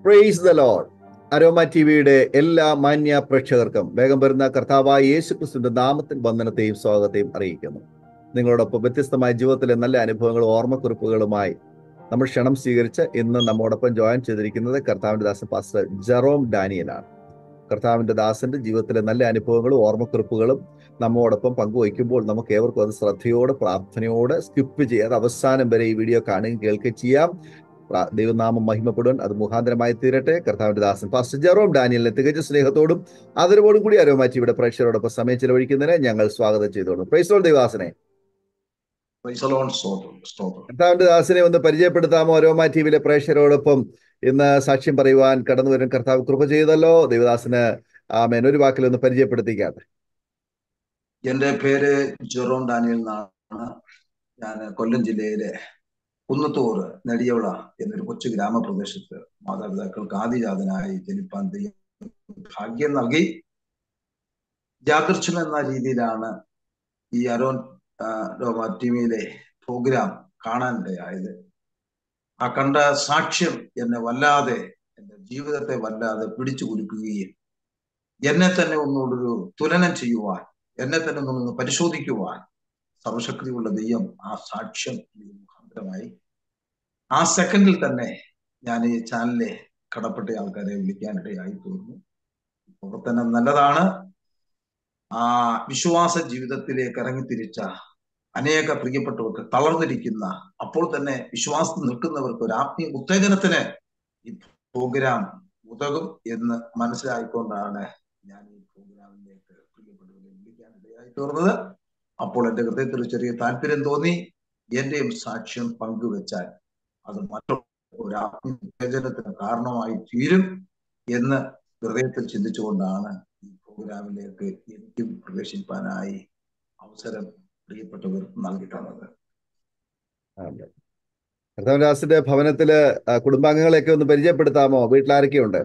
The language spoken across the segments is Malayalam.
Praise the lord Aroma T വിയുടെ എല്ലാ മാന്യ പ്രേക്ഷകർക്കും വേഗം വരുന്ന കർത്താവായ യേശു ക്രിസ്തുവിന്റെ നാമത്തിൽ വന്ദനത്തെയും സ്വാഗതത്തെയും അറിയിക്കുന്നു നിങ്ങളോടൊപ്പം വ്യത്യസ്തമായ ജീവിതത്തിലെ നല്ല അനുഭവങ്ങളും ഓർമ്മക്കുറിപ്പുകളുമായി നമ്മൾ ക്ഷണം സ്വീകരിച്ച് ഇന്ന് നമ്മോടൊപ്പം ജോയിൻ ചെയ്തിരിക്കുന്നത് കർത്താവിന്റെ ദാസൻ പാസ്റ്റർ ജെറോം ഡാനിയലാണ് കർത്താവിന്റെ ദാസന്റെ ജീവിതത്തിലെ നല്ല അനുഭവങ്ങളും ഓർമ്മക്കുറിപ്പുകളും നമ്മോടൊപ്പം പങ്കുവയ്ക്കുമ്പോൾ നമുക്ക് ഏവർക്കും അത് ശ്രദ്ധയോടെ പ്രാർത്ഥനയോടെ സ്കിപ്പ് ചെയ്യാതെ അവസാനം വരെ ഈ വീഡിയോ കാണുകയും കേൾക്കുകയും ചെയ്യാം പ്ര- ദൈവനാമം മഹിമപ്പെടുവാൻ അത് മുഖാന്തരമായി തീരട്ടെ കർത്താവിന്റെ ദാസൻ പാസ്റ്റർ ജെറോം ഡാനിയലിനെ തികച്ച സ്നേഹത്തോടും ആദരവോടും കൂടി അരോമാറ്റി ഇവിടെ പ്രേക്ഷകരോടൊപ്പം സമയം ചെലവഴിക്കുന്നതിനെ ഞങ്ങൾ സ്വാഗതം ചെയ്തോളും പ്രൈസോൾ ദൈവാസനെ Praise the Lord, സ്തോത്രം, സ്തോത്രം. കർത്താവിന്റെ ദാസനെ ഒന്ന് പരിചയപ്പെടുത്താമോ അരോമാ ടി വിയിലെ പ്രേക്ഷകരോടൊപ്പം ഇന്ന് സാക്ഷ്യം പറയുവാൻ കടന്നു വരും കർത്താവ് കൃപ ചെയ്തല്ലോ ദൈവദാസന് ആമേൻ ഒരു വാക്കിൽ ഒന്ന് പരിചയപ്പെടുത്തിക്കാട്ടെ എന്റെ പേര് ജെറോം ഡാനിയൽ എന്നാണ് ഞാൻ കൊല്ലം ജില്ലയിലെ കുന്നത്തൂർ നെടിയവിള എന്നൊരു കൊച്ചു ഗ്രാമപ്രദേശത്ത് മാതാപിതാക്കൾക്ക് ആദിജാതനായി ജനിപ്പാൻ ദൈവം ഭാഗ്യം നൽകി ജാദൃശ്യം എന്ന രീതിയിലാണ് ഈ അരോൺ ആ, രോമ ടി വിയിലെ പ്രോഗ്രാം കാണാനിടയായത് ആ കണ്ട സാക്ഷ്യം എന്നെ വല്ലാതെ എന്റെ ജീവിതത്തെ വല്ലാതെ പിടിച്ചു കുലുക്കുകയും എന്നെ തന്നെ ഒന്നുകൂടൊരു തുലനം ചെയ്യുവാൻ എന്നെ തന്നെ ഒന്ന് പരിശോധിക്കുവാൻ സർവശക്തിയുള്ള ദൈവം ആ സാക്ഷ്യം എനിക്ക് മുഖാന്തരമായി ആ സെക്കൻഡിൽ തന്നെ ഞാൻ ഈ ചാനലിലെ കടപ്പെട്ട ആൾക്കാരെ വിളിക്കാനിടയായി തീർന്നു പ്രവർത്തനം നല്ലതാണ് ആ വിശ്വാസ ജീവിതത്തിലേക്ക് ഇറങ്ങിത്തിരിച്ച അനേക പ്രിയപ്പെട്ടവർക്ക് തളർന്നിരിക്കുന്ന അപ്പോൾ തന്നെ വിശ്വാസത്തിൽ നിൽക്കുന്നവർക്ക് ഒരു ആത്മീയ ഉത്തേജനത്തിന് ഈ പ്രോഗ്രാം ഉതകും എന്ന് മനസ്സിലായിക്കൊണ്ടാണ് ഞാൻ ഈ പ്രോഗ്രാമിലേക്ക് പ്രിയപ്പെട്ടവരെ വിളിക്കാൻ ഇടയായി തീർന്നത് അപ്പോൾ എന്റെ ഹൃദയത്തിൽ ഒരു ചെറിയ താല്പര്യം തോന്നി എന്റെയും സാക്ഷ്യം പങ്കുവെച്ചാൽ അത് മറ്റൊരു ഒരു ആത്മീയ ഉത്തേജനത്തിന് കാരണമായി തീരും എന്ന് ഹൃദയത്തിൽ ചിന്തിച്ചുകൊണ്ടാണ് ഈ പ്രോഗ്രാമിലേക്ക് എനിക്കും പ്രവേശിപ്പാനായി അവസരം പ്രിയപ്പെട്ടവർ നൽകി തന്നത് ആമേൻ. കർത്താവിന്റെ ദാസന്റെ ഭവനത്തില് ആ, കുടുംബാംഗങ്ങളെയൊക്കെ ഒന്ന് പരിചയപ്പെടുത്താമോ വീട്ടിലാരൊക്കെയുണ്ട്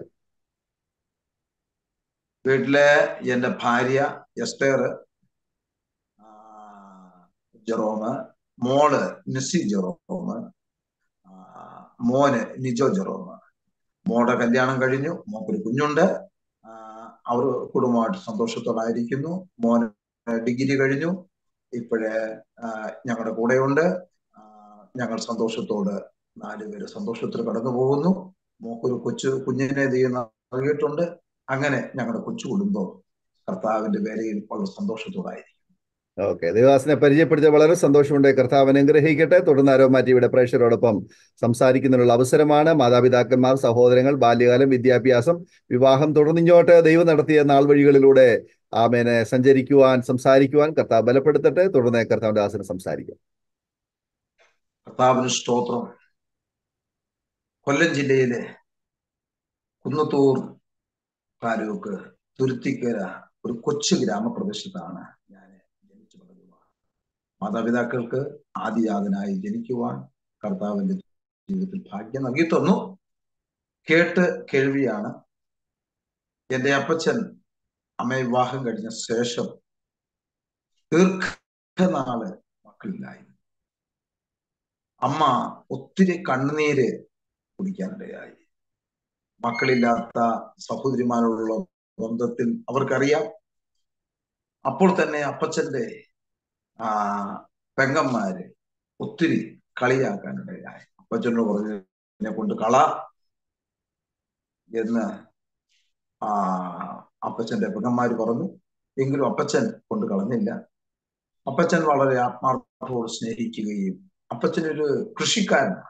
വീട്ടിലെ എന്റെ ഭാര്യ എസ്റ്റേർ ആ, ജെറോമ് മോള് നിസി ജെറോമ് ആ, മോന് നിജോ ജെറോമ് മോളുടെ കല്യാണം കഴിഞ്ഞു മോക്കൊരു കുഞ്ഞുണ്ട് ആ, അവർ കുടുംബമായിട്ട് സന്തോഷത്തോടായിരിക്കുന്നു മോന് ഡിഗ്രി കഴിഞ്ഞു ഇപ്പോഴേ ഞങ്ങളുടെ കൂടെയുണ്ട് ആ, ഞങ്ങൾ സന്തോഷത്തോട് നാലുപേര് സന്തോഷത്തിൽ കടന്നു പോകുന്നു മോക്കൊരു കൊച്ചു കുഞ്ഞിനെ ദൈവം നൽകിയിട്ടുണ്ട് അങ്ങനെ ഞങ്ങളുടെ കൊച്ചു കുടുംബം കർത്താവിന്റെ വേലയിൽ വളരെ സന്തോഷത്തോടായിരിക്കും ഓക്കെ ദേവദാസനെ പരിചയപ്പെടുത്തിയ വളരെ സന്തോഷമുണ്ട് കർത്താവ് അനുഗ്രഹിക്കട്ടെ തുടർന്ന് അരോമാറ്റി ഇവിടെ പ്രേക്ഷകരോടൊപ്പം സംസാരിക്കുന്നതിനുള്ള അവസരമാണ് മാതാപിതാക്കന്മാർ സഹോദരങ്ങൾ ബാല്യകാലം വിദ്യാഭ്യാസം വിവാഹം തുടർന്നിങ്ങോട്ട് ദൈവം നടത്തിയ നാൾ വഴികളിലൂടെ ആമേനെ സഞ്ചരിക്കുവാൻ സംസാരിക്കുവാൻ കർത്താവ് ബലപ്പെടുത്തട്ടെ തുടർന്ന് കർത്താവിന്റെ ദാസന് സംസാരിക്കും കർത്താവിന് സ്തോത്രം കൊല്ലം ജില്ലയിലെ കുന്നത്തൂർ താലൂക്ക് തുരുത്തിക്കര ഒരു കൊച്ചു ഗ്രാമപ്രദേശത്താണ് ഞാൻ ജനിച്ചു വളരുക മാതാപിതാക്കൾക്ക് ആദിജാതനായി ജനിക്കുവാൻ കർത്താവിന്റെ ജീവിതത്തിൽ ഭാഗ്യം നൽകി തന്നു കേട്ട് കേൾവിയാണ് എന്റെ അപ്പച്ചൻ അമ്മയെ വിവാഹം കഴിഞ്ഞ ശേഷം ദീർഘനാള് മക്കളില്ലായിരുന്നു അമ്മ ഒത്തിരി കണ്ണുനീര് കുടിക്കാനിടയായി മക്കളില്ലാത്ത സഹോദരിമാരോടുള്ള ബന്ധത്തിൽ അവർക്കറിയാം അപ്പോൾ തന്നെ അപ്പച്ചന്റെ ആ പെങ്ങന്മാര് ഒത്തിരി കളിയാക്കാനിടയായി അപ്പച്ചനോട് പറഞ്ഞു എന്നെ കൊണ്ട് കള എന്ന് ആ അപ്പച്ചന്റെ പെങ്ങന്മാര് പറഞ്ഞു എങ്കിലും അപ്പച്ചൻ കൊണ്ട് കളഞ്ഞില്ല അപ്പച്ചൻ വളരെ ആത്മാർത്ഥത്തോട് സ്നേഹിക്കുകയും അപ്പച്ചൻ ഒരു കൃഷിക്കാരനാണ്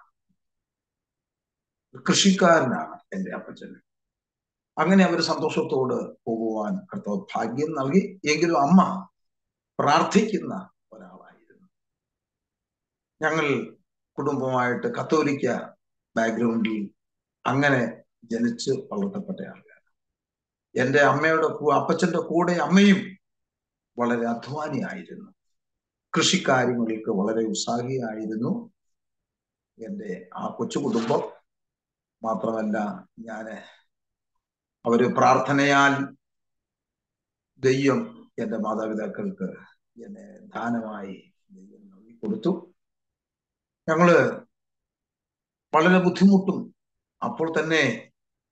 കൃഷിക്കാരനാണ് എൻ്റെ അപ്പച്ചൻ അങ്ങനെ അവർ സന്തോഷത്തോട് പോകുവാൻ കർത്താവ് ഭാഗ്യം നൽകി എങ്കിലും അമ്മ പ്രാർത്ഥിക്കുന്ന ഒരാളായിരുന്നു ഞങ്ങൾ കുടുംബമായിട്ട് കത്തോലിക്ക ബാക്ക്ഗ്രൗണ്ടിൽ അങ്ങനെ ജനിച്ച് വളർത്തപ്പെട്ട ആൾക്കാർ എൻ്റെ അമ്മയുടെ കൂ- അപ്പച്ചന്റെ കൂടെ അമ്മയും വളരെ അധ്വാനിയായിരുന്നു കൃഷിക്കാര്യങ്ങൾക്ക് വളരെ ഉത്സാഹിയായിരുന്നു എൻ്റെ ആ കൊച്ചു കുടുംബം മാത്രമല്ല ഞാന് അവര് പ്രാർത്ഥനയാൽ ദൈവം എൻ്റെ മാതാപിതാക്കൾക്ക് എന്നെ ദാനമായി ദൈവം നൽകി കൊടുത്തു ഞങ്ങള് വളരെ ബുദ്ധിമുട്ടും അപ്പോൾ തന്നെ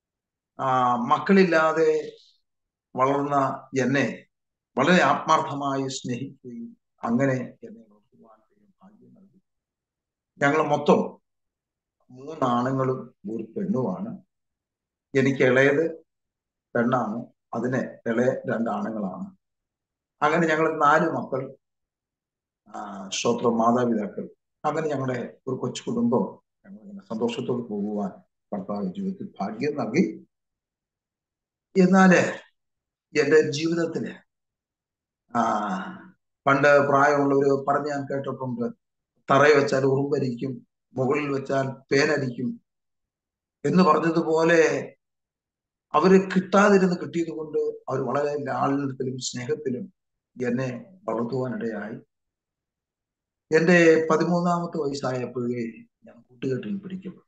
ആ മക്കളില്ലാതെ വളർന്ന എന്നെ വളരെ ആത്മാർത്ഥമായി സ്നേഹിക്കുകയും അങ്ങനെ എന്നെ വളർത്തുവാൻ ഭാഗ്യം നൽകി ഞങ്ങൾ മൊത്തം മൂന്നാണുങ്ങളും ഒരു പെണ്ണുമാണ് എനിക്ക് ഇളയത് പെണ്ണാണ് അതിന് ഇളയ രണ്ടാണുങ്ങളാണ് അങ്ങനെ ഞങ്ങൾ നാല് മക്കൾ ശ്രോത്ര മാതാപിതാക്കൾ അങ്ങനെ ഞങ്ങളുടെ ഒരു കൊച്ചു കുടുംബം ഞങ്ങൾ ഇങ്ങനെ സന്തോഷത്തോട് പോകുവാൻ കർത്താവ് ജീവിതത്തിൽ ഭാഗ്യം നൽകി എന്നാല് എന്റെ ജീവിതത്തില് ആ പണ്ട് പ്രായമുള്ളവര് പറഞ്ഞ് ഞാൻ കേട്ടിട്ടുണ്ട് തറയിൽ വെച്ചാൽ ഉറുമ്പരിക്കും മുകളിൽ വെച്ചാൽ പേനരിക്കും എന്ന് പറഞ്ഞതുപോലെ അവര് കിട്ടാതിരുന്ന് കിട്ടിയത് കൊണ്ട് അവർ വളരെ ലാളിനത്തിലും സ്നേഹത്തിലും എന്നെ വളർത്തുവാനിടയായി എന്റെ പതിമൂന്നാമത്തെ വയസ്സായപ്പോഴേ ഞാൻ കൂട്ടുകെട്ടിൽ പിടിക്കപ്പെട്ടു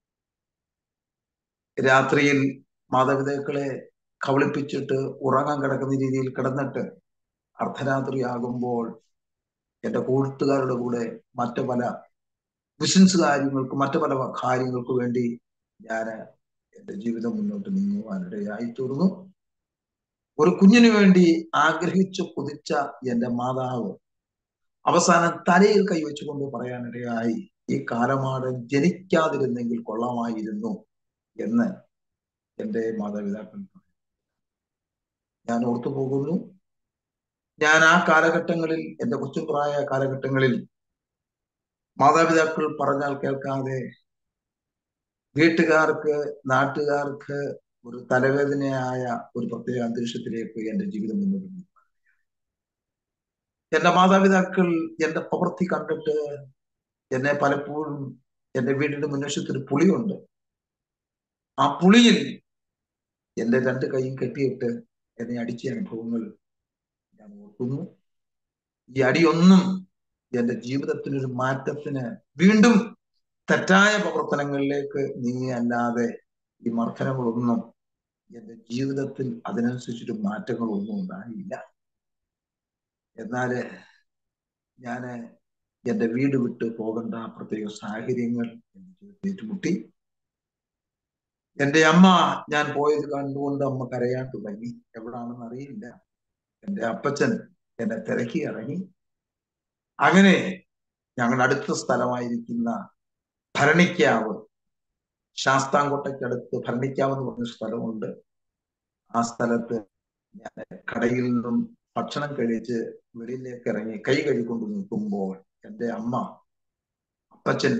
രാത്രിയിൽ മാതാപിതാക്കളെ കബളിപ്പിച്ചിട്ട് ഉറങ്ങാൻ കിടക്കുന്ന രീതിയിൽ കിടന്നിട്ട് അർദ്ധരാത്രിയാകുമ്പോൾ എന്റെ കൂട്ടുകാരുടെ കൂടെ മറ്റു പല ബിസിനസ് കാര്യങ്ങൾക്ക് മറ്റു പല കാര്യങ്ങൾക്ക് വേണ്ടി ഞാൻ എന്റെ ജീവിതം മുന്നോട്ട് നീങ്ങുവാനിടയായി തീർന്നു ഒരു കുഞ്ഞിനു വേണ്ടി ആഗ്രഹിച്ചു കുതിച്ച എന്റെ മാതാവ് അവസാനം തലയിൽ കൈവച്ചുകൊണ്ട് പറയാനിടയായി ഈ കാലമാടൻ ജനിക്കാതിരുന്നെങ്കിൽ കൊള്ളാമായിരുന്നു എന്ന് എന്റെ മാതാപിതാക്കൾ ഞാൻ ഓർത്തു പോകുന്നു ഞാൻ ആ കാലഘട്ടങ്ങളിൽ എന്റെ കൊച്ചുപ്രായ കാലഘട്ടങ്ങളിൽ മാതാപിതാക്കൾ പറഞ്ഞാൽ കേൾക്കാതെ വീട്ടുകാർക്ക് നാട്ടുകാർക്ക് ഒരു തലവേദനയായ ഒരു പ്രത്യേക അന്തരീക്ഷത്തിലേക്ക് എന്റെ ജീവിതം മുന്നോട്ട് പോയി എന്റെ മാതാപിതാക്കൾ എന്റെ പ്രവൃത്തി കണ്ടിട്ട് എന്നെ പലപ്പോഴും എന്റെ വീടിന്റെ മുൻവശത്തൊരു പുളിയുണ്ട് ആ പുളിയിൽ എന്റെ രണ്ട് കൈയും കെട്ടിയിട്ട് എന്നെ അടിച്ച അനുഭവങ്ങൾ ഞാൻ ഓർക്കുന്നു ഈ അടിയൊന്നും എന്റെ ജീവിതത്തിനൊരു മാറ്റത്തിന് വീണ്ടും തെറ്റായ പ്രവർത്തനങ്ങളിലേക്ക് നീങ്ങിയല്ലാതെ ഈ മർദ്ദനങ്ങളൊന്നും എന്റെ ജീവിതത്തിൽ അതിനനുസരിച്ചൊരു മാറ്റങ്ങളൊന്നും ഉണ്ടായില്ല എന്നാല് ഞാന് എന്റെ വീട് വിട്ട് പോകേണ്ട പ്രത്യേക സാഹചര്യങ്ങൾ എന്റെ ജീവിതത്തിൽ ഏറ്റുമുട്ടി എന്റെ അമ്മ ഞാൻ പോയത് കണ്ടുകൊണ്ട് അമ്മ കരയാൻ തുടങ്ങി എവിടാണെന്ന് അറിയില്ല എന്റെ അപ്പച്ചൻ എന്നെ തിരക്കി ഇറങ്ങി അങ്ങനെ ഞങ്ങളുടെ അടുത്ത സ്ഥലമായിരിക്കുന്ന ഭരണിക്കാവ് ശാസ്താംകോട്ടയ്ക്കടുത്ത് ഭരണിക്കാവ് എന്ന് പറഞ്ഞ സ്ഥലമുണ്ട് ആ സ്ഥലത്ത് ഞാൻ കടയിൽ നിന്നും ഭക്ഷണം കഴിച്ച് വെളിയിലേക്ക് ഇറങ്ങി കൈ കഴുകൊണ്ട് നിൽക്കുമ്പോൾ എൻ്റെ അമ്മ അപ്പച്ചൻ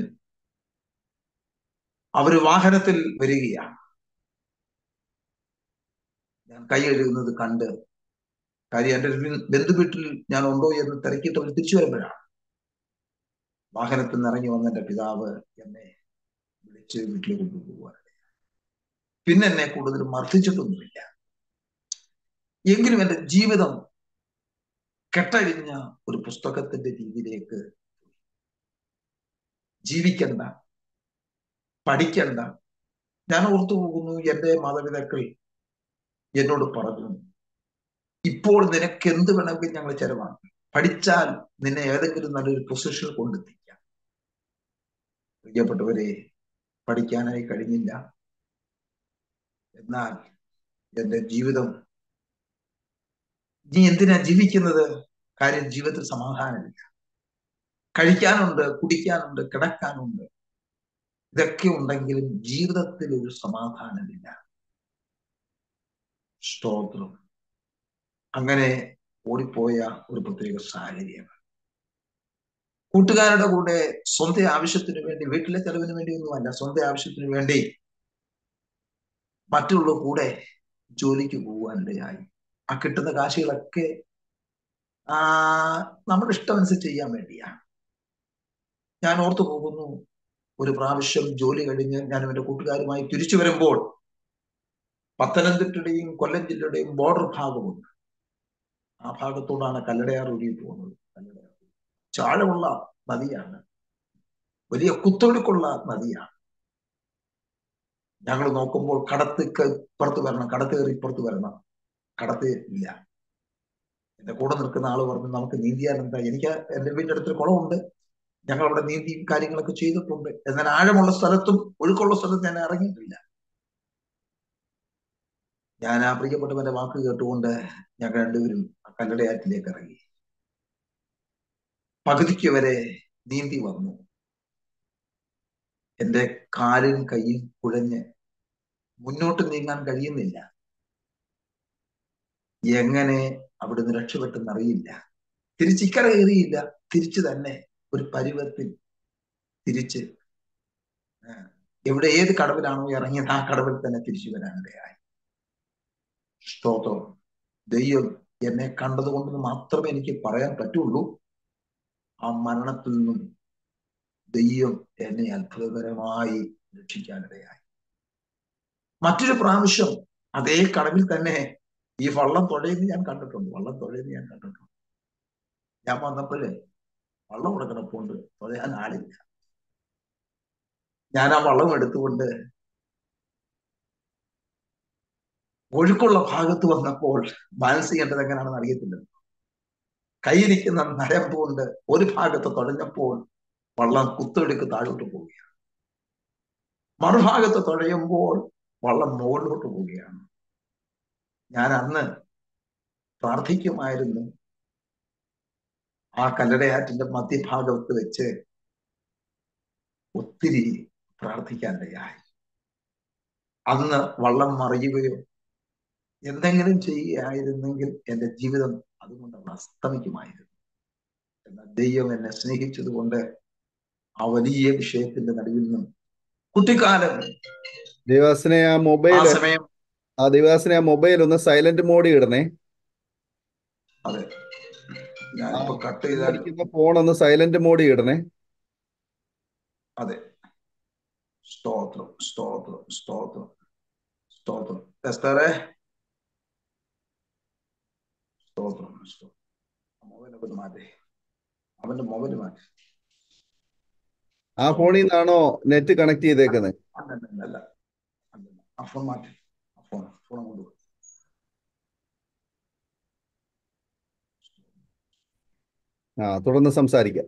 അവര് വാഹനത്തിൽ വരികയാണ് ഞാൻ കൈ കഴുകുന്നത് കണ്ട് കാര്യം എൻ്റെ ബന്ധു വീട്ടിൽ ഞാൻ ഉണ്ടോ എന്ന് തിരക്കിയിട്ട് അവർ തിരിച്ചു വരുമ്പോഴാണ് വാഹനത്തിൽ നിന്ന് ഇറങ്ങി വന്ന എൻ്റെ പിതാവ് എന്നെ വിളിച്ച് വീട്ടിൽ കൊണ്ടുപോകുവാൻ പിന്നെ എന്നെ കൂടുതൽ മർദ്ദിച്ചിട്ടൊന്നുമില്ല എങ്കിലും എൻ്റെ ജീവിതം കെട്ടഴിഞ്ഞ ഒരു പുസ്തകത്തിന്റെ രീതിയിലേക്ക് ജീവിക്കണ്ട പഠിക്കണ്ട ഞാൻ ഓർത്തു പോകുന്നു എൻ്റെ മാതാപിതാക്കൾ എന്നോട് പറഞ്ഞു ഇപ്പോൾ നിനക്ക് എന്ത് വേണമെങ്കിൽ ഞങ്ങൾ ചെലവാണ് പഠിച്ചാൽ നിന്നെ ഏതെങ്കിലും നല്ലൊരു പൊസിഷനിൽ കൊണ്ടെത്തിക്കാം പ്രിയപ്പെട്ടവരെ പഠിക്കാനായി കഴിഞ്ഞില്ല എന്നാൽ എൻ്റെ ജീവിതം നീ എന്തിനാ ജീവിക്കുന്നത് കാര്യം ജീവിതത്തിൽ സമാധാനമില്ല കഴിക്കാനുണ്ട് കുടിക്കാനുണ്ട് കിടക്കാനുണ്ട് ഇതൊക്കെ ഉണ്ടെങ്കിലും ജീവിതത്തിൽ ഒരു സമാധാനമില്ല സ്തോത്രം അങ്ങനെ ഓടിപ്പോയ ഒരു പ്രത്യേക സാഹചര്യം കൂട്ടുകാരുടെ കൂടെ സ്വന്തം ആവശ്യത്തിന് വേണ്ടി വീട്ടിലെ ചെലവിന് വേണ്ടി ഒന്നുമല്ല സ്വന്തം ആവശ്യത്തിന് വേണ്ടി മറ്റുള്ള കൂടെ ജോലിക്ക് പോകാനിടയായി ആ കിട്ടുന്ന കാശുകളൊക്കെ ആ നമ്മുടെ ഇഷ്ടമനുസരിച്ച് ചെയ്യാൻ വേണ്ടിയാണ് ഞാൻ ഓർത്തു പോകുന്നു ഒരു പ്രാവശ്യം ജോലി കഴിഞ്ഞ് ഞാൻ എൻ്റെ കൂട്ടുകാരുമായി തിരിച്ചു വരുമ്പോൾ പത്തനംതിട്ടയുടെയും കൊല്ലം ജില്ലയുടെയും ബോർഡർ ഭാഗമുണ്ട് ആ ഭാഗത്തോടാണ് കല്ലടയാർ ഒഴുകി പോകുന്നത് കല്ലടയാർ ചാഴമുള്ള നദിയാണ് വലിയ കുത്തൊഴുക്കുള്ള നദിയാണ് ഞങ്ങൾ നോക്കുമ്പോൾ കടത്ത് ഇപ്പുറത്ത് വരണം കടത്ത് കയറി ഇപ്പുറത്ത് വരണം കടത്ത് ഇല്ല എന്റെ കൂടെ നിൽക്കുന്ന ആള് പറഞ്ഞു നമുക്ക് നീന്തിയാൽ എന്താ എനിക്ക് എന്റെ വീടിന്റെ അടുത്തൊരു കുളമുണ്ട് ഞങ്ങൾ അവിടെ നീന്തിയും കാര്യങ്ങളൊക്കെ ചെയ്തിട്ടുണ്ട് എന്നാൽ ആഴമുള്ള സ്ഥലത്തും ഒഴുക്കുള്ള സ്ഥലത്തും ഞാൻ ഇറങ്ങിയിട്ടില്ല ഞാൻ ആ പ്രിയപ്പെട്ടവന്റെ വാക്ക് കേട്ടുകൊണ്ട് ഞങ്ങൾ രണ്ടുപേരും ആ കല്ലടയാറ്റിലേക്ക് ഇറങ്ങി പകുതിക്ക് വരെ നീന്തി വന്നു എന്റെ കാലും കൈയും കുഴഞ്ഞ് മുന്നോട്ട് നീങ്ങാൻ കഴിയുന്നില്ല എങ്ങനെ അവിടുന്ന് രക്ഷപ്പെട്ടെന്നറിയില്ല തിരിച്ചിക്കര കയറിയില്ല തിരിച്ചു തന്നെ ഒരു പരുവത്തിൽ തിരിച്ച് എവിടെ ഏത് കടവിലാണോ ഇറങ്ങിയത് ആ കടവിൽ തന്നെ തിരിച്ചു വരാനിടയായി സ്തോത്രം ദൈവം എന്നെ കണ്ടതുകൊണ്ട് മാത്രമേ എനിക്ക് പറയാൻ പറ്റുള്ളൂ ആ മരണത്തിൽ നിന്നും ദൈവം എന്നെ അത്ഭുതകരമായി രക്ഷിക്കാനിടയായി മറ്റൊരു പ്രാവശ്യം അതേ കടവിൽ തന്നെ ഈ വള്ളം തുഴയുന്ന ഞാൻ കണ്ടിട്ടുണ്ട് വള്ളം തുഴയുന്ന ഞാൻ കണ്ടിട്ടുണ്ട് ഞാൻ വന്നപ്പോഴേ വള്ളം ഇവിടെ കിടപ്പുണ്ട് തുഴയാൻ ആളില്ല ഞാൻ ആ വള്ളം എടുത്തുകൊണ്ട് ഒഴുക്കുള്ള ഭാഗത്ത് വന്നപ്പോൾ ബാലൻസ് ചെയ്യേണ്ടത് എങ്ങനെയാണെന്ന് അറിയത്തില്ല കയ്യിരിക്കുന്ന നരമ്പ് കൊണ്ട് ഒരു ഭാഗത്ത് തുഴഞ്ഞപ്പോൾ വള്ളം കുത്തെടുക്ക് താഴോട്ട് പോവുകയാണ് മറുഭാഗത്ത് തുഴയുമ്പോൾ വള്ളം മുകളിലോട്ട് പോവുകയാണ് ഞാൻ അന്ന് പ്രാർത്ഥിക്കുമായിരുന്നു ആ കല്ലടയാറ്റിന്റെ മധ്യഭാഗത്ത് വെച്ച് ഒത്തിരി പ്രാർത്ഥിക്കാനിടയായി അന്ന് വള്ളം മറിയുകയോ എന്തെങ്കിലും ചെയ്യുകയായിരുന്നെങ്കിൽ എൻ്റെ ജീവിതം അതുകൊണ്ട് അവിടെ അസ്തമിക്കുമായിരുന്നു എന്നാൽ ദൈവം എന്നെ സ്നേഹിച്ചതുകൊണ്ട് ആ വലിയ വിഷയത്തിന്റെ നടുവിൽ നിന്നും കുട്ടിക്കാലം ദേവാസിനെ ആ ആ മൊബൈൽ സമയം ആ ദേവാസിനെ ആ മൊബൈൽ ഒന്ന് സൈലന്റ് മോഡിൽ ഇടണേ അതെ ആ ഞാനിപ്പോ കട്ട് ചെയ്താൽ ഇരിക്കുന്ന ഫോൺ ഒന്ന് സൈലന്റ് മോഡിൽ ഇടണേ അതെ സ്തോത്രം സ്തോത്രം സ്തോത്രം സ്തോത്രം എസ്തറേ സ്തോത്രം സ്തോത്രം മൊബൈലൊക്കെ ഒന്ന് മാറ്റേ അവന്റെ മൊബൈൽ മാറ്റി ആ ഫോണിൽ നിന്നാണോ നെറ്റ് കണക്ട് ചെയ്തേക്കുന്നത് അല്ലല്ല അല്ല അല്ലല്ല ആ ഫോൺ മാറ്റി ആ ഫോൺ ഫോൺ കൊണ്ടുപോയി ആ തുടർന്ന് സംസാരിക്കാം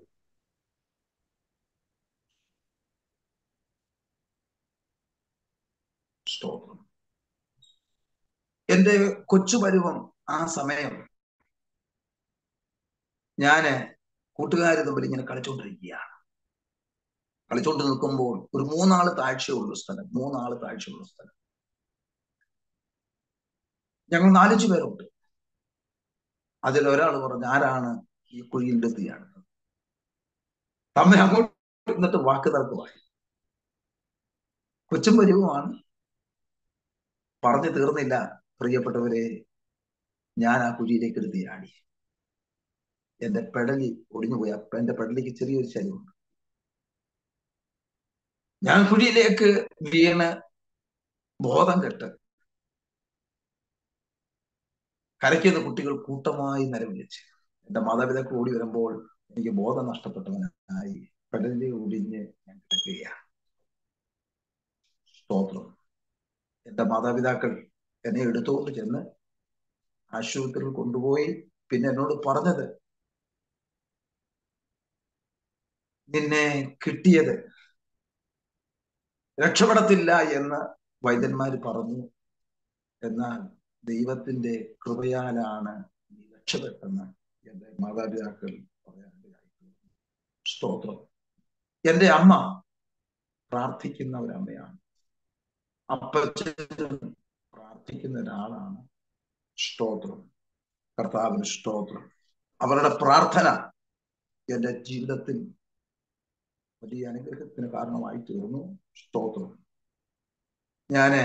സ്തോത്രം എന്റെ കൊച്ചുപരുവം ആ സമയം ഞാന് കൂട്ടുകാർ തമ്മിൽ ഇങ്ങനെ കളിച്ചോണ്ടിരിക്കുകയാണ് കളിച്ചോണ്ട് നിൽക്കുമ്പോൾ ഒരു മൂന്നാള് താഴ്ചയുള്ള സ്ഥലം മൂന്നാള് താഴ്ചയുള്ള സ്ഥലം ഞങ്ങൾ നാലഞ്ചു പേരുണ്ട് അതിൽ ഒരാൾ പറഞ്ഞു ആരാണ് ഈ കുഴിയിൽ എത്തിയാണ് തമ്മിൽ അങ്ങോട്ട് എന്നിട്ട് വാക്ക് തർക്കമായി കൊച്ചും പരുവമാണ് പറഞ്ഞു തീർന്നില്ല പ്രിയപ്പെട്ടവരെ ഞാൻ ആ കുഴിയിലേക്ക് എടുത്ത് ചാടി എന്റെ പെടലി ഒടിഞ്ഞുപോയി അപ്പൊ എന്റെ പെടലിക്ക് ചെറിയൊരു ചരിവുണ്ട് ഞാൻ കുഴിയിലേക്ക് വീണ് ബോധം കെട്ട് കരയ്ക്കുന്ന കുട്ടികൾ കൂട്ടമായി നിലവിളിച്ച് എന്റെ മാതാപിതാക്കൾ ഓടി വരുമ്പോൾ എനിക്ക് ബോധം നഷ്ടപ്പെട്ടവനായി പെടലി ഒടിഞ്ഞ് ഞാൻ കിടക്കുകയാണ് സ്തോത്രം എന്റെ മാതാപിതാക്കൾ എന്നെ എടുത്തുകൊണ്ട് ചെന്ന് ആശുപത്രിയിൽ കൊണ്ടുപോയി പിന്നെ എന്നോട് പറഞ്ഞത് നിന്നെ കിട്ടിയത് രക്ഷപ്പെടത്തില്ല എന്ന് വൈദ്യന്മാര് പറഞ്ഞു എന്നാൽ ദൈവത്തിന്റെ കൃപയാലാണ് നീ രക്ഷപ്പെട്ടെന്ന് എന്റെ മാതാപിതാക്കൾ പറയാനിടയായി സ്തോത്രം എന്റെ അമ്മ പ്രാർത്ഥിക്കുന്ന ഒരമ്മയാണ് അപ്പച്ചൻ പ്രാർത്ഥിക്കുന്ന ഒരാളാണ് സ്തോത്രം കർത്താവിന് സ്തോത്രം അവരുടെ പ്രാർത്ഥന എന്റെ ജീവിതത്തിൽ വലിയ അനുഗ്രഹത്തിന് കാരണമായി തീർന്നു സ്തോത്രം ഞാന്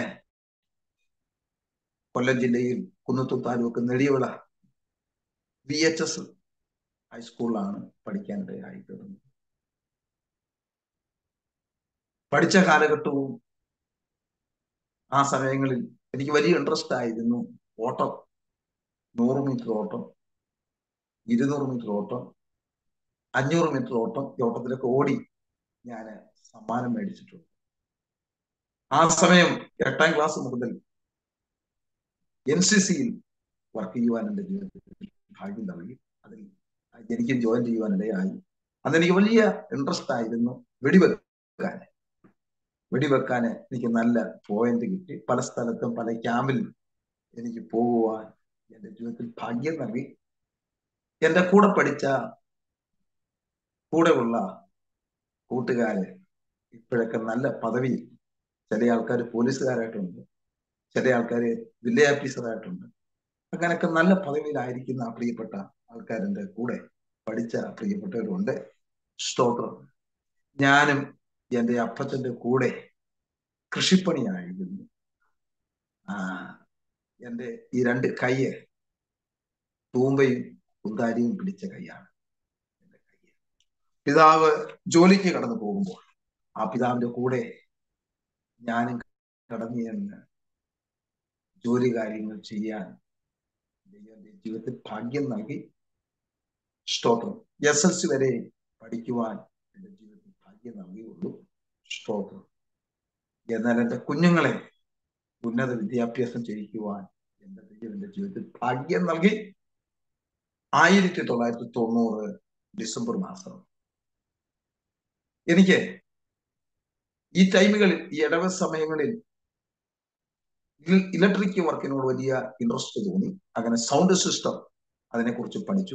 കൊല്ലം ജില്ലയിൽ Kunnathur taluk Nediyavila B H S ഹൈസ്കൂളിലാണ് പഠിക്കാനിടയായി തീർന്നത് പഠിച്ച കാലഘട്ടവും ആ സമയങ്ങളിൽ എനിക്ക് വലിയ ഇൻട്രസ്റ്റ് ആയിരുന്നു ഓട്ടം നൂറ് മീറ്റർ ഓട്ടം ഇരുന്നൂറ് മീറ്റർ ഓട്ടം അഞ്ഞൂറ് മീറ്റർ ഓട്ടം ഈ ഓട്ടത്തിലൊക്കെ ഓടി ഞാൻ സമ്മാനം മേടിച്ചിട്ടുണ്ട് ആ സമയം എട്ടാം ക്ലാസ് മുതൽ എൻ സി സിയിൽ വർക്ക് ചെയ്യുവാൻ എൻ്റെ ജീവിതത്തിൽ ഭാഗ്യം നൽകി അതിൽ എനിക്കും ജോയിൻ ചെയ്യുവാനിടയായി അന്ന് എനിക്ക് വലിയ ഇൻട്രസ്റ്റ് ആയിരുന്നു വെടിവെക്കാൻ വെടിവെക്കാൻ എനിക്ക് നല്ല പോയിന്റ് കിട്ടി പല സ്ഥലത്തും പല ക്യാമ്പിലും എനിക്ക് പോകുവാൻ എൻ്റെ ജീവിതത്തിൽ ഭാഗ്യം നൽകി എൻ്റെ കൂടെ പഠിച്ച കൂടെയുള്ള കൂട്ടുകാര് ഇപ്പോഴൊക്കെ നല്ല പദവിയിൽ ചില ആൾക്കാർ പോലീസുകാരായിട്ടുണ്ട് ചില ആൾക്കാർ വില്ലേജ് ഓഫീസറായിട്ടുണ്ട് അങ്ങനെയൊക്കെ നല്ല പദവിയിലായിരിക്കുന്ന ആ പ്രിയപ്പെട്ട ആൾക്കാരുടെ കൂടെ പഠിച്ച പ്രിയപ്പെട്ടവരുണ്ട് സ്തോത്രം ഞാനും എൻ്റെ അപ്പച്ചന്റെ കൂടെ കൃഷിപ്പണിയായിരുന്നു ആ എൻ്റെ ഈ രണ്ട് കയ്യ് തൂമ്പയും കുന്താരിയും പിടിച്ച കൈയാണ് എൻ്റെ കയ്യ് പിതാവ് ജോലിക്ക് കടന്നു പോകുമ്പോൾ ആ പിതാവിന്റെ കൂടെ ഞാനും കടന്നു ചെന്ന് ജോലി കാര്യങ്ങൾ ചെയ്യാൻ ദൈവന്റെ ജീവിതത്തിൽ ഭാഗ്യം നൽകി സ്തോത്രം എസ് എൽ സി വരെ പഠിക്കുവാൻ എൻ്റെ ജീവിതത്തിൽ ഭാഗ്യം നൽകിയുള്ളൂ സ്തോത്രം എന്നാൽ എൻ്റെ കുഞ്ഞുങ്ങളെ ഉന്നത വിദ്യാഭ്യാസം ചെയ്യിക്കുവാൻ എൻ്റെ ദൈവം എൻ്റെ ജീവിതത്തിൽ ഭാഗ്യം നൽകി ആയിരത്തി തൊള്ളായിരത്തി തൊണ്ണൂറ് ഡിസംബർ മാസം എനിക്ക് ഈ ടൈമുകളിൽ ഈ ഇടവ സമയങ്ങളിൽ ഇലക്ട്രിക് വർക്കിനോട് വലിയ ഇൻട്രസ്റ്റ് തോന്നി അങ്ങനെ സൗണ്ട് സിസ്റ്റം അതിനെക്കുറിച്ച് പഠിച്ചു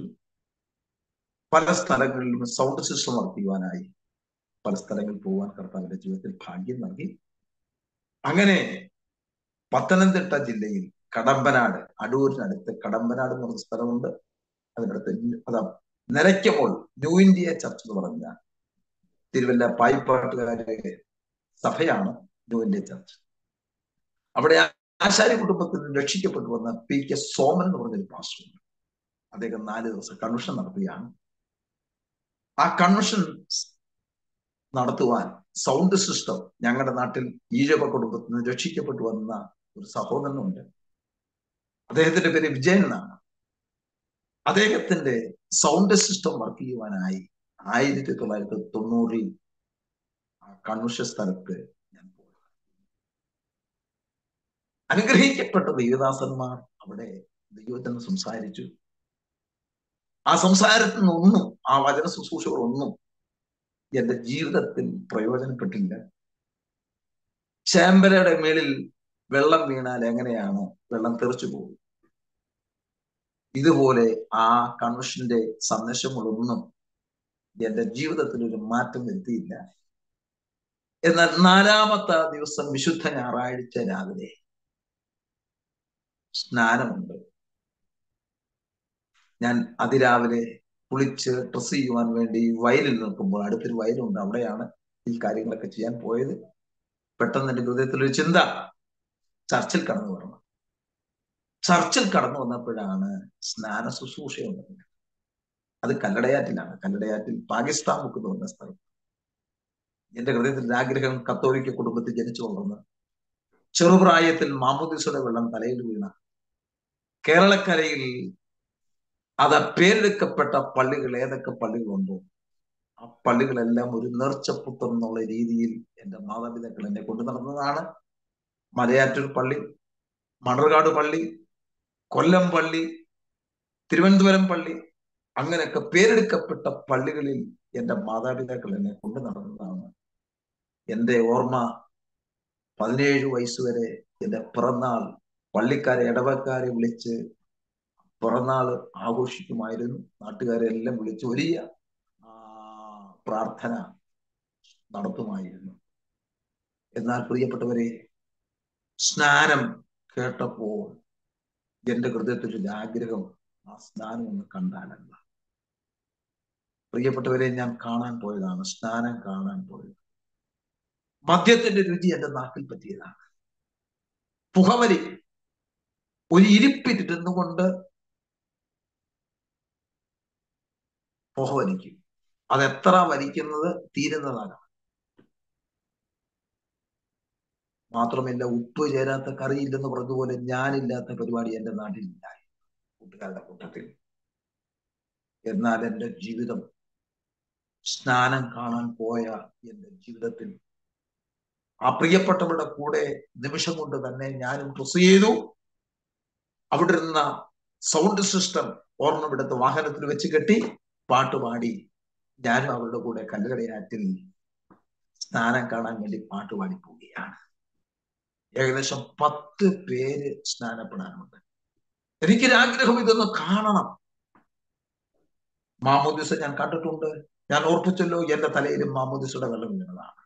പല സ്ഥലങ്ങളിലും സൗണ്ട് സിസ്റ്റം വർക്ക് ചെയ്യുവാനായി പല സ്ഥലങ്ങളിൽ പോകാൻ കർത്താവിന്റെ ജീവിതത്തിൽ ഭാഗ്യം നൽകി അങ്ങനെ പത്തനംതിട്ട ജില്ലയിൽ കടമ്പനാട് അടൂരിനടുത്ത് കടമ്പനാട് എന്ന് പറഞ്ഞ സ്ഥലമുണ്ട് അതിനടുത്ത് അതാ നിലയ്ക്കപ്പോൾ ന്യൂ ഇന്ത്യ ചർച്ച് എന്ന് പറഞ്ഞ തിരുവല്ല പായിപ്പാട്ടുകാരുടെ സഭയാണ് ന്യൂ ഇന്ത്യ ചർച്ച് അവിടെ ആശാരി കുടുംബത്തിൽ നിന്ന് രക്ഷിക്കപ്പെട്ടു വന്ന പി കെ സോമൻ എന്ന് പറഞ്ഞൊരു പാസ്റ്ററുണ്ട് അദ്ദേഹം നാല് ദിവസം കൺവെൻഷൻ നടത്തുകയാണ് ആ കൺവെൻഷൻ നടത്തുവാൻ സൗണ്ട് സിസ്റ്റം ഞങ്ങളുടെ നാട്ടിൽ ഈഴവ കുടുംബത്തിൽ നിന്ന് രക്ഷിക്കപ്പെട്ടു വന്ന ഒരു സഹോദരനുണ്ട് അദ്ദേഹത്തിന്റെ പേര് വിജയൻ എന്നാണ് അദ്ദേഹത്തിന്റെ സൗണ്ട് സിസ്റ്റം വർക്ക് ചെയ്യുവാനായി ആയിരത്തി തൊള്ളായിരത്തി തൊണ്ണൂറിൽ ആ കൺവെൻഷൻ സ്ഥലത്ത് ഞാൻ പോയി അനുഗ്രഹിക്കപ്പെട്ട ദൈവദാസന്മാർ അവിടെ ദൈവത്തിന് സംസാരിച്ചു ആ സംസാരത്തിൽ നിന്നൊന്നും ആ വചന ശുശ്രൂഷകളൊന്നും എന്റെ ജീവിതത്തിൽ പ്രയോജനപ്പെട്ടില്ല ചേമ്പലയുടെ മേളിൽ വെള്ളം വീണാൽ എങ്ങനെയാണ് വെള്ളം തെറിച്ചു പോകും ഇതുപോലെ ആ കൺവെൻഷന്റെ സന്ദേശങ്ങളൊന്നും എന്റെ ജീവിതത്തിൽ ഒരു മാറ്റം വരുത്തിയില്ല എന്നാൽ നാലാമത്തെ ദിവസം വിശുദ്ധ ഞായറാഴ്ച രാവിലെ സ്നാനമുണ്ട് ഞാൻ അതിരാവിലെ കുളിച്ച് ഡ്രസ് ചെയ്യുവാൻ വേണ്ടി വയലിൽ നിൽക്കുമ്പോൾ അടുത്തൊരു വയലുണ്ട് അവിടെയാണ് ഈ കാര്യങ്ങളൊക്കെ ചെയ്യാൻ പോയത് പെട്ടെന്ന് എന്റെ ഹൃദയത്തിൽ ഒരു ചിന്ത ചർച്ചിൽ കടന്നു വരണം ചർച്ചിൽ കടന്നു വന്നപ്പോഴാണ് സ്നാന ശുശ്രൂഷ ഉള്ളത് അത് കല്ലടയാറ്റിലാണ് കല്ലടയാറ്റിൽ പാകിസ്ഥാൻ ബുക്ക് എന്ന് പറഞ്ഞ സ്ഥലം എന്റെ ഹൃദയത്തിൽ ആഗ്രഹം കത്തോലിക്ക കുടുംബത്തിൽ ജനിച്ചു വളർന്ന് ചെറുപ്രായത്തിൽ മാമുദിസയുടെ വെള്ളം തലയിൽ വീണ കേരളക്കരയിൽ അത് പേരെടുക്കപ്പെട്ട പള്ളികൾ ഏതൊക്കെ പള്ളികളുണ്ടോ ആ പള്ളികളെല്ലാം ഒരു നേർച്ചപ്പുത്തം എന്നുള്ള രീതിയിൽ എൻ്റെ മാതാപിതാക്കൾ എന്നെ കൊണ്ടു നടന്നതാണ് മലയാറ്റൂർ പള്ളി മണർകാട് പള്ളി കൊല്ലം പള്ളി തിരുവനന്തപുരം പള്ളി അങ്ങനെയൊക്കെ പേരെടുക്കപ്പെട്ട പള്ളികളിൽ എൻ്റെ മാതാപിതാക്കൾ എന്നെ കൊണ്ടു നടന്നതാണ് എൻ്റെ ഓർമ്മ പതിനേഴ് വയസ്സ് വരെ എൻ്റെ പിറന്നാൾ പള്ളിക്കാരെ ഇടവക്കാരെ വിളിച്ച് പിറന്നാൾ ആഘോഷിക്കുമായിരുന്നു നാട്ടുകാരെ എല്ലാം വിളിച്ച് വലിയ പ്രാർത്ഥന നടത്തുമായിരുന്നു എന്നാൽ പ്രിയപ്പെട്ടവരെ സ്നാനം കേട്ടപ്പോൾ എന്റെ ഹൃദയത്തിൽ ഒരു ആഗ്രഹം ആ സ്നാനം ഒന്ന് കണ്ടാലല്ല പ്രിയപ്പെട്ടവരെ ഞാൻ കാണാൻ പോയതാണ് സ്നാനം കാണാൻ പോയത് മദ്യത്തിന്റെ രുചി എന്റെ നാക്കിൽ പറ്റിയതാണ് പുകവലി ഒരു ഇരിപ്പിലിരുന്നു കൊണ്ട് പുക വലിക്കും അതെത്ര വലിക്കുന്നത് തീരുന്നതാണ് മാത്രമല്ല ഉപ്പ് ചേരാത്ത കറിയില്ലെന്ന് പറഞ്ഞതുപോലെ ഞാനില്ലാത്ത പരിപാടി എന്റെ നാട്ടിലില്ലായി കൂട്ടുകാരുടെ കൂട്ടത്തിൽ എന്നാൽ എൻ്റെ ജീവിതം സ്നാനം കാണാൻ പോയ എൻ്റെ ജീവിതത്തിൽ ആ പ്രിയപ്പെട്ടവരുടെ കൂടെ നിമിഷം കൊണ്ട് തന്നെ ഞാനും ഡ്രസ് ചെയ്തു അവിടെ ഇരുന്ന സൗണ്ട് സിസ്റ്റം ഓർണമെടുത്ത് വാഹനത്തിൽ വെച്ച് കെട്ടി പാട്ടുപാടി ഞാനും അവരുടെ കൂടെ കല്ലുകടയാറ്റിൽ സ്നാനം കാണാൻ വേണ്ടി പാട്ടുപാടി പോവുകയാണ് ഏകദേശം പത്ത് പേര് സ്നാനപ്പെടാനുണ്ട് എനിക്കൊരാഗ്രഹം ഇതൊന്ന് കാണണം മാമോദിസ ഞാൻ കണ്ടിട്ടുണ്ട് ഞാൻ ഓർപ്പിച്ചല്ലോ എന്റെ തലയിലും മാമോദിസയുടെ വെള്ളം വീണതാണ്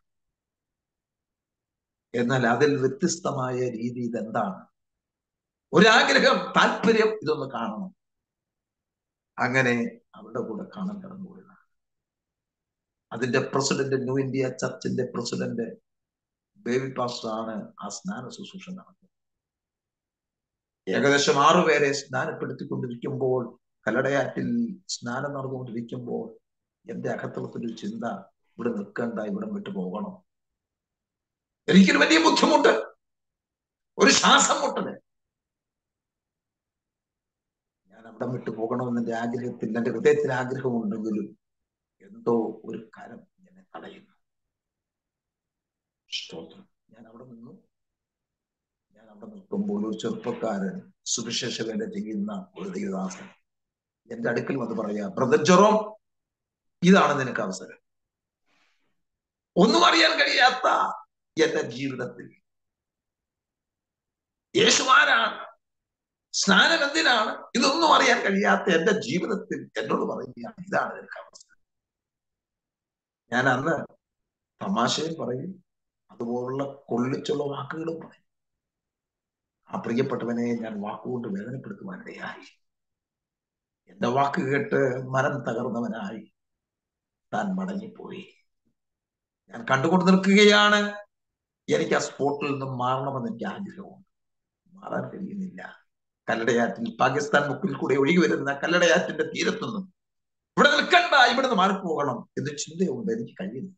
എന്നാൽ അതിൽ വ്യത്യസ്തമായ രീതി ഇതെന്താണ് ഒരാഗ്രഹം താല്പര്യം ഇതൊന്ന് കാണണം അങ്ങനെ അവരുടെ കൂടെ കാണാൻ കടന്നുപോയതാണ് അതിന്റെ പ്രസിഡന്റ് ന്യൂ ഇന്ത്യ ചർച്ചിന്റെ പ്രസിഡന്റ് ബേബി പാസ്റ്റർ ആണ് ആ സ്നാന ശുശ്രൂഷ നടത്തുന്നത് ഏകദേശം ആറുപേരെ സ്നാനപ്പെടുത്തിക്കൊണ്ടിരിക്കുമ്പോൾ കല്ലടയാറ്റിൽ സ്നാനം നടന്നുകൊണ്ടിരിക്കുമ്പോൾ എന്റെ അകത്തളത്തിലൊരു ചിന്ത ഇവിടെ നിൽക്കണ്ട ഇവിടെ വിട്ടു പോകണം എനിക്കൊരു വലിയ ബുദ്ധിമുട്ട് ഒരു ശ്വാസം മുട്ടല് ഞാൻ അവിടെ വിട്ടു പോകണമെന്ന് എന്റെ ആഗ്രഹത്തിൽ എന്റെ ഹൃദയത്തിൽ ആഗ്രഹമുണ്ടെങ്കിലും എന്തോ ഒരു കരം എന്നെ തടയുന്നു സ്തോത്രം ഞാൻ അവിടെ നിന്നു ഞാൻ അവിടെ നിൽക്കുമ്പോൾ ഒരു ചെറുപ്പക്കാരൻ സുവിശേഷ വേല ചെയ്യുന്ന ഒരു ദൈവദാസൻ എന്റെ അടുക്കൽ വന്ന് പറയാ ബ്രദർ ജെറോം ഇതാണ് നിനക്ക് അവസരം ഒന്നും അറിയാൻ കഴിയാത്ത എന്റെ ജീവിതത്തിൽ യേശുമാരാണ് സ്നാനം എന്തിനാണ് ഇതൊന്നും അറിയാൻ കഴിയാത്ത എന്റെ ജീവിതത്തിൽ എന്നോട് പറയുകയാണ് ഇതാണ് നിനക്ക് അവസരം ഞാൻ അന്ന് തമാശയും പറയും അതുപോലുള്ള കൊള്ളിച്ചുള്ള വാക്കുകളും പറയും ആ പ്രിയപ്പെട്ടവനെ ഞാൻ വാക്കുകൊണ്ട് വേദനപ്പെടുത്തുവാനിടയായി എന്റെ വാക്ക് കേട്ട് മനം തകർന്നവനായി താൻ മടങ്ങിപ്പോയി ഞാൻ കണ്ടുകൊണ്ട് നിൽക്കുകയാണ് എനിക്ക് ആ സ്പോട്ടിൽ നിന്നും മാറണമെന്ന് എനിക്ക് ആഗ്രഹമുണ്ട് മാറാൻ കഴിയുന്നില്ല കല്ലടയാറ്റിൽ പാകിസ്ഥാൻ മുക്കിൽ കൂടെ ഒഴുകി വരുന്ന കല്ലടയാറ്റിന്റെ തീരത്തുനിന്നും ഇവിടെ നിൽക്കണ്ട ഇവിടുന്ന് മാറിപ്പോകണം എന്ന് ചിന്തയുണ്ട് എനിക്ക് കഴിയുന്നില്ല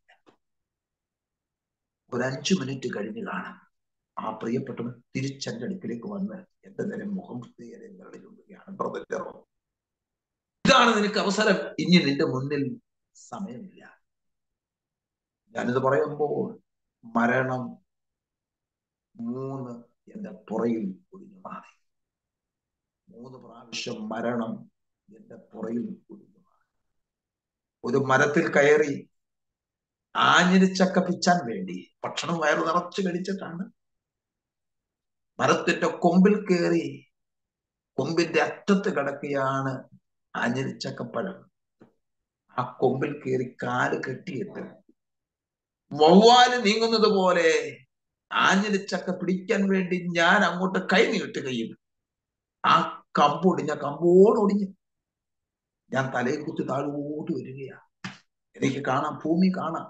ഒരു അഞ്ചു മിനിറ്റ് കഴിഞ്ഞ് കാണാം ആ പ്രിയപ്പെട്ടവൻ തിരിച്ചെന്റെ അടുക്കിലേക്ക് വന്ന് എന്റെ നേരെ മുഖം നിരങ്ങളിലുകയാണ് ബ്രദറോ ഇതാണ് നിനക്ക് അവസരം ഇനി നിന്റെ മുന്നിൽ സമയമില്ല ഞാനിത് പറയുമ്പോൾ മരണം മൂന്ന് എന്റെ പുറയിൽ ഒഴിഞ്ഞു മാറി മൂന്ന് പ്രാവശ്യം മരണം എന്റെ പുറയിൽ ഒഴിഞ്ഞു മാറി ഒരു മരത്തിൽ കയറി ആഞ്ഞിരിച്ചക്ക പിച്ചാൻ വേണ്ടി ഭക്ഷണം വയറ് നിറച്ചു കഴിച്ചിട്ടാണ് മരത്തിന്റെ കൊമ്പിൽ കയറി കൊമ്പിന്റെ അറ്റത്ത് കിടക്കുകയാണ് ആഞ്ഞിരിച്ചക്കപ്പഴം ആ കൊമ്പിൽ കയറി കാല് കെട്ടിയിട്ട് വവ്വാല് നീങ്ങുന്നത് പോലെ ആഞ്ഞിരിച്ചക്ക പിടിക്കാൻ വേണ്ടി ഞാൻ അങ്ങോട്ട് കൈ നീട്ടുകയും ആ കമ്പൊടിഞ്ഞ കമ്പോടൊടിഞ്ഞ് ഞാൻ തലയിൽ കുത്തി താഴോട്ട് വരികയാണ് എനിക്ക് കാണാം ഭൂമി കാണാം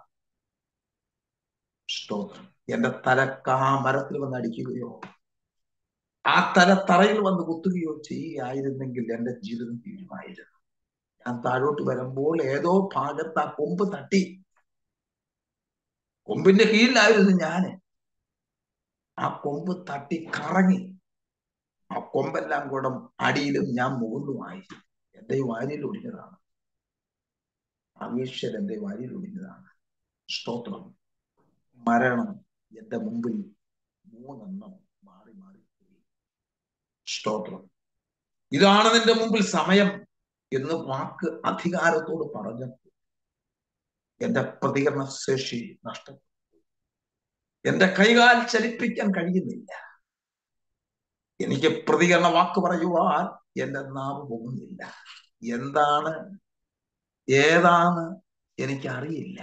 സ്തോത്രം എന്റെ തലക്ക് ആ മരത്തിൽ വന്ന് അടിക്കുകയോ ആ തല തറയിൽ വന്ന് കുത്തുകയോ ചെയ്യുകയായിരുന്നെങ്കിൽ എന്റെ ജീവിതം തീരുമായിരുന്നു ഞാൻ താഴോട്ട് വരുമ്പോൾ ഏതോ ഭാഗത്ത് ആ കൊമ്പ് തട്ടി കൊമ്പിന്റെ കീഴിലായിരുന്നു ഞാന് ആ കൊമ്പ് തട്ടി കറങ്ങി ആ കൊമ്പെല്ലാം കൂടെ അടിയിലും ഞാൻ മുകളിലുമായി എന്റെ വാരിയിൽ ഒടിഞ്ഞതാണ് അമീശ്വർ എന്റെ വാരിയിൽ ഒടിഞ്ഞതാണ് സ്തോത്രം മരണം എന്റെ മുമ്പിൽ മൂന്നെണ്ണം മാറി മാറി പോയി സ്തോത്രം ഇതാണ് നിന്റെ മുമ്പിൽ സമയം എന്ന് വാക്ക് അധികാരത്തോട് പറഞ്ഞപ്പോൾ എന്റെ പ്രതികരണ ശേഷി നഷ്ടപ്പെട്ടു എന്റെ കൈകാൽ ചലിപ്പിക്കാൻ കഴിയുന്നില്ല എനിക്ക് പ്രതികരണ വാക്ക് പറയുവാൻ എന്റെ നാവ് പോകുന്നില്ല എന്താണ് ഏതാണ് എനിക്കറിയില്ല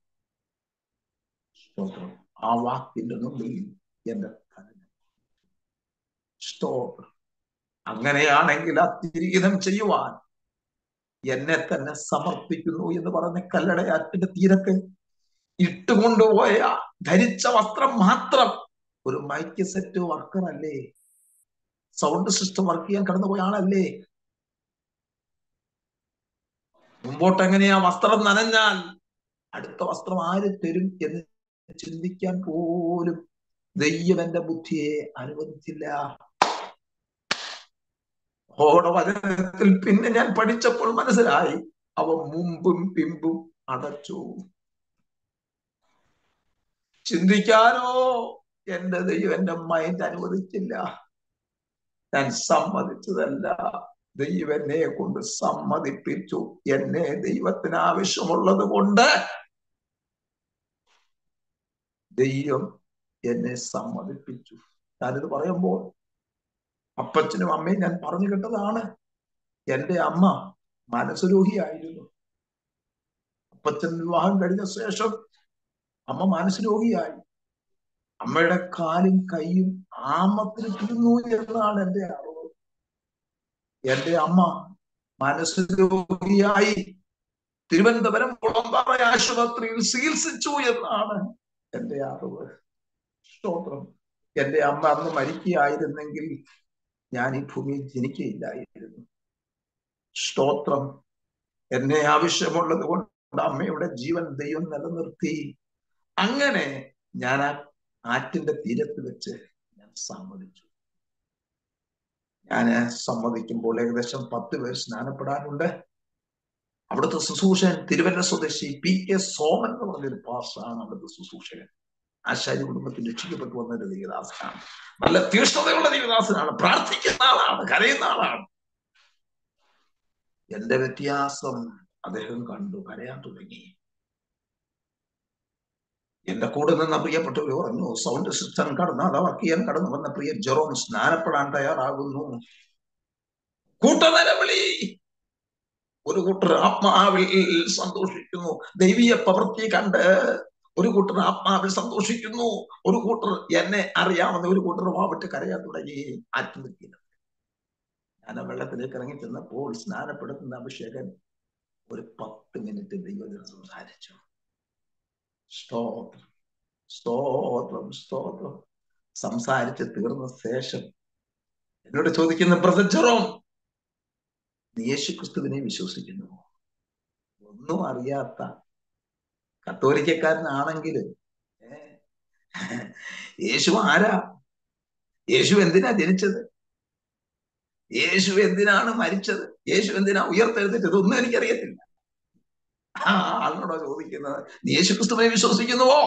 സ്തോത്രം ആ വാക്കിന്റെ മുമ്പിൽ എന്റെ സ്തോത്രം അങ്ങനെയാണെങ്കിൽ ആ തിരികിതം ചെയ്യുവാൻ എന്നെ തന്നെ സമർപ്പിക്കുന്നു എന്ന് പറഞ്ഞ കല്ലടയാറ്റിന്റെ തീരത്ത് ഇട്ടുകൊണ്ടുപോയ ധരിച്ച വസ്ത്രം മാത്രം ഒരു മൈക്ക് സെറ്റ് വർക്കർ അല്ലേ സൗണ്ട് സിസ്റ്റം വർക്ക് ചെയ്യാൻ കടന്നുപോയ ആളല്ലേ മുമ്പോട്ട് എങ്ങനെയാ വസ്ത്രം നനഞ്ഞാൽ അടുത്ത വസ്ത്രം ആര് തരും എന്ന് ചിന്തിക്കാൻ പോലും ദൈവം എന്റെ ബുദ്ധിയെ അനുവദിച്ചില്ല ഓടവചനത്തിൽ പിന്നെ ഞാൻ പഠിച്ചപ്പോൾ മനസ്സിലായി അവ മുമ്പും പിമ്പും അടച്ചു ചിന്തിക്കാനോ എന്റെ ദൈവം എന്റെ മൈൻഡ് അനുവദിച്ചില്ല ഞാൻ സമ്മതിച്ചതല്ല ദൈവം എന്നെ കൊണ്ട് സമ്മതിപ്പിച്ചു എന്നെ ദൈവത്തിന് ആവശ്യമുള്ളത് കൊണ്ട് ദൈവം എന്നെ സമ്മതിപ്പിച്ചു ഞാനിത് പറയുമ്പോൾ അപ്പച്ചനും അമ്മയും ഞാൻ പറഞ്ഞു കേട്ടതാണ് എന്റെ അമ്മ മനസ്സുരോഗിയായിരുന്നു അപ്പച്ചൻ വിവാഹം കഴിഞ്ഞ ശേഷം അമ്മ മനസ്സുരോഗിയായി അമ്മയുടെ കാലും കൈയും ആമത്തിലിട്ടിരുന്നു എന്നാണ് എന്റെ അറിവ് എന്റെ അമ്മ മനസ്സുരോഗിയായി തിരുവനന്തപുരം കുളമ്പാറ ആശുപത്രിയിൽ ചികിത്സിച്ചു എന്നാണ് എന്റെ അറിവ് സ്തോത്രം എന്റെ അമ്മ അന്ന് മരിക്കുകയായിരുന്നെങ്കിൽ ഞാൻ ഈ ഭൂമിയിൽ ജനിക്കുകയില്ലായിരുന്നു സ്തോത്രം എന്നെ ആവശ്യമുള്ളത് കൊണ്ട് അമ്മയുടെ ജീവൻ ദൈവം നിലനിർത്തി അങ്ങനെ ഞാൻ ആ ആറ്റിന്റെ തീരത്ത് വെച്ച് ഞാൻ സമ്മതിച്ചു ഞാൻ സമ്മതിക്കുമ്പോൾ ഏകദേശം പത്ത് പേർ സ്നാനപ്പെടാനുണ്ട് അവിടുത്തെ ശുശ്രൂഷൻ തിരുവല്ല സ്വദേശി പി കെ സോമൻ എന്ന് പറഞ്ഞൊരു പാസ്റ്റാണ് അവിടുത്തെ ശുശ്രൂഷകൻ ആശാരി കുടുംബത്തിൽ രക്ഷിക്കപ്പെട്ടു വന്ന ഒരു ദൈവദാസനാണ് നല്ല തീഷ്ണതയുള്ള ദൈവദാസനാണ് പ്രാർത്ഥിക്കുന്ന ആളാണ് കരയുന്ന ആളാണ് എന്റെ വ്യത്യാസം അദ്ദേഹം കണ്ടു കരയാൻ തുടങ്ങി എന്റെ കൂടെ നിന്ന പ്രിയപ്പെട്ടവർ പറഞ്ഞു സൗണ്ട് സിസ്റ്റം കടന്ന് അത് വർക്ക് ചെയ്യാൻ കടന്നു വന്ന പ്രിയ ജെറോം സ്നാനപ്പെടാൻ തയ്യാറാകുന്നു കൂട്ടനിലവിളി ഒരു കൂട്ടർ ആത്മാവിൽ സന്തോഷിക്കുന്നു ദൈവീയ പ്രവൃത്തി കണ്ട് ഒരു കൂട്ടർ ആത്മാവിൽ സന്തോഷിക്കുന്നു ഒരു കൂട്ടർ എന്നെ അറിയാവുന്ന ഒരു കൂട്ടർ വാവിട്ട് കരയാൻ തുടങ്ങി ആത്മഹത്യ ഞാൻ ആ വെള്ളത്തിലേക്ക് ഇറങ്ങി ചെന്നപ്പോൾ സ്നാനപ്പെടുത്തുന്ന അഭിഷേകൻ ഒരു പത്ത് മിനിറ്റ് ദൈവത്തിന് സംസാരിച്ചു സ്തോത്രം സ്തോത്രം സ്തോത്രം സംസാരിച്ച് തീർന്ന ശേഷം എന്നോട് ചോദിക്കുന്ന പ്രസച്ചറോ നീ യേശു ക്രിസ്തുവിനെ വിശ്വസിക്കുന്നു ഒന്നും അറിയാത്ത കത്തോലിക്കക്കാരനാണെങ്കിലും യേശു ആരാ യേശു എന്തിനാ ജനിച്ചത് യേശു എന്തിനാണ് മരിച്ചത് യേശു എന്തിനാ ഉയർത്തെഴുന്നേറ്റത് ഒന്നും എനിക്കറിയത്തില്ല ആ ആളിനോടോ ചോദിക്കുന്നത് നീ യേശു ക്രിസ്തുവിനെ വിശ്വസിക്കുന്നുവോ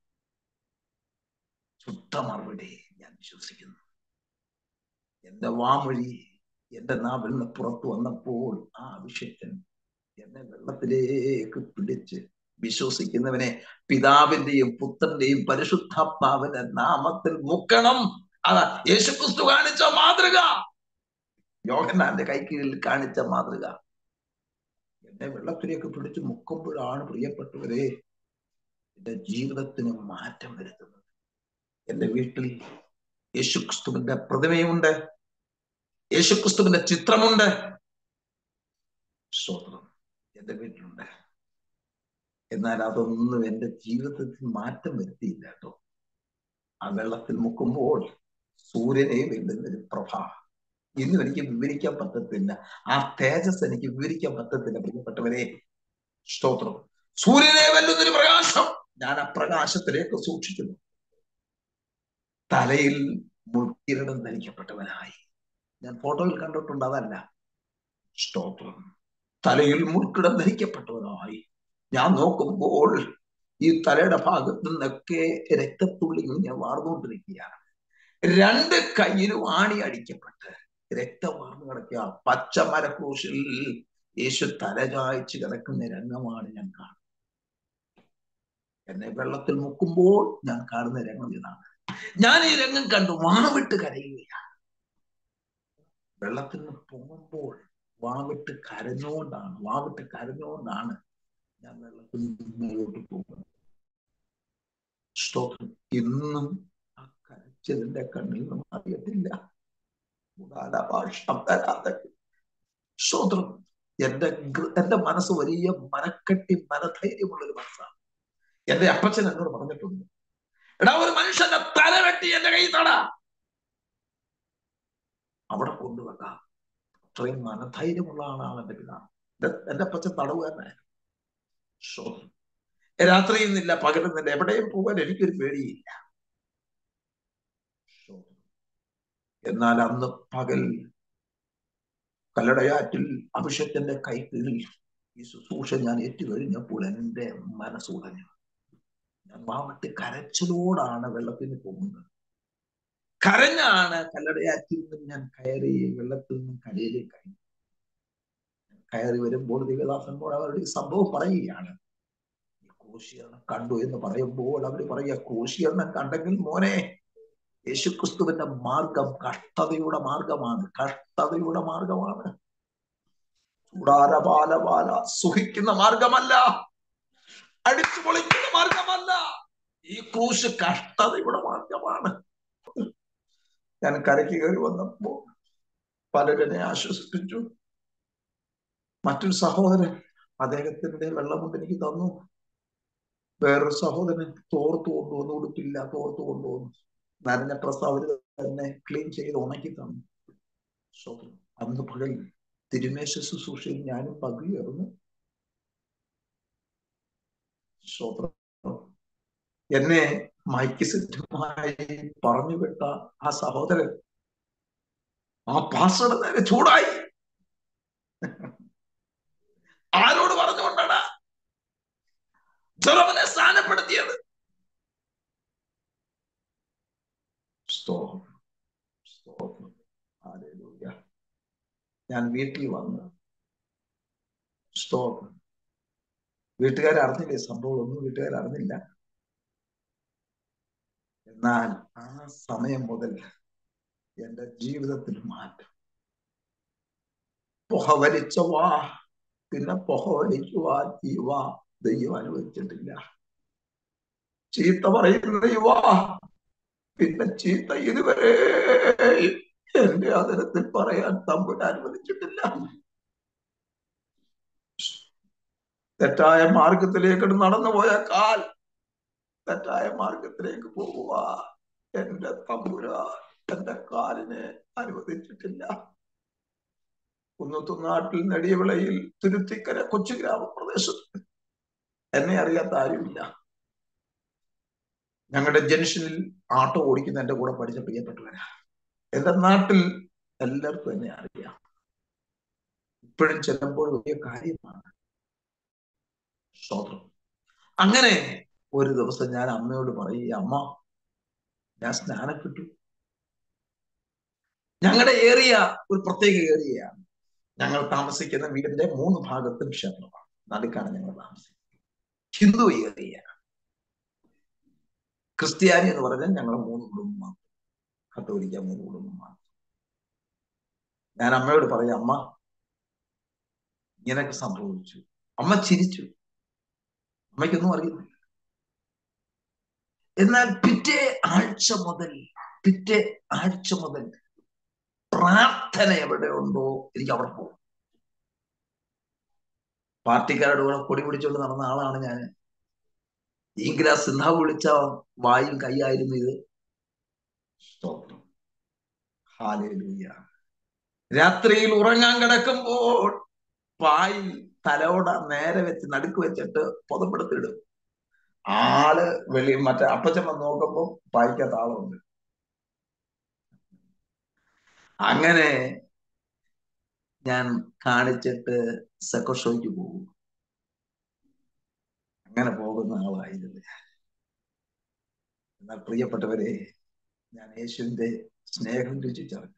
ചുട്ട മറുപടി ഞാൻ വിശ്വസിക്കുന്നു എന്റെ വാമൊഴി എന്റെ നാവിൽ നിന്ന് പുറത്തു വന്നപ്പോൾ ആ അഭിഷേകൻ എന്നെ വെള്ളത്തിലേക്ക് പിടിച്ച് വിശ്വസിക്കുന്നവനെ പിതാവിന്റെയും പുത്രന്റെയും പരിശുദ്ധാത്മാവിന്റെ നാമത്തിൽ മുക്കണം അതാ യേശുക്രിസ്തു കാണിച്ച മാതൃക യോഹന്നാന്റെ കൈക്കീഴിൽ കാണിച്ച മാതൃക എന്നെ വെള്ളത്തിലേക്ക് പിടിച്ച് മുക്കുമ്പോഴാണ് പ്രിയപ്പെട്ടവരെ എന്റെ ജീവിതത്തിന് മാറ്റം വരുത്തുന്നത് എന്റെ വീട്ടിൽ യേശുക്രിസ്തുവിന്റെ പ്രതിമയുണ്ട് യേശുക്രിസ്തുവിന്റെ ചിത്രമുണ്ട് സ്തോത്രം എന്റെ വീട്ടിലുണ്ട് എന്നാൽ അതൊന്നും എന്റെ ജീവിതത്തിൽ മാറ്റം വരുത്തിയില്ല കേട്ടോ ആ വെള്ളത്തിൽ മുക്കുമ്പോൾ സൂര്യനെ വെല്ലുന്നൊരു പ്രഭ ഇന്നും എനിക്ക് വിവരിക്കാൻ പറ്റത്തില്ല ആ തേജസ് എനിക്ക് വിവരിക്കാൻ പറ്റത്തില്ല പ്രിയപ്പെട്ടവരെ സ്തോത്രം സൂര്യനെ വെല്ലുന്നൊരു പ്രകാശം ഞാൻ ആ പ്രകാശത്തിലേക്ക് സൂക്ഷിക്കുന്നു തലയിൽ മുൾക്കിരീടം ധരിക്കപ്പെട്ടവനായി ഞാൻ ഫോട്ടോയിൽ കണ്ടിട്ടുണ്ട് അതല്ല സ്തോത്രം തലയിൽ മുൾക്കിടം ധരിക്കപ്പെട്ടവനായി ഞാൻ നോക്കുമ്പോൾ ഈ തലയുടെ ഭാഗത്തു നിന്നൊക്കെ രക്തത്തുള്ളി ഇങ്ങനെ വാർന്നുകൊണ്ടിരിക്കുകയാണ് രണ്ട് കയ്യിലും ആണി അടിക്കപ്പെട്ട് രക്തം വാർന്നു കിടക്കുക പച്ച മരക്രൂശിൽ യേശു തലചായ്ച്ച് കിടക്കുന്ന രംഗമാണ് ഞാൻ കാണുന്നത് എന്നെ വെള്ളത്തിൽ മുക്കുമ്പോൾ ഞാൻ കാണുന്ന രംഗം ഇതാണ് ഞാൻ ഈ രംഗം കണ്ടു വാവിട്ട് കരയുകയാണ് വെള്ളത്തിൽ നിന്ന് പൊങ്ങുമ്പോൾ വാവിട്ട് കരഞ്ഞുകൊണ്ടാണ് വാവിട്ട് കരഞ്ഞുകൊണ്ടാണ് ഞാൻ വെള്ളത്തിൽ മേലോട്ട് പോകുന്നത് സ്തോത്രം ഇന്നും ആ കരച്ചതിന്റെ കണ്ണിൽ നിന്നും അറിയത്തില്ല സ്തോത്രം എന്റെ എന്റെ മനസ്സ് വലിയ മനക്കെട്ടി മനധൈര്യമുള്ള ഒരു മനസ്സാണ് എന്റെ അപ്പച്ചൻ എന്നോട് പറഞ്ഞിട്ടുണ്ട് എടാ ഒരു മനുഷ്യന്റെ തല വെട്ടി എന്റെ കൈ തട അവിടെ കൊണ്ടുവെക്കാം അത്രയും മനധൈര്യമുള്ള ആളാണ് എന്റെ പിതാവ് എന്റെ അപ്പച്ചൻ തടവുകാരനായിരുന്നു രാത്രിയുന്നില്ല പകരുന്നില്ല എവിടെയും പോകാൻ എനിക്കൊരു പേടിയില്ല എന്നാൽ അന്ന് പകൽ കല്ലടയാറ്റിൽ അഭിഷേകത്തിന്റെ കൈക്കീഴിൽ ഈ ശുശ്രൂഷ ഞാൻ ഏറ്റുകഴിഞ്ഞപ്പോൾ എൻ്റെ മനസ്സുടഞ്ഞു ഞാൻ വാവട്ട് കരച്ചിലോടാണ് വെള്ളത്തിന് പോകുന്നത് കരഞ്ഞാണ് കല്ലടയാറ്റിൽ നിന്നും ഞാൻ കയറി വെള്ളത്തിൽ നിന്നും കരയിലേക്ക് കയറി കയറി വരുമ്പോൾ ദിവദാസനോട് അവരുടെ സംഭവം പറയുകയാണ് ക്രൂശീകരണം കണ്ടു എന്ന് പറയുമ്പോൾ അവര് പറയുക ക്രൂശീകരണം കണ്ടെങ്കിൽ മോനെ യേശുക്രിസ്തുവിന്റെ മാർഗം കഷ്ടതയുടെ മാർഗമാണ് കഷ്ടതയുടെ മാർഗമാണ് ചൂടാരപാലപാല സുഖിക്കുന്ന മാർഗമല്ല അടിച്ചു പൊളിക്കുന്ന മാർഗമല്ല ഈ ക്രൂശ് കഷ്ടതയുടെ മാർഗമാണ് ഞാൻ കരയ്ക്ക് കയറി വന്നപ്പോ പലരെന്നെ ആശ്വസിപ്പിച്ചു മറ്റൊരു സഹോദരൻ അദ്ദേഹത്തിന്റെ വെള്ളം കൊണ്ട് എനിക്ക് തന്നു വേറൊരു സഹോദരൻ തോർത്തു കൊണ്ടുവന്നു ഉടുപ്പില്ല തോർത്തു കൊണ്ടുവന്നു നനഞ്ഞ ഡ്രസ് അവര് തന്നെ ക്ലീൻ ചെയ്ത് ഉണക്കി തന്നു സ്തോത്രം. അന്ന് പകൽ തിരുമേശ ശുശ്രൂഷയിൽ ഞാനും പങ്കുചേർന്നു സ്തോത്രം എന്നെ മൈക്ക് സെറ്റുമായി പറഞ്ഞു വിട്ട ആ സഹോദരൻ ആ പാസ്റ്ററുടെ നേരെ ചൂടായി ആരോട് പറഞ്ഞുകൊണ്ടാണ് ജെറോമിനെ സ്ഥാനപ്പെടുത്തിയത് സ്തോത്രം സ്തോത്രം ഹല്ലേലൂയ ഞാൻ വീട്ടിൽ വന്ന് സ്തോത്രം വീട്ടുകാർ അറിഞ്ഞില്ലേ സംഭവം ഒന്നും വീട്ടുകാർ അറിഞ്ഞില്ല എന്നാൽ ആ സമയം മുതൽ എന്റെ ജീവിതത്തിൽ മാറ്റം പുക വലിച്ച വാ പിന്നെ പുക വലിക്കുവാൻ ഈ വാ ദൈവം അനുവദിച്ചിട്ടില്ല ചീത്ത പറയുന്ന ഈ വാ പിന്നെ ചീത്ത ഇതുവരെ എന്റെ അതിരത്തിൽ പറയാൻ തമ്പുരാൻ അനുവദിച്ചിട്ടില്ല തെറ്റായ മാർഗത്തിലേക്ക് നടന്നുപോയ കാൽ തെറ്റായ മാർഗത്തിലേക്ക് പോവുക എന്റെ തമ്പുരാൻ എന്റെ കാലിനെ അനുവദിച്ചിട്ടില്ല കുന്നത്തുനാട്ടിൽ നെടിയവിളയിൽ തുരുത്തിക്കര കൊച്ചു ഗ്രാമപ്രദേശത്ത് എന്നെ അറിയാത്ത ആരുമില്ല ഞങ്ങളുടെ ജംഗ്ഷനിൽ ആട്ടോ ഓടിക്കുന്ന എന്റെ കൂടെ പഠിച്ച പ്രിയപ്പെട്ടവരാ എന്റെ നാട്ടിൽ എല്ലാവർക്കും എന്നെ അറിയാം ഇപ്പോഴും ചെല്ലുമ്പോൾ വലിയ കാര്യമാണ് സ്തോത്രം അങ്ങനെ ഒരു ദിവസം ഞാൻ അമ്മയോട് പറയുക അമ്മ ഞാൻ സ്നാനപ്പെട്ടു ഞങ്ങളുടെ ഏരിയ ഒരു പ്രത്യേക ഏരിയയാണ് ഞങ്ങൾ താമസിക്കുന്ന വീടിന്റെ മൂന്ന് ഭാഗത്തും ക്ഷേത്രമാണ് നടുക്കാണ് ഞങ്ങൾ താമസിക്കുന്നത് ഹിന്ദു ഏരിയ ക്രിസ്ത്യാനി എന്ന് പറഞ്ഞാൽ ഞങ്ങൾ മൂന്ന് കുടുംബം മാത്രം കത്തോലിക്ക മൂന്ന് കുടുംബം മാത്രം ഞാൻ അമ്മയോട് പറയാം അമ്മ ഇങ്ങനെയൊക്കെ സംഭവിച്ചു അമ്മ ചിരിച്ചു അമ്മയ്ക്കൊന്നും അറിയുന്നില്ല എന്നാൽ പിറ്റേ ആഴ്ച മുതൽ പിറ്റേ ആഴ്ച മുതൽ പ്രാർത്ഥന എവിടെ ഉണ്ടോ എനിക്ക് അവിടെ പോകും പാർട്ടിക്കാരുടെ കൂടെ കൊടി പിടിച്ചുകൊണ്ട് നടന്ന ആളാണ് ഞാൻ ഈങ്കില സിന്ധ വിളിച്ച വായും കൈയായിരുന്നു ഇത് സ്തോത്രം ഹാലേലൂയ രാത്രിയിൽ ഉറങ്ങാൻ കിടക്കുമ്പോൾ പായിൽ തലോട നേരെ വെച്ച് നടുക്ക് വെച്ചിട്ട് പുതപ്പെടുത്തിടും ആള് വെളി മറ്റേ അപ്പച്ചൻ വന്ന് നോക്കുമ്പോ പായിക്കാത്ത ആളുണ്ട് അങ്ങനെ ഞാൻ കാണിച്ചിട്ട് സെക്കോഷോയ്ക്ക് പോകും അങ്ങനെ പോകുന്ന ആളായിരുന്നു എന്നാൽ പ്രിയപ്പെട്ടവരെ ഞാൻ യേശുവിന്റെ സ്നേഹം രുചിച്ചറിഞ്ഞു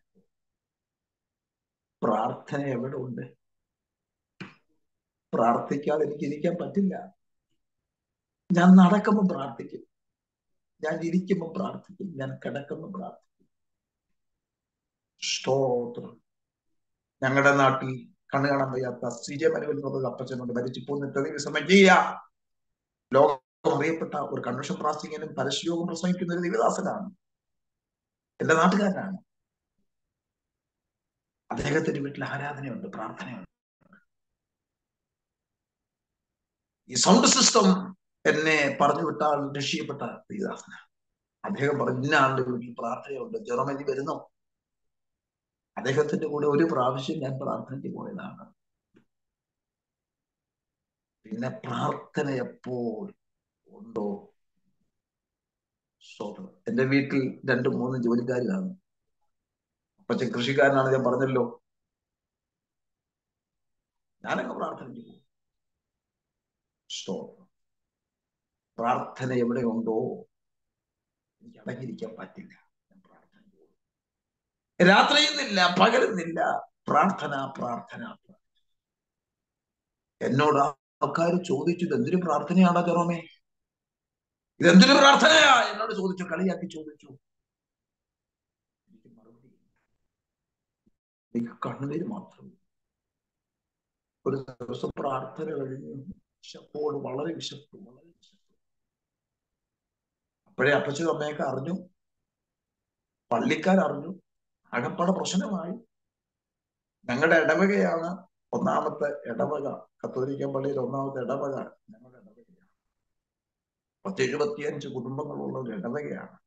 പ്രാർത്ഥന എവിടെ ഉണ്ട് പ്രാർത്ഥിക്കാതെ എനിക്ക് ഇരിക്കാൻ പറ്റില്ല ഞാൻ നടക്കുമ്പോൾ പ്രാർത്ഥിക്കും ഞാൻ ഇരിക്കുമ്പോൾ പ്രാർത്ഥിക്കും ഞാൻ കിടക്കുമ്പോൾ പ്രാർത്ഥിക്കും സ്തോത്രം ഞങ്ങളുടെ നാട്ടിൽ കണ്ണു കാണാൻ വയ്യാത്ത ശ്രീജയ മനുവൽ എന്നുള്ള അപ്പച്ചനോട് മരിച്ചു പോന്നിട്ട് വിശ്രമിക്കുക ലോകം അറിയപ്പെട്ട ഒരു കൺവെൻഷൻ പ്രാസിംഗിനും പരസ്യയോഗം പ്രസംഗിക്കുന്ന ഒരു ദിവദാസനാണ് എന്റെ നാട്ടുകാരനാണ് അദ്ദേഹത്തിന്റെ വീട്ടിൽ ആരാധനയുണ്ട് പ്രാർത്ഥനയുണ്ട് ഈ സൗണ്ട് സിസ്റ്റം എന്നെ പറഞ്ഞു വിട്ടാൽ രക്ഷിക്കപ്പെട്ട ദൈവദാസന അദ്ദേഹം പറഞ്ഞു ഇന്ന ആളുടെ വീട്ടിൽ പ്രാർത്ഥനയുണ്ട് ജെറോമതി വരുന്നു അദ്ദേഹത്തിന്റെ കൂടെ ഒരു പ്രാവശ്യം ഞാൻ പ്രാർത്ഥനയ്ക്ക് പോയതാണ് പിന്നെ പ്രാർത്ഥന എപ്പോൾ ഉണ്ടോ സ്തോത്രം എന്റെ വീട്ടിൽ രണ്ടും മൂന്നും ജോലിക്കാർ കാണും അപ്പച്ചൻ കൃഷിക്കാരനാണ് ഞാൻ പറഞ്ഞല്ലോ ഞാനങ്ങ് പ്രാർത്ഥനയ്ക്ക് പോകും സ്തോത്രം പ്രാർത്ഥന എവിടെ ഉണ്ടോ എനിക്ക് അടങ്ങിയിരിക്കാൻ പറ്റില്ല ഞാൻ പ്രാർത്ഥന രാത്രിയുന്നില്ല പകലുന്നില്ല പ്രാർത്ഥന പ്രാർത്ഥന എന്നോട് ആൾക്കാർ ചോദിച്ചു ഇതെന്തൊരു പ്രാർത്ഥനയാണോ ജെറോമേ ഇതെന്തൊരു പ്രാർത്ഥനയാ എന്നോട് ചോദിച്ചു കളിയാക്കി ചോദിച്ചു എനിക്ക് മറുപടി എനിക്ക് കണ്ണുനീര് മാത്രം ഒരു ദിവസം പ്രാർത്ഥന കഴിഞ്ഞു വിശപ്പോട് വളരെ വിശപ്പ് വളരെ വിശപ്പ് അപ്പോഴേ അപ്പച്ചും അമ്മയൊക്കെ അറിഞ്ഞു പള്ളിക്കാരറിഞ്ഞു അകപ്പട പ്രശ്നമായി ഞങ്ങളുടെ ഇടവകയാണ് ഒന്നാമത്തെ ഇടവക കത്തോലിക്കൻ പള്ളിയിൽ ഒന്നാമത്തെ ഇടവക ഞങ്ങളുടെ ഇടവകയാണ് പത്ത് എഴുപത്തിയഞ്ച് കുടുംബങ്ങളുള്ള ഒരു ഇടവകയാണ്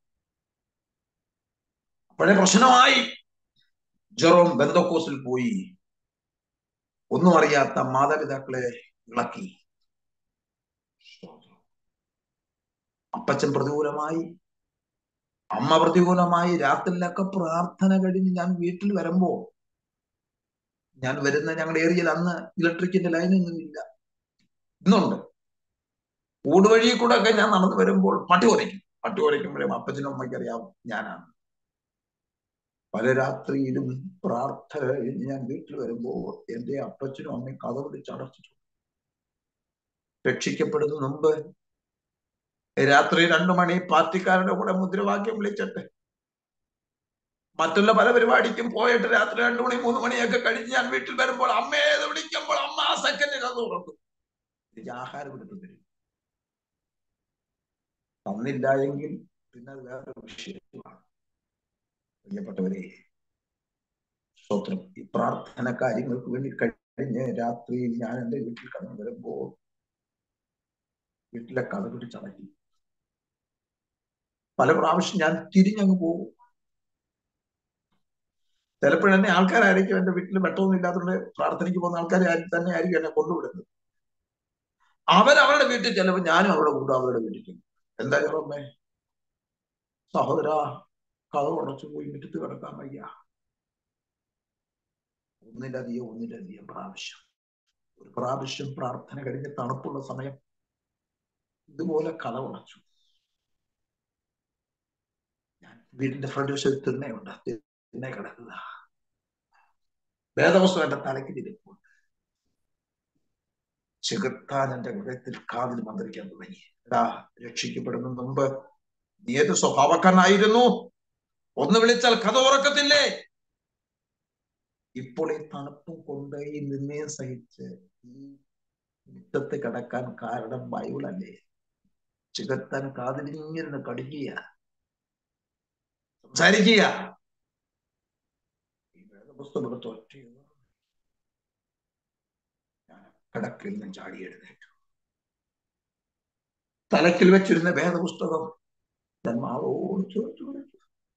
അപ്പോഴേ പ്രശ്നമായി ജെറോം ബന്ധക്കോസിൽ പോയി ഒന്നും അറിയാത്ത മാതാപിതാക്കളെ ഇളക്കി അപ്പച്ചൻ പ്രതികൂലമായി അമ്മ പ്രതികൂലമായി രാത്രിയിലൊക്കെ പ്രാർത്ഥന കഴിഞ്ഞ് ഞാൻ വീട്ടിൽ വരുമ്പോ ഞാൻ വരുന്ന ഞങ്ങളുടെ ഏരിയയിൽ അന്ന് ഇലക്ട്രിക്കിന്റെ ലൈനൊന്നും ഇല്ല ഇന്നുണ്ട് ഊടുവഴി കൂടെ ഒക്കെ ഞാൻ നടന്നു വരുമ്പോൾ പട്ടി കുറയ്ക്കും പട്ടി കുറയ്ക്കുമ്പോഴും അപ്പച്ചനും അമ്മയ്ക്ക് അറിയാം ഞാനാണ് പല രാത്രിയിലും പ്രാർത്ഥന കഴിഞ്ഞ് ഞാൻ വീട്ടിൽ വരുമ്പോൾ എന്റെ അപ്പച്ചനും അമ്മയും കഥ പിടിച്ച് അടച്ചു രക്ഷിക്കപ്പെടുന്ന മുമ്പ് രാത്രി രണ്ടു മണി പാർട്ടിക്കാരുടെ കൂടെ മുദ്രാവാക്യം വിളിച്ചിട്ട് മറ്റുള്ള പല പരിപാടിക്കും പോയിട്ട് രാത്രി രണ്ടു മണി മൂന്ന് മണിയൊക്കെ കഴിഞ്ഞ് ഞാൻ വീട്ടിൽ വരുമ്പോൾ അമ്മയെ വിളിക്കുമ്പോൾ അമ്മ ആ സെക്കൻഡിൽ അത് തുറക്കും എനിക്ക് ആഹാരം എടുത്തു തരും തന്നില്ല എങ്കിൽ പിന്നെ അത് വേറെ വിഷയമാണ് പ്രിയപ്പെട്ടവരെ സ്തോത്രം ഈ പ്രാർത്ഥന കാര്യങ്ങൾക്ക് വേണ്ടി കഴിഞ്ഞ് രാത്രിയിൽ ഞാൻ എൻ്റെ വീട്ടിൽ കടന്നു വരുമ്പോൾ വീട്ടിലെ കഥ പിടിച്ചടക്കി പല പ്രാവശ്യം ഞാൻ തിരിഞ്ഞങ്ങ് പോകും ചിലപ്പോഴെന്നെ ആൾക്കാരായിരിക്കും എന്റെ വീട്ടിൽ വെട്ടമൊന്നും ഇല്ലാത്തതുകൊണ്ട് പ്രാർത്ഥനയ്ക്ക് പോകുന്ന ആൾക്കാരെ തന്നെ ആയിരിക്കും എന്നെ കൊണ്ടുവിടുന്നത് അവരവരുടെ വീട്ടിൽ ചിലപ്പോൾ ഞാനും അവിടെ കൊണ്ടു അവരുടെ വീട്ടിൽ ചെല്ലും എന്താ ചെറുമ്മേ സഹോദര കഥ ഉടച്ചു പോയി മുറ്റത്ത് കിടക്കാൻ വയ്യ ഒന്നിലധികം ഒന്നിലധികം പ്രാവശ്യം ഒരു പ്രാവശ്യം പ്രാർത്ഥന കഴിഞ്ഞ് തണുപ്പുള്ള സമയം ഇതുപോലെ കഥ ഉടച്ചു ഞാൻ വീടിന്റെ ഫ്രണ്ട് വശത്ത് തിണ്ണയുണ്ട് തിണ്ണ കിടക്കുക വേദവസ്തു എന്റെ തലയ്ക്ക് തിരിപ്പുണ്ട് ചെകുത്താൻ എന്റെ ഹൃദയത്തിൽ കാതിൽ മന്ത്രിക്കാൻ തുടങ്ങി എടാ രക്ഷിക്കപ്പെടുന്ന മുമ്പ് നീ ഏത് സ്വഭാവക്കാരനായിരുന്നു ഒന്ന് വിളിച്ചാൽ കഥ ഉറക്കത്തില്ലേ ഇപ്പോൾ ഈ തണുപ്പും കൊണ്ട് ഈ നിന്നയം സഹിച്ച് ഈ മുറ്റത്ത് കിടക്കാൻ കാരണം ബൈബിളല്ലേ ചികത്താൻ കാതിലിങ്ങനെ കടിക്കുക സംസാരിക്കുക ഈ വേദപുസ്തകം എടുത്ത് ഒറ്റ ഞാൻ കിടക്കിൽ നിന്ന് ചാടി എഴുന്നേറ്റു തലക്കിൽ വെച്ചിരുന്ന വേദപുസ്തകം ഞാൻ മാവോട് ചോദിച്ചു വിളിച്ചു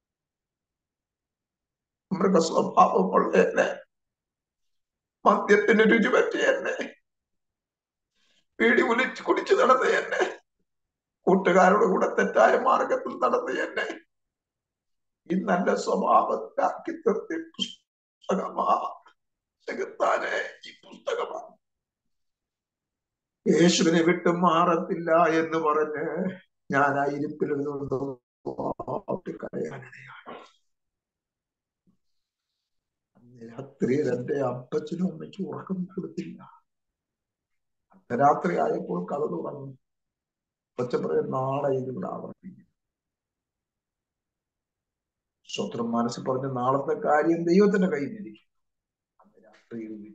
മൃഗസ്വഭാവമുള്ള എന്നെ മദ്യത്തിന് രുചി പറ്റിയ എന്നെ വീടി ഒലിച്ച് കുടിച്ചു നടന്ന എന്നെ കൂട്ടുകാരുടെ കൂടെ തെറ്റായ മാർഗത്തിൽ നടന്ന എന്നെ ഈ നല്ല സ്വഭാവത്താക്കി തീർത്തി പുസ്തകമാ ചെകുത്താനെ ഈ പുസ്തകമാ യേശുവിനെ വിട്ട് മാറത്തില്ല എന്ന് പറഞ്ഞ് ഞാൻ ആ ഇരിപ്പിലിരുന്നുകൊണ്ട് കരയാനിടയാണ് രാത്രിയിൽ എന്റെ അപ്പച്ചനും അമ്മയ്ക്കും ഉറക്കം കൊടുത്തില്ല അർദ്ധരാത്രി ആയപ്പോൾ കഥ തുറന്നു അപ്പച്ചൻ പറയും നാളെ ഇതിവിടെ ആവർത്തിക്കും സ്വത്രം മനസ്സിൽ പറഞ്ഞ നാളത്തെ കാര്യം ദൈവത്തിന്റെ കയ്യിലിരിക്കും അന്ന് രാത്രിയിൽ വീട്ടിൽ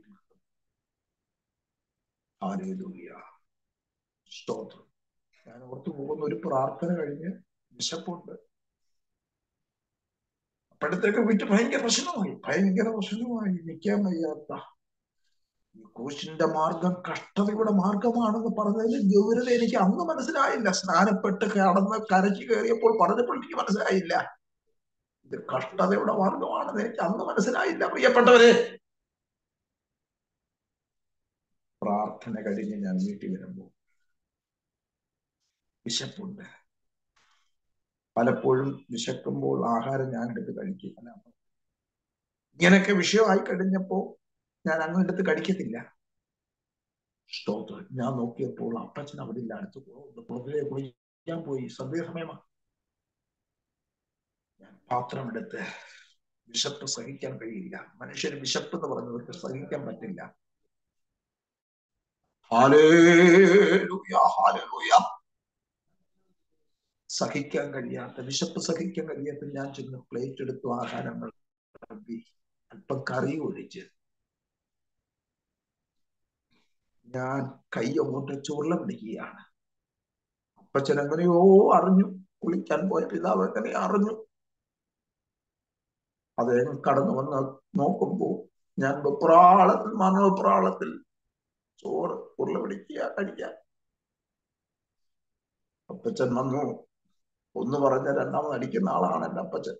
ഹാലേലൂയ സ്തോത്രം ഞാൻ ഓർത്തു പോകുന്ന ഒരു പ്രാർത്ഥന കഴിഞ്ഞ് വിശപ്പുണ്ട് അപ്പോഴത്തേക്ക് വീട്ടിൽ ഭയങ്കര പ്രശ്നമായി ഭയങ്കര പ്രശ്നമായി നിൽക്കാൻ വയ്യാത്ത ഈ ക്രൂശിന്റെ മാർഗം കഷ്ടതയുടെ മാർഗമാണെന്ന് പറഞ്ഞതിൽ ഗൗരവ എനിക്ക് അന്ന് മനസ്സിലായില്ല സ്നാനപ്പെട്ട് കടന്ന് കരയ്ക്ക് കയറിയപ്പോൾ പറഞ്ഞപ്പോൾ എനിക്ക് മനസ്സിലായില്ല ഇത് കഷ്ടതയുടെ മാർഗമാണെന്ന് എനിക്ക് അന്ന് മനസ്സിലായില്ല പ്രിയപ്പെട്ടവരെ പ്രാർത്ഥന കഴിഞ്ഞ് ഞാൻ വീട്ടിൽ വരുമ്പോൾ വിശപ്പുണ്ട് പലപ്പോഴും വിശക്കുമ്പോൾ ആഹാരം ഞാൻ എടുത്ത് കഴിക്കും ഇങ്ങനെയൊക്കെ വിഷയമായി കഴിഞ്ഞപ്പോ ഞാൻ അങ്ങ് എടുത്ത് കഴിക്കത്തില്ല സ്തോത്രം ഞാൻ നോക്കിയപ്പോൾ അപ്പച്ചൻ അവിടെ ഇല്ല അടുത്ത് കുളത്തിലെ കുളിക്കാൻ പോയി സന്ധ്യാസമയമാണ് ഞാൻ പാത്രം എടുത്ത് വിശപ്പ് സഹിക്കാൻ കഴിയില്ല മനുഷ്യന് വിശപ്പ് എന്ന് പറഞ്ഞവർക്ക് സഹിക്കാൻ പറ്റില്ല ഹാലേലൂയ ഹാലേലൂയ സഹിക്കാൻ കഴിയാത്ത വിശപ്പ് സഹിക്കാൻ കഴിയാത്ത ഞാൻ ചെന്ന് പ്ലേറ്റ് എടുത്തു ആഹാരങ്ങൾ വിളമ്പി അല്പം കറി ഒഴിച്ച് ഞാൻ കൈ അങ്ങോട്ട് ചുരുളം പിടിക്കുകയാണ് അപ്പച്ചൻ എങ്ങനെയോ അറിഞ്ഞു കുളിക്കാൻ പോയ പിതാവ് എങ്ങനെ അറിഞ്ഞു അദ്ദേഹം കടന്നു വന്ന് നോക്കുമ്പോ ഞാൻ വെപ്രാളത്തിൽ മരണവെപ്രാളത്തിൽ ചോറ് ഉരുള പിടിക്കുക കഴിക്കുക അപ്പച്ചൻ വന്നു ഒന്ന് പറഞ്ഞ രണ്ടാമത് അടിക്കുന്ന ആളാണ് എന്റെ അപ്പച്ചൻ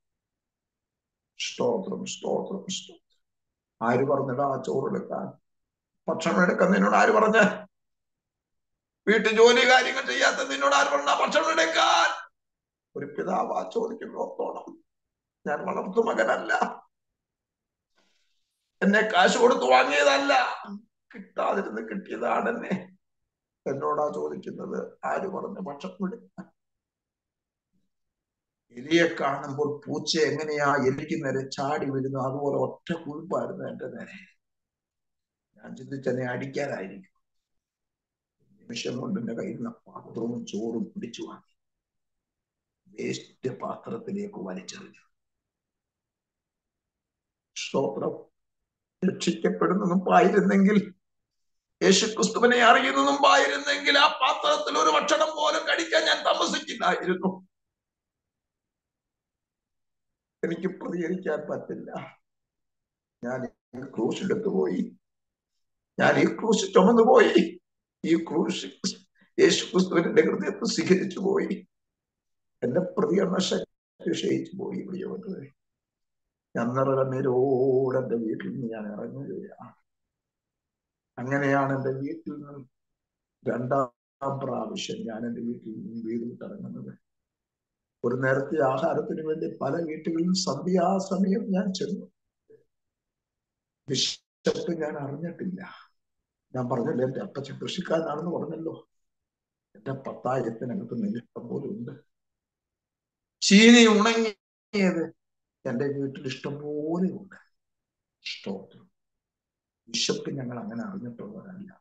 സ്തോത്രം സ്തോത്രം സ്തോത്രം ആര് പറഞ്ഞിടാ ചോറെടുക്കാൻ ഭക്ഷണം എടുക്കാൻ നിന്നോട് ആര് പറഞ്ഞ വീട്ടിൽ ജോലി കാര്യങ്ങൾ ചെയ്യാത്ത നിന്നോട് ആര് പറഞ്ഞ ഭക്ഷണം എടുക്കാൻ ഒരു പിതാവ് ആ ചോദിക്കുന്നു ഓർത്തോണം ഞാൻ വളർത്തു മകനല്ല എന്നെ കാശ് കൊടുത്ത് വാങ്ങിയതല്ല കിട്ടാതിരുന്ന് കിട്ടിയതാണ് എന്നെ എന്നോടാ ചോദിക്കുന്നത് ആര് പറഞ്ഞ ഭക്ഷണം എടുക്കാൻ എലിയെ കാണുമ്പോൾ പൂച്ച എങ്ങനെയാ എലിക്ക് നേരെ ചാടി വീഴുന്നു അതുപോലെ ഒറ്റ കുഴിപ്പായിരുന്നു എന്റെ നേരെ ഞാൻ ചിന്തിച്ചെന്നെ അടിക്കാനായിരിക്കും നിമിഷം കൊണ്ട് എന്റെ കയ്യിൽ നിന്ന് പാത്രവും ചോറും പിടിച്ചു വാങ്ങി വേസ്റ്റ് പാത്രത്തിലേക്ക് വലിച്ചെറിഞ്ഞു സ്തോത്രം രക്ഷിക്കപ്പെടുന്ന മുമ്പായിരുന്നെങ്കിൽ യേശുക്രിസ്തുവിനെ അറിയുന്ന മുമ്പായിരുന്നെങ്കിൽ ആ പാത്രത്തിൽ ഒരു ഭക്ഷണം പോലും കഴിക്കാൻ ഞാൻ താമസിക്കില്ലായിരുന്നു എനിക്ക് പ്രതികരിക്കാൻ പറ്റില്ല ഞാൻ ഈ ക്രൂശ് എടുത്തുപോയി ഞാൻ ഈ ക്രൂശ് ചുമന്നു പോയി ഈ ക്രൂശ് യേശു ക്രിസ്തുവിന്റെ ഹൃദയത്തിൽ സ്വീകരിച്ചു പോയി എന്റെ പ്രതികരണ ശക്തി ക്ഷയിച്ചു പോയി പ്രിയപ്പെട്ടത് ഞാൻ നിറകണ്ണീരോടെ എന്റെ വീട്ടിൽ നിന്ന് ഞാൻ ഇറങ്ങുകയാണ് അങ്ങനെയാണ് എന്റെ വീട്ടിൽ നിന്ന് രണ്ടാം പ്രാവശ്യം ഞാൻ എന്റെ വീട്ടിൽ നിന്ന് വീട് വിട്ടിറങ്ങുന്നത് ഒരു നേരത്തെ ആഹാരത്തിന് വേണ്ടി പല വീട്ടുകളിലും സന്ധ്യാസമയം ഞാൻ ചെന്നു വിശപ്പ് ഞാൻ അറിഞ്ഞിട്ടില്ല ഞാൻ പറഞ്ഞല്ലോ എന്റെ അപ്പച്ചൻ കൃഷിക്കാരനാണെന്ന് പറഞ്ഞല്ലോ എന്റെ പത്തായിരത്തിനകത്ത് നെല്ലിഷ്ടം പോലും ഉണ്ട് ചീനി ഉണങ്ങിയത് എന്റെ വീട്ടിൽ ഇഷ്ടം പോലെ ഉണ്ട് സ്തോത്രം വിശപ്പ് ഞങ്ങൾ അങ്ങനെ അറിഞ്ഞിട്ടുള്ളവരല്ല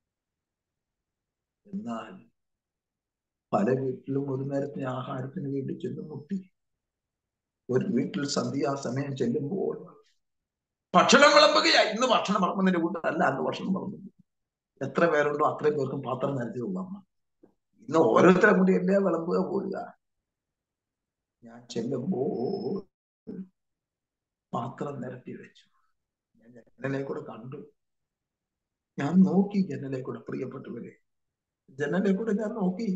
എന്നാൽ പല വീട്ടിലും ഒരു നേരത്തെ ആഹാരത്തിന് വേണ്ടി ചെന്ന് മുട്ടി ഒരു വീട്ടിൽ സന്ധ്യാസമയം ചെല്ലുമ്പോൾ ഭക്ഷണം വിളമ്പുകയാ ഇന്ന് ഭക്ഷണം വിളമ്പുന്നതിന്റെ കൂട്ടല്ല അന്ന് ഭക്ഷണം വിളമ്പുന്നു എത്ര പേരുണ്ടോ അത്രയും പേർക്കും പാത്രം നിരത്തിയുള്ള അമ്മ ഇന്ന് ഓരോരുത്തരെ കൂടി എല്ലാം വിളമ്പുക പോവുക ഞാൻ ചെല്ലുമ്പോൾ പാത്രം നിരത്തി വെച്ചു ഞാൻ ജനലെ കൂടെ കണ്ടു ഞാൻ നോക്കി ജനലെ കൂടെ പ്രിയപ്പെട്ടവരെ ജനലെ കൂടെ ഞാൻ നോക്കി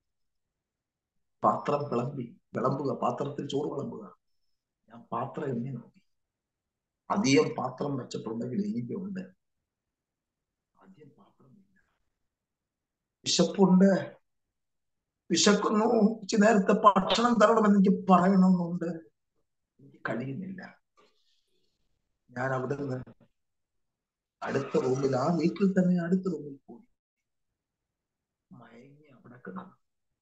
പാത്രം വിളമ്പി വിളമ്പുക പാത്രത്തിൽ ചോറ് വിളമ്പുക ഞാൻ പാത്രം എണ്ണി നോക്കി അധികം പാത്രം വെച്ചിട്ടുണ്ടെങ്കിൽ എനിക്കുണ്ട് അധികം പാത്രമില്ല വിശപ്പുണ്ട് വിശക്കുന്നു ഇച്ചി നേരത്തെ ഭക്ഷണം തരണമെന്ന് എനിക്ക് പറയണമെന്നുണ്ട് എനിക്ക് കഴിയുന്നില്ല ഞാൻ അവിടെ നിന്ന് അടുത്ത റൂമിൽ ആ വീട്ടിൽ തന്നെ അടുത്ത റൂമിൽ പോയി മയങ്ങി അവിടെ കിടന്നു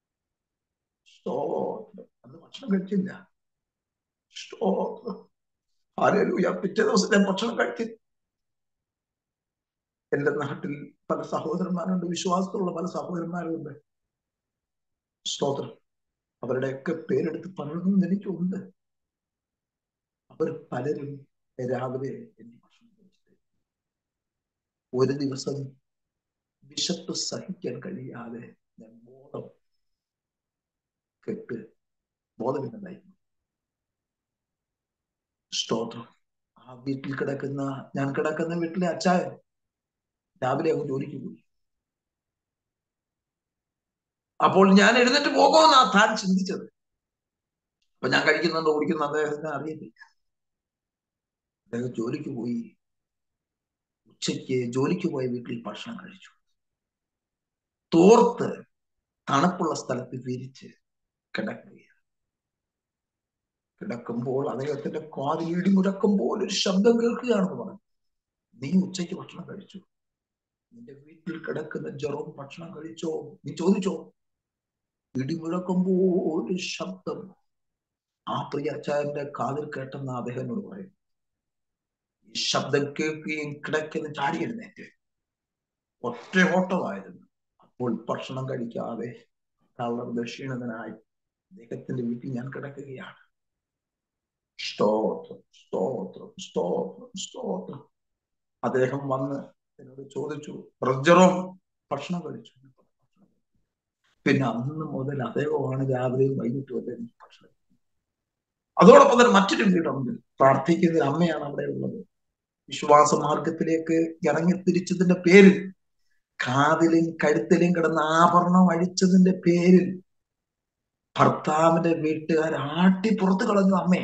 സ്തോത്രം അന്ന് ഭക്ഷണം കഴിച്ചില്ല സ്തോത്രം ആരേലൂയ പിറ്റേ ദിവസം ഞാൻ ഭക്ഷണം കഴിച്ചു എന്റെ നാട്ടിൽ പല സഹോദരന്മാരുണ്ട് വിശ്വാസത്തിലുള്ള പല സഹോദരന്മാരുണ്ട് സ്തോത്രം അവരുടെയൊക്കെ പേരെടുത്ത് പറയണമെന്ന് എനിക്കുണ്ട് അവർ പലരും രാവിലെ എന്നെ ഭക്ഷണം കഴിച്ചിട്ട് ഒരു ദിവസം വിശപ്പ് സഹിക്കാൻ കഴിയാതെ ഞാൻ ബോധം കെട്ട് ബോധമില്ലായിരുന്നു സ്തോത്രം ആ വീട്ടിൽ കിടക്കുന്ന ഞാൻ കിടക്കുന്ന വീട്ടിലെ അച്ചായൻ രാവിലെ അങ്ങ് ജോലിക്ക് പോയി അപ്പോൾ ഞാൻ എഴുന്നേറ്റ് പോകുമെന്നാ താൻ ചിന്തിച്ചത് അപ്പൊ ഞാൻ കഴിക്കുന്നുണ്ടോ കുടിക്കുന്നു അദ്ദേഹത്തിന് അറിയത്തില്ല അദ്ദേഹം ജോലിക്ക് പോയി ഉച്ചയ്ക്ക് ജോലിക്ക് പോയ വീട്ടിൽ ഭക്ഷണം കഴിച്ചു തോർത്ത് തണുപ്പുള്ള സ്ഥലത്ത് വിരിച്ച് കിടക്കുകയാണ് കിടക്കുമ്പോൾ അദ്ദേഹത്തിന്റെ കാതിൽ ഇടിമുഴക്കുമ്പോൾ ഒരു ശബ്ദം കേൾക്കുകയാണെന്ന് പറഞ്ഞു നീ ഉച്ചയ്ക്ക് ഭക്ഷണം കഴിച്ചു നിന്റെ വീട്ടിൽ കിടക്കുന്ന ജെറോം ഭക്ഷണം കഴിച്ചോ നീ ചോദിച്ചോ ഇടിമുഴക്കുമ്പോൾ ഒരു ശബ്ദം ആ പ്രിയ അച്ചായന്റെ കാതിൽ കേട്ടെന്ന് അദ്ദേഹനോട് പറയും ഈ ശബ്ദം കേൾക്കുകയും കിടക്കുന്ന ചാടി എഴുന്നേറ്റ് ഒറ്റ ഓട്ടമായിരുന്നു അപ്പോൾ ഭക്ഷണം കഴിക്കാതെ തളർന്ന് ക്ഷീണിതനായി അദ്ദേഹത്തിന്റെ വീട്ടിൽ ഞാൻ കിടക്കുകയാണ് സ്തോത്രം സ്തോത്രം സ്തോത്രം സ്തോത്രം അദ്ദേഹം വന്ന് എന്നോട് ചോദിച്ചു ബ്രജറും ഭക്ഷണം കഴിച്ചു പിന്നെ അന്ന് മുതൽ അദ്ദേഹമാണ് രാവിലെയും വൈകിട്ടും ഒക്കെ എനിക്ക് ഭക്ഷണം അതോടൊപ്പം തന്നെ മറ്റൊരു വീടുണ്ട് പ്രാർത്ഥിക്കുന്ന അമ്മയാണ് അവിടെ ഉള്ളത് വിശ്വാസ മാർഗത്തിലേക്ക് ഇറങ്ങി തിരിച്ചതിന്റെ പേരിൽ കാതിലും കഴുത്തിലും കിടന്ന ആഭരണം അഴിച്ചതിന്റെ പേരിൽ ഭർത്താവിന്റെ വീട്ടുകാർ ആട്ടി പുറത്തു കളഞ്ഞു അമ്മേ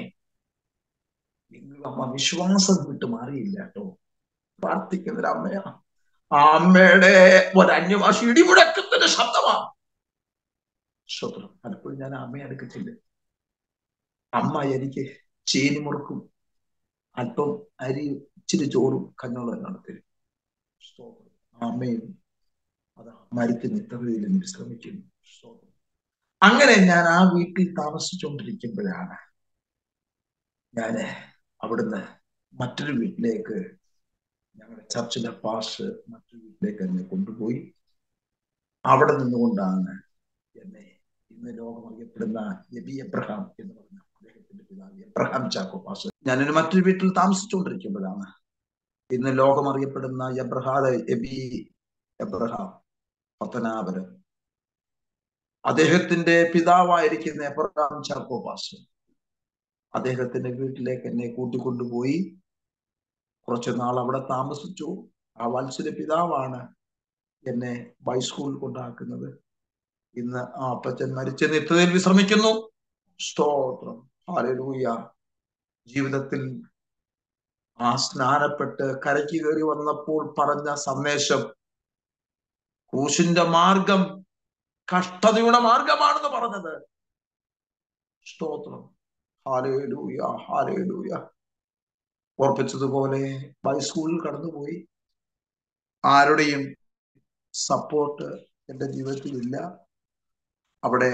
അമ്മ വിശ്വാസം വിട്ട് മാറിയില്ല കേട്ടോ പ്രാർത്ഥിക്കുന്ന ഒരു അമ്മയാ ആ അമ്മയുടെ ഒരു അന്യഭാഷ ഇടിമുടക്കത്തിന്റെ ശബ്ദമാണ് സ്വത്രം പലപ്പോഴും ഞാൻ അമ്മയെ അടുക്കത്തില്ല അമ്മ എനിക്ക് ചീനി മുറുക്കും അല്പം അരി ഇച്ചിരി ചോറും കഞ്ഞോളം എന്നാണ് തരും അമ്മയും അത് മരത്തിന് ഇത്രയിലും വിശ്രമിക്കുന്നു അങ്ങനെ ഞാൻ ആ വീട്ടിൽ താമസിച്ചുകൊണ്ടിരിക്കുമ്പോഴാണ് ഞാന് അവിടുന്ന് മറ്റൊരു വീട്ടിലേക്ക് ഞങ്ങളുടെ ചർച്ചിലെ പാസ് മറ്റൊരു വീട്ടിലേക്ക് എന്നെ കൊണ്ടുപോയി അവിടെ നിന്നുകൊണ്ടാണ് എന്നെ ഇന്ന് ലോകം അറിയപ്പെടുന്ന എബി എബ്രഹാം എന്ന് പറഞ്ഞ അദ്ദേഹത്തിന്റെ പിതാവ് എബ്രഹാം ചാക്കോ പാസ് ഞാനൊരു മറ്റൊരു വീട്ടിൽ താമസിച്ചുകൊണ്ടിരിക്കുമ്പോഴാണ് ഇന്ന് ലോകം അറിയപ്പെടുന്ന എബ്രഹാദ എബി എബ്രഹാം പത്തനാപുരം അദ്ദേഹത്തിന്റെ പിതാവായിരിക്കുന്ന എബ്രഹാം ചാക്കോ പാസ് അദ്ദേഹത്തിന്റെ വീട്ടിലേക്ക് എന്നെ കൂട്ടിക്കൊണ്ടുപോയി കുറച്ചു നാൾ അവിടെ താമസിച്ചു ആ വത്സര പിതാവാണ് എന്നെ ബൈസ്കൂളിൽ കൊണ്ടാക്കുന്നത് ഇന്ന് ആ അപ്പച്ചൻ മരിച്ച നിത്യതയിൽ വിശ്രമിക്കുന്നു സ്തോത്രം ഹാലലൂയ ജീവിതത്തിൽ ആ സ്നാനപ്പെട്ട് കരയ്ക്ക് കയറി വന്നപ്പോൾ പറഞ്ഞ സന്ദേശം ക്രൂശിന്റെ മാർഗം കഷ്ടതയുടെ മാർഗമാണെന്ന് പറഞ്ഞത് സ്തോത്രം ഹാലേലൂയ ഹാലേലൂയ ഓർപ്പിച്ചതുപോലെ ബൈസ്കൂളിൽ കടന്നുപോയി ആരുടെയും സപ്പോർട്ട് എൻ്റെ ജീവിതത്തിൽ ഇല്ല അവിടെ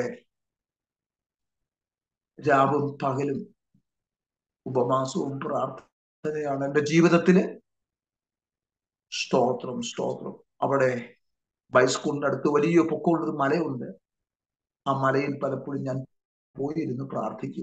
രാവും പകലും ഉപവാസവും പ്രാർത്ഥനയാണ് എൻ്റെ ജീവിതത്തില് സ്തോത്രം സ്തോത്രം അവിടെ ബൈസ്കൂളിന്റെ അടുത്ത് വലിയ പൊക്കമുള്ളൊരു മലയുണ്ട് ആ മലയിൽ പലപ്പോഴും ഞാൻ പോയിരുന്നു പ്രാർത്ഥിക്കും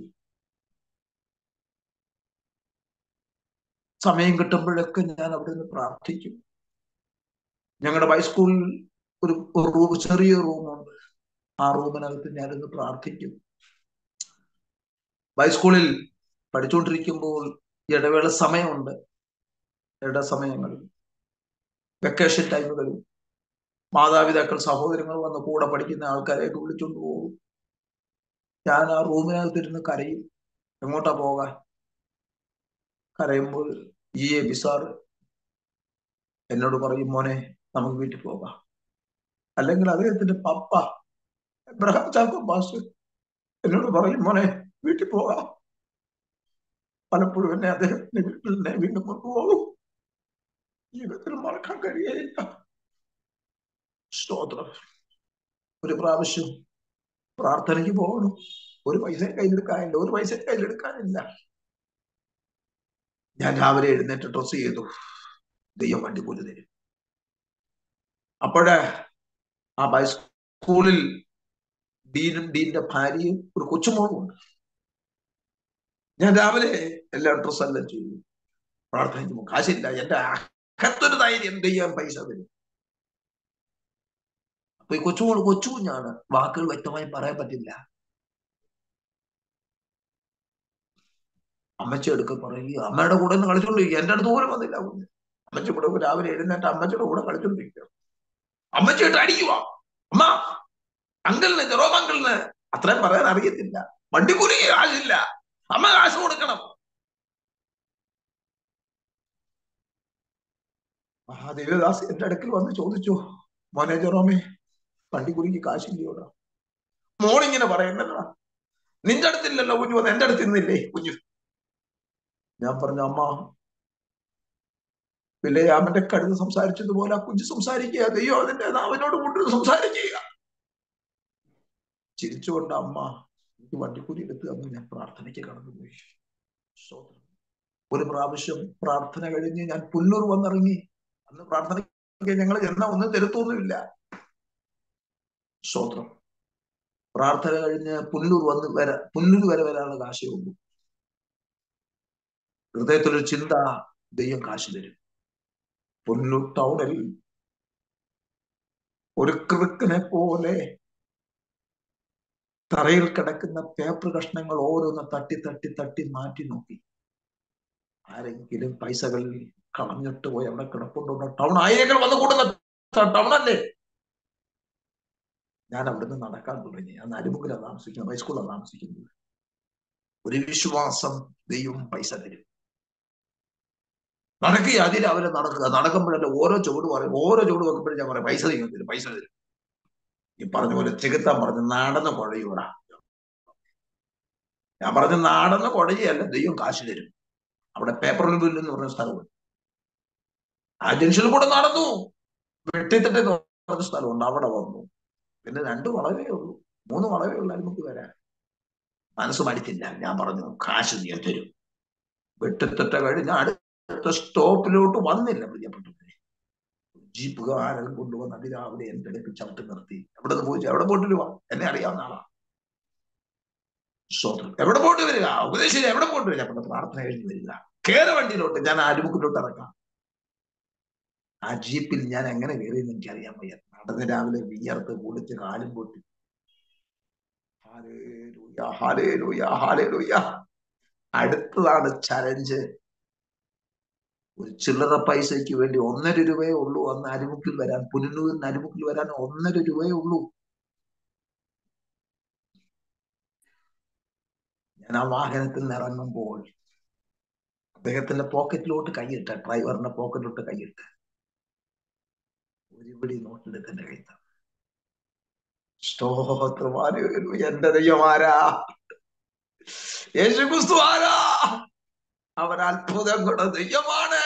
സമയം കിട്ടുമ്പോഴൊക്കെ ഞാൻ അവിടെ നിന്ന് പ്രാർത്ഥിക്കും ഞങ്ങളുടെ ഹൈസ്കൂളിൽ ഒരു റൂം ചെറിയ റൂമുണ്ട് ആ റൂമിനകത്ത് ഞാനിന്ന് പ്രാർത്ഥിക്കും ഹൈസ്കൂളിൽ പഠിച്ചുകൊണ്ടിരിക്കുമ്പോൾ ഇടവേള സമയമുണ്ട് ഇട സമയങ്ങളിൽ വെക്കേഷൻ ടൈമുകളിൽ മാതാപിതാക്കൾ സഹോദരങ്ങൾ വന്ന് കൂടെ പഠിക്കുന്ന ആൾക്കാരെയൊക്കെ വിളിച്ചുകൊണ്ട് പോകും ഞാൻ ആ റൂമിനകത്തിരുന്ന് കരയും എങ്ങോട്ടാ പോകാൻ കരയുമ്പോൾ ഈ എ ബിസാർ എന്നോട് പറയും മോനെ നമുക്ക് വീട്ടിൽ പോകാം അല്ലെങ്കിൽ അദ്ദേഹത്തിന്റെ പപ്പ എബ്രഹാം ചാക്കോ പാസ് എന്നോട് പറയും മോനെ വീട്ടിൽ പോകാം പലപ്പോഴും എന്നെ അദ്ദേഹത്തിന്റെ വീട്ടിൽ എന്നെ വീണ്ടും കൊണ്ടുപോകും ജീവിതത്തിൽ മറക്കാൻ കഴിയയില്ല സ്തോത്രം ഒരു പ്രാവശ്യം പ്രാർത്ഥനയ്ക്ക് പോകണം ഒരു പൈസ കയ്യിലെടുക്കാനില്ല ഒരു പൈസ കയ്യിലെടുക്കാനില്ല ഞാൻ രാവിലെ എഴുന്നേറ്റ് ഡ്രസ് ചെയ്തു ദൈവം വണ്ടി പോലും തരും അപ്പോഴ് ആ ബൈസ്കൂളിൽ ഡീനും ഡീന്റെ ഭാര്യയും ഒരു കൊച്ചുമോളും ഉണ്ട് ഞാൻ രാവിലെ എല്ലാ ഡ്രസ് എല്ലാം ചെയ്തു പ്രാർത്ഥനയ്ക്ക് കാശില്ല എന്റെ അകത്തൊരു ധൈര്യം ദൈവം പൈസ തരും അപ്പൊ ഈ കൊച്ചുമോൾ കൊച്ചു കുഞ്ഞാണ് വാക്കുകൾ വ്യക്തമായി പറയാൻ പറ്റില്ല അമ്മച്ചി എടുക്ക പറയുക അമ്മയുടെ കൂടെ ഒന്ന് കളിച്ചോണ്ടിരിക്കുക എന്റെ അടുത്ത് പോലും വന്നില്ല കുഞ്ഞ് അമ്മച്ചി കൂടെ രാവിലെ എഴുന്നേറ്റ് അമ്മച്ചിയുടെ കൂടെ കളിച്ചോണ്ടിരിക്കുക അമ്മച്ചിട്ട് അടിക്കുക അമ്മ അങ്കിളിന് ജെറോം അങ്കിളിന് അത്രയും പറയാൻ അറിയത്തില്ല വണ്ടിക്കൂലി കാശില്ല അമ്മ കാശ് കൊടുക്കണം ആ ദേവദാസ് എന്റെ അടുക്കൽ വന്ന് ചോദിച്ചു മോനെ ജെറോമേ വണ്ടിക്കൂലിക്ക് കാശില്ലയോടാ മോണിങ്ങനെ പറയുന്നല്ലോ നിന്റെ അടുത്തില്ലല്ലോ കുഞ്ഞു വന്ന് എന്റെ അടുത്ത് ഇന്നില്ലേ കുഞ്ഞു ഞാൻ പറഞ്ഞു അമ്മ വില്ലയാമന്റെ കടുത്ത് സംസാരിച്ചതുപോലെ ആ കുഞ്ഞ് സംസാരിക്കുക ദൈവം അതിന്റെ നാവിനോട് കൊണ്ടു സംസാരിക്കുക ചിരിച്ചുകൊണ്ട് അമ്മ എനിക്ക് വണ്ടിക്കൂലി എടുത്ത് അന്ന് ഞാൻ പ്രാർത്ഥനയ്ക്ക് കടന്നുപോയി ഒരു പ്രാവശ്യം പ്രാർത്ഥന കഴിഞ്ഞ് ഞാൻ പുല്ലൂർ വന്നിറങ്ങി അന്ന് പ്രാർത്ഥന ഞങ്ങൾ ചെന്ന ഒന്നും തരുത്തൊന്നുമില്ല സ്തോത്രം പ്രാർത്ഥന കഴിഞ്ഞ് പുല്ലൂർ വന്ന് വര പുല്ലൂർ വരെ വരാനുള്ള കാശേ ഉള്ളൂ ഹൃദയത്തിലൊരു ചിന്ത ദൈവം കാശ് തരും പുല്ലൂർ ടൗണിൽ ഒരു കൃക്കിനെ പോലെ തറയിൽ കിടക്കുന്ന പേപ്പർ കഷ്ണങ്ങൾ ഓരോന്ന് തട്ടി തട്ടി തട്ടി മാറ്റി നോക്കി ആരെങ്കിലും പൈസകളിൽ കളഞ്ഞിട്ട് പോയി അവിടെ കിടപ്പുണ്ടോ ടൗൺ ആയിരങ്ങൾ വന്ന് കൂടുന്ന ടൗൺ അല്ലേ ഞാൻ അവിടുന്ന് നടക്കാൻ തുടങ്ങി ഞാൻ അരുമുക്കിലാണ് താമസിക്കുന്നത് ഹൈസ്കൂളിലാണ് താമസിക്കുന്നത് ഒരു വിശ്വാസം ദൈവം പൈസ തരും നടക്കുക അതിൽ അവരെ നടക്കുക നടക്കുമ്പോഴല്ലേ ഓരോ ചുവട് പറയും ഓരോ ചുവട് വെക്കുമ്പോഴും ഞാൻ പറയും പൈസ നിങ്ങൾ തരും പൈസ തരും ഈ പറഞ്ഞ പോലെ ചികിത്സാൻ പറഞ്ഞു നടന്ന് കുഴയൂടാ ഞാൻ പറഞ്ഞ നടന്ന് കുഴയല്ല ദൈവം കാശ് തരും അവിടെ പേപ്പർ ബില്ല് എന്ന് പറഞ്ഞ സ്ഥലമുണ്ട് ആ ജംഗ്ഷനിൽ കൂടെ നടന്നു വെട്ടിത്തിട്ട് എന്ന് പറഞ്ഞ സ്ഥലമുണ്ട് അവിടെ വന്നു പിന്നെ രണ്ട് വളവേ ഉള്ളൂ മൂന്ന് വളവേ ഉള്ളായിരുന്നു നമുക്ക് വരാൻ മനസ്സ് മടിച്ചില്ല ഞാൻ പറഞ്ഞു കാശ് നീ തരും വെട്ടിത്തിട്ട കഴിഞ്ഞ് അടുത്ത സ്റ്റോപ്പിലോട്ട് വന്നില്ല പ്രിയപ്പെട്ടവരെ ജീപ്പുകാരൻ കൊണ്ടുവന്ന് അതിരാവിലെ എന്റെ അടുക്ക് ചവിട്ട് നിർത്തി എവിടെ നിന്ന് പോയി എവിടെ പോയിട്ട് വരുവാ എന്നെ അറിയാവുന്ന ആളാ സ്വതന്ത്രം എവിടെ പോയിട്ട് വരിക ഉപദേശിച്ച എവിടെ പോയിട്ട് വരിക നമ്മുടെ പ്രാർത്ഥന കഴിഞ്ഞ് വരിക കേര വണ്ടിയിലോട്ട് ഞാൻ ആലുമുക്കിലോട്ട് ഇറക്കാം ആ ജീപ്പിൽ ഞാൻ എങ്ങനെ കയറിയെന്ന് എനിക്കറിയാൻ വയ്യ നടന്ന് രാവിലെ വിയർത്ത് കുളിച്ച് കാലും പൊട്ടി ഹാലേലൂയ ഹാലേലൂയ ഹാലേലൂയ അടുത്തതാണ് ചലഞ്ച് ഒരു ചില്ലറ പൈസയ്ക്ക് വേണ്ടി ഒന്നര രൂപയേ ഉള്ളൂ അന്ന് അരിമുക്കിൽ വരാൻ പുനലൂരിന് അരിമുക്കിൽ വരാൻ ഒന്നര രൂപയേ ഉള്ളൂ ഞാൻ ആ വാഹനത്തിൽ നിന്ന് ഇറങ്ങുമ്പോൾ അദ്ദേഹത്തിന്റെ പോക്കറ്റിലോട്ട് കൈയിട്ട് ഡ്രൈവറിന്റെ പോക്കറ്റിലോട്ട് കൈയിട്ട് ഒരു പിടി നോട്ടെടുത്ത് എന്റെ കൈത്ത സ്തോത്രമാര് എന്റെ ദൈവമാരാ യേശു ക്രിസ്തു ആരാ അവൻ അത്ഭുതങ്ങളുടെ ദൈവമാണ്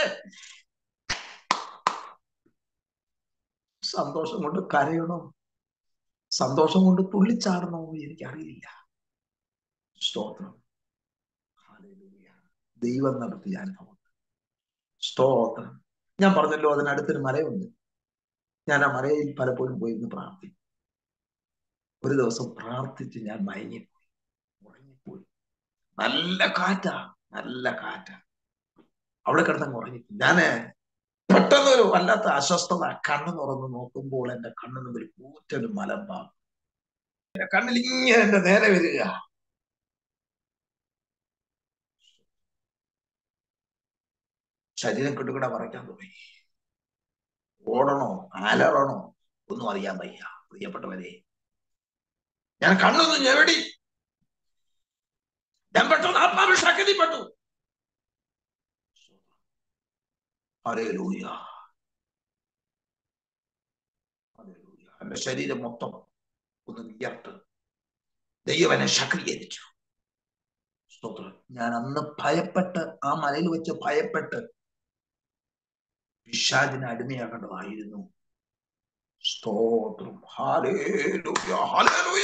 സന്തോഷം കൊണ്ട് കരയണോ സന്തോഷം കൊണ്ട് തുള്ളിച്ചാടണോ എനിക്കറിയില്ല സ്തോത്രം ദൈവം നടത്തിയ അനുഭവം സ്തോത്രം ഞാൻ പറഞ്ഞല്ലോ അതിനടുത്തൊരു മലയുണ്ട് ഞാൻ ആ മലയിൽ പലപ്പോഴും പോയിരുന്ന് പ്രാർത്ഥിക്കും ഒരു ദിവസം പ്രാർത്ഥിച്ച് ഞാൻ മയങ്ങിപ്പോയി ഉറങ്ങിപ്പോയി നല്ല കാറ്റാ നല്ല കാറ്റാ അവിടെ കിടന്നങ്ങ് ഉറങ്ങി ഞാന് പെട്ടെന്നൊരു വല്ലാത്ത അസ്വസ്ഥത കണ്ണു തുറന്ന് നോക്കുമ്പോൾ എന്റെ കണ്ണിന് ഒരു കൂറ്റൊരു മലമ്പാം എന്റെ കണ്ണിൽ ഇങ്ങനെ എന്റെ നേരെ വരിക ശരീരം കിട്ടുകിട പറയ്ക്കാൻ തുടങ്ങി ഓടണോ അലറണോ ഒന്നും അറിയാൻ വയ്യ പ്രിയപ്പെട്ടവരെ ഞാൻ കണ്ണൊന്നും ഞെരടി ഞാൻ പെട്ടെന്ന് ആത്മാവിൽ ശക്തിപ്പെട്ടു ഹല്ലേലൂയ ഹല്ലേലൂയ എന്റെ ശരീരം മൊത്തം ഒന്ന് വിയർത്ത് ദൈവം എന്നെ ശക്തീകരിച്ചു സ്തോത്രം ഞാൻ അന്ന് ഭയപ്പെട്ട് ആ മലയിൽ വെച്ച് ഭയപ്പെട്ട് പിശാചിന് അടിമയാകേണ്ടതായിരുന്നു സ്തോത്രം ഹാലേലൂയ ഹാലേലൂയ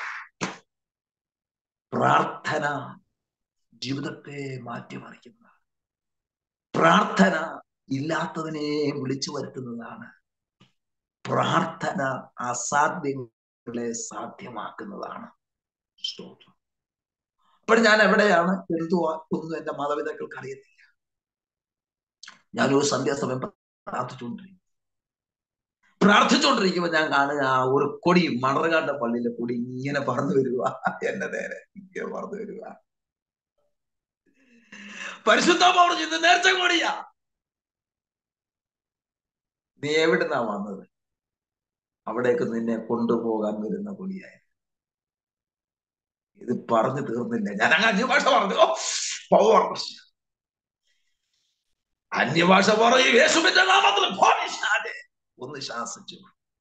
പ്രാർത്ഥന ജീവിതത്തെ മാറ്റിമറിക്കുന്നതാണ് പ്രാർത്ഥന ഇല്ലാത്തതിനെ വിളിച്ചു വരുത്തുന്നതാണ് പ്രാർത്ഥന അസാധ്യങ്ങളെ സാധ്യമാക്കുന്നതാണ് സ്തോത്രം അപ്പോൾ ഞാൻ എവിടെയാണ് എന്തുവാ ഒന്നും എന്റെ മാതാപിതാക്കൾക്ക് അറിയത്തില്ല ഞാനൊരു സന്ധ്യാസമയം പ്രാർത്ഥിച്ചുകൊണ്ടിരിക്കും പ്രാർത്ഥിച്ചുകൊണ്ടിരിക്കുമ്പോ ഞാൻ കാണുക ആ ഒരു കൊടി മണർകാണ്ട പള്ളിയിലെ കൊടി ഇങ്ങനെ പറന്നു വരിക എന്റെ നേരെ ഇങ്ങനെ പറന്നു വരിക പരിശുദ്ധ പറഞ്ഞു ഇത് നേരത്തെ കൊടിയാ നീ എവിടുന്നാ വന്നത് അവിടേക്ക് നിന്നെ കൊണ്ടുപോകാൻ വരുന്ന കൊടിയായ ഇത് പറഞ്ഞു തീർന്നില്ല ഞാൻ അങ്ങ് അന്യഭാഷ പറഞ്ഞു പവർ അന്യഭാഷ പറയും യേശുവിന്റെ നാമത്തിൽ ഭോമിഷാതെ ഒന്ന് ശാസിച്ചു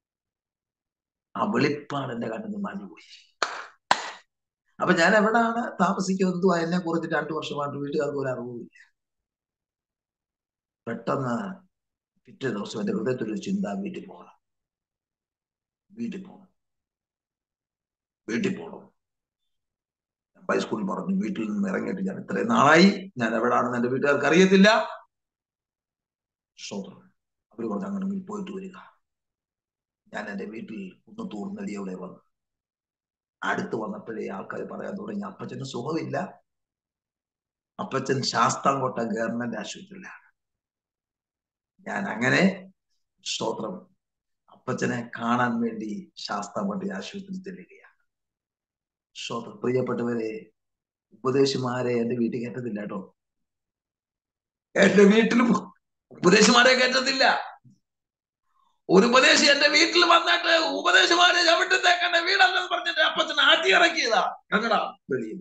ആ വെളിപ്പാട് എന്റെ കണ്ണിൽ നിന്ന് മാഞ്ഞുപോയി അപ്പൊ ഞാൻ എവിടാണ് താമസിക്കുന്നത് എന്നെ കുറിച്ച് രണ്ടു വർഷമായിട്ട് വീട്ടുകാർക്ക് ഒരു അറിവുമില്ല പെട്ടെന്ന് പിറ്റേ ദിവസം എന്റെ ഹൃദയത്തിലൊരു ചിന്ത വീട്ടിൽ പോകണം വീട്ടിൽ പോകണം വീട്ടിൽ പോകണം ഹൈസ്കൂളിൽ പറഞ്ഞു വീട്ടിൽ നിന്ന് ഇറങ്ങിയിട്ട് ഞാൻ ഇത്രയും നാളായി ഞാൻ എവിടാണെന്ന് എന്റെ വീട്ടുകാർക്ക് അറിയത്തില്ല സ്തോത്രം അവര് പറഞ്ഞു അങ്ങനെങ്കിൽ പോയിട്ട് വരിക ഞാൻ എൻ്റെ വീട്ടിൽ കുന്നത്തൂർ നെടിയവിടെ വന്നു അടുത്ത് വന്നപ്പോഴേ ആൾക്കാർ പറയാൻ തുടങ്ങി അപ്പച്ചന് സുഖമില്ല അപ്പച്ചൻ ശാസ്താംകോട്ട ഗവൺമെന്റ് ആശുപത്രിയിലാണ് ഞാൻ അങ്ങനെ സ്തോത്രം അപ്പച്ചനെ കാണാൻ വേണ്ടി ശാസ്താംകോട്ട ആശുപത്രിയിൽ ചെല്ലുകയാണ് സ്തോത്രം പ്രിയപ്പെട്ടവരെ ഉപദേശിമാരെ എന്റെ വീട്ടിൽ കയറ്റത്തില്ല കേട്ടോ എന്റെ വീട്ടിലും ഉപദേശിമാരെ കയറ്റത്തില്ല ഒരു ഉപദേശി എന്റെ വീട്ടിൽ വന്നിട്ട് ഉപദേശിമാരെ ചവിട്ടത്തേക്ക് എന്റെ വീടല്ലെന്ന് പറഞ്ഞിട്ട് അപ്പച്ചൻ ആറ്റി ഇറക്കിയതാ ഞങ്ങടാ വെളിയിൽ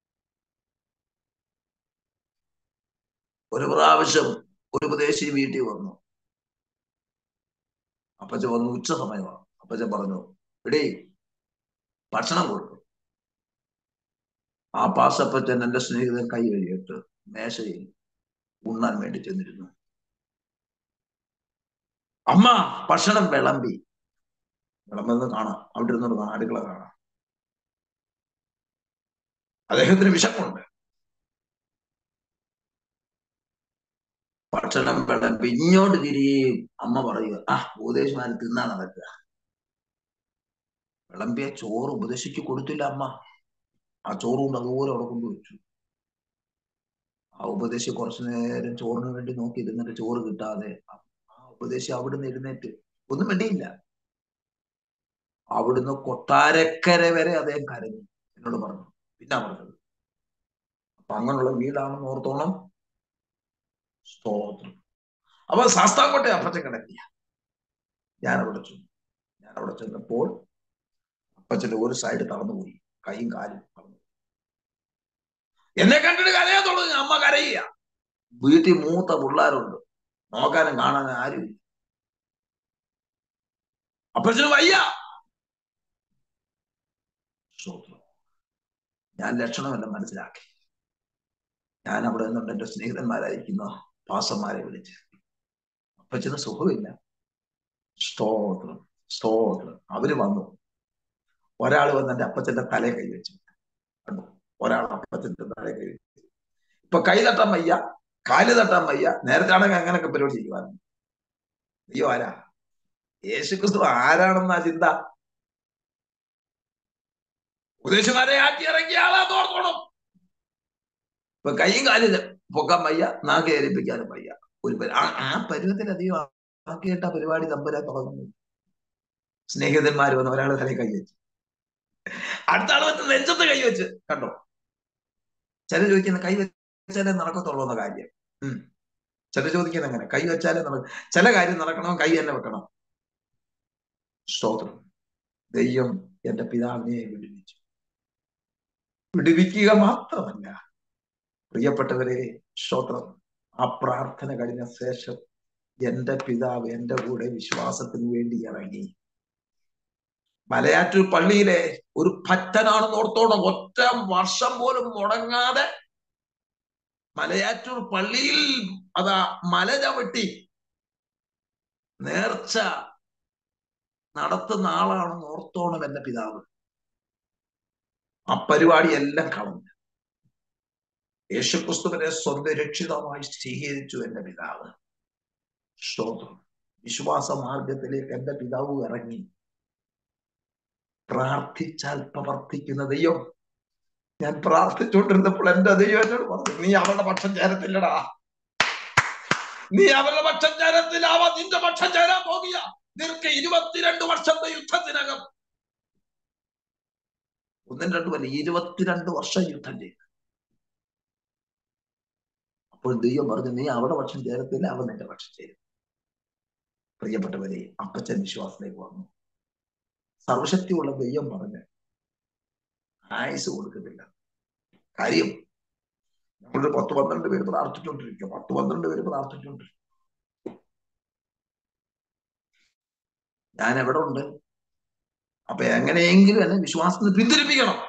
ഒരു പ്രാവശ്യം ഒരു ഉപദേശി വീട്ടിൽ വന്നു അപ്പച്ചൻ വന്നു ഉച്ച സമയമാണ് അപ്പച്ചൻ പറഞ്ഞു എടീ ഭക്ഷണം കൊടുക്കും ആ പാസപ്പച്ചൻ എന്റെ സ്നേഹിതൻ കൈ കഴിയിട്ട് മേശയിൽ ഉണ്ണാൻ വേണ്ടി ചെന്നിരുന്നു അമ്മ ഭക്ഷണം വിളമ്പി വിളമ്പെന്ന് കാണാം അവിടെ ഇരുന്നോട് കാണാം അടുക്കള കാണാം അദ്ദേഹത്തിന് വിശപ്പുണ്ട് ഭക്ഷണം വിളമ്പി ഇങ്ങോട്ട് തിരികെയും അമ്മ പറയുക ആ ഉപദേശമാര് തിന്നാ നടക്കുക വിളമ്പിയ ചോറ് ഉപദേശിക്ക് കൊടുത്തില്ല അമ്മ ആ ചോറ് കൊണ്ട് അതുപോലെ അവിടെ കൊണ്ടുവച്ചു ആ ഉപദേശി കുറച്ചു നേരം ചോറിന് വേണ്ടി നോക്കി ഇരുന്നിട്ട് ചോറ് കിട്ടാതെ ആ ഉപദേശി അവിടുന്ന് എഴുന്നേറ്റ് ഒന്നും വേണ്ടിയില്ല അവിടുന്ന് കൊട്ടാരക്കര വരെ അദ്ദേഹം കരഞ്ഞു എന്നോട് പറഞ്ഞു പിന്നെ പറഞ്ഞത് അപ്പൊ അങ്ങനെയുള്ള വീടാണെന്ന് ഓർത്തോണം സ്തോത്രം അപ്പൊ ശാസ്താംകോട്ടെ അപ്പച്ചൻ കിടക്കിയ ഞാൻ അവിടെ ചെന്നു ഞാൻ അവിടെ ചെന്നപ്പോൾ അപ്പച്ചന്റെ ഒരു സൈഡ് തളർന്നുപോയി കൈയും കാലും തളർന്നു എന്നെ കണ്ടിട്ട് കരയാൻ തുടങ്ങി അമ്മ കരയുക വീട്ടിൽ മൂത്ത പിള്ളേരുണ്ട് നോക്കാനും കാണാനും ആരുമില്ല അപ്പച്ചന് വയ്യ സ്തോത്രം ഞാൻ ലക്ഷണമെല്ലാം മനസ്സിലാക്കി ഞാൻ അവിടെ നിന്നുണ്ട് എന്റെ സ്നേഹിതന്മാരായിരിക്കുന്ന പാസന്മാരെ വിളിച്ച് അപ്പച്ചന് സുഖമില്ല സ്തോത്രം സ്തോത്രം അവര് വന്നു ഒരാൾ വന്ന് എന്റെ അപ്പച്ചന്റെ തലയെ കൈവച്ചു കണ്ടു ഒരാൾ അപ്പച്ചന്റെ തലയെ കൈവച്ചു ഇപ്പൊ കൈ തട്ടാൻ വയ്യ കാല് തട്ടാൻ വയ്യ നേരത്തെ ആണെങ്കിൽ അങ്ങനെയൊക്കെ പരിപാടി ചെയ്യുവായിരുന്നു അയ്യോ ആരാ യേശു ക്രിസ്തു ആരാണെന്നാ ചിന്ത ഉപദേശമാരെ ആറ്റി ഇറങ്ങിയ ആളാ തോർത്തോണം ഇപ്പൊ കൈയും കാലും പൊക്കാൻ വയ്യ നാക്ക് ഏരിപ്പിക്കാനും വയ്യ ഒരു ആ പരുവത്തിലധികം ആക്കിയിട്ട പരിപാടി തമ്പരാൻ തുടങ്ങുന്നു സ്നേഹിതന്മാർ വന്ന് ഒരാളെ തലയിൽ കൈവച്ചു അടുത്ത ആൾ വന്ന് നെഞ്ചത്ത് കൈവച്ച് കണ്ടോ ചില ചോദിക്കുന്ന കൈ വെച്ചാലേ നടക്കത്തുള്ളൂ എന്ന കാര്യം ഉം ചില ചോദിക്കുന്നത് അങ്ങനെ കൈ വെച്ചാലേ നടക്കും ചില കാര്യം നടക്കണം കൈ തന്നെ വെക്കണം സ്തോത്രം ദൈവം എന്റെ പിതാവിനെ വിടുവിച്ചു വിടുവിക്കുക മാത്രമല്ല പ്രിയപ്പെട്ടവരെ സ്തോത്രം ആ പ്രാർത്ഥന കഴിഞ്ഞ ശേഷം എന്റെ പിതാവ് എന്റെ കൂടെ വിശ്വാസത്തിന് വേണ്ടി ഇറങ്ങി മലയാറ്റൂർ പള്ളിയിലെ ഒരു പറ്റനാണെന്ന് ഓർത്തോണം ഒറ്റ വർഷം പോലും മുടങ്ങാതെ മലയാറ്റൂർ പള്ളിയിൽ അതാ മല ചവിട്ടി നേർച്ച നടത്തുന്ന ആളാണെന്ന് ഓർത്തോണം എന്റെ പിതാവ് ആ പരിപാടി എല്ലാം കളഞ്ഞു യേശുക്രിസ്തുവിനെ സ്വന്തം രക്ഷിതമായി സ്വീകരിച്ചു എന്റെ പിതാവ് സ്തോത്രം വിശ്വാസ മാർഗത്തിലേക്ക് എന്റെ പിതാവ് ഇറങ്ങി പ്രാർത്ഥിച്ചാൽ പ്രവർത്തിക്കുന്ന ദൈവം ഞാൻ പ്രാർത്ഥിച്ചുകൊണ്ടിരുന്നപ്പോൾ എന്റെ ദൈവം എന്നോട് പറഞ്ഞു നീ അവരുടെ പക്ഷം ചേരത്തില്ലടാ നീ അവരുടെ പക്ഷം ചേരത്തില്ല അവ നിന്റെ പക്ഷം ചേരാൻ പോകുക നിനക്ക് ഇരുപത്തിരണ്ട് വർഷത്തെ യുദ്ധത്തിനകം ഒന്നും രണ്ടും അല്ല ഇരുപത്തിരണ്ട് വർഷം യുദ്ധം ചെയ്തു അപ്പോൾ ദൈവം പറഞ്ഞു നീ അവിടെ പക്ഷം ചേരത്തില്ല അവൻ നിന്റെ പക്ഷം ചേരും പ്രിയപ്പെട്ടവരെ അപ്പച്ചൻ വിശ്വാസത്തിലേക്ക് വന്നു സർവശക്തിയുള്ള ദൈവം പറഞ്ഞ് ആയുസ് കൊടുക്കുന്നില്ല കാര്യം നമ്മളൊരു പത്ത് പന്ത്രണ്ട് പേര് പ്രാർത്ഥിച്ചുകൊണ്ടിരിക്കുക പത്ത് പന്ത്രണ്ട് പേര് പ്രാർത്ഥിച്ചുകൊണ്ടിരിക്കും ഞാൻ എവിടെ ഉണ്ട് അപ്പൊ എങ്ങനെയെങ്കിലും എന്നെ വിശ്വാസത്തിന് പിന്തിരിപ്പിക്കണം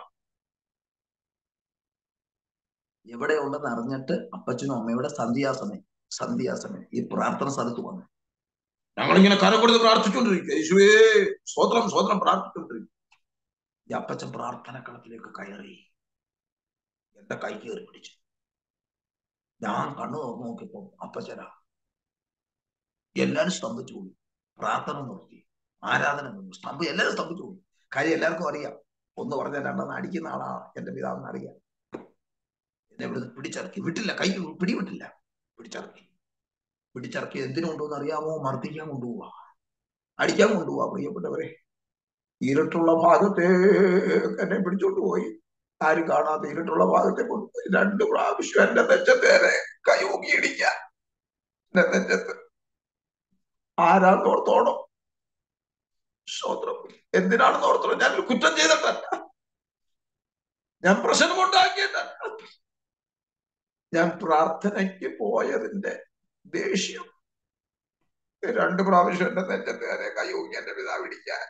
എവിടെ ഉണ്ടെന്ന് അറിഞ്ഞിട്ട് അപ്പച്ചനും അമ്മയുടെ സന്ധ്യാസമയം സന്ധ്യാസമയം ഈ പ്രാർത്ഥന സ്ഥലത്ത് വന്നു ഞങ്ങളിങ്ങനെ കരം കൊടുത്ത് പ്രാർത്ഥിച്ചുകൊണ്ടിരിക്കുക യേശുവേ സ്വോത്രം സ്വോത്രം പ്രാർത്ഥിച്ചുകൊണ്ടിരിക്കും ഈ അപ്പച്ചൻ പ്രാർത്ഥന കളത്തിലേക്ക് കയറി എന്റെ കൈ കയറി പിടിച്ചു ഞാൻ കണ്ണു തുറന്നു നോക്കിയപ്പോ അപ്പച്ചനാ എല്ലാവരും സ്തംഭിച്ചു പോയി പ്രാർത്ഥന നിർത്തി ആരാധന നിന്നു സ്തംഭം എല്ലാവരും സ്തംഭിച്ചു പോയി കാര്യം എല്ലാവർക്കും അറിയാം ഒന്ന് പറഞ്ഞാൽ രണ്ടെന്ന് അടിക്കുന്ന ആളാ എന്റെ പിതാവെന്ന് അറിയാം എന്നെ ഇവിടുന്ന് പിടിച്ചിറക്കി വിട്ടില്ല കൈ പിടിവിട്ടില്ല പിടിച്ചിറക്കി പിടിച്ചിറക്കി എന്തിനു കൊണ്ടുവന്ന് അറിയാമോ മർദ്ദിക്കാൻ കൊണ്ടുപോവാ അടിക്കാൻ കൊണ്ടുപോവാ പ്രിയപ്പെട്ടവരെ ഇരുട്ടുള്ള ഭാഗത്തെ എന്നെ പിടിച്ചോണ്ട് പോയി ആരും കാണാത്ത ഇരുട്ടുള്ള ഭാഗത്തെ കൊണ്ടുപോയി രണ്ട് പ്രാവശ്യം എന്റെ നെഞ്ചത്തേരെ കൈ ഊക്കിയിടിക്കാൻ എന്റെ നെഞ്ചത്ത് ആരാണ് ഓർത്തോണം സ്തോത്രം എന്തിനാണെന്ന് ഓർത്തോളം ഞാൻ ഒരു കുറ്റം ചെയ്തിട്ടല്ല ഞാൻ പ്രശ്നം ഉണ്ടാക്കിയിട്ടല്ല ഞാൻ പ്രാർത്ഥനയ്ക്ക് പോയതിന്റെ ദേഷ്യം രണ്ട് പ്രാവശ്യം എന്റെ നെഞ്ചത്തേരെ കൈ ഊക്കി എന്റെ പിതാവ് ഇടിക്കാൻ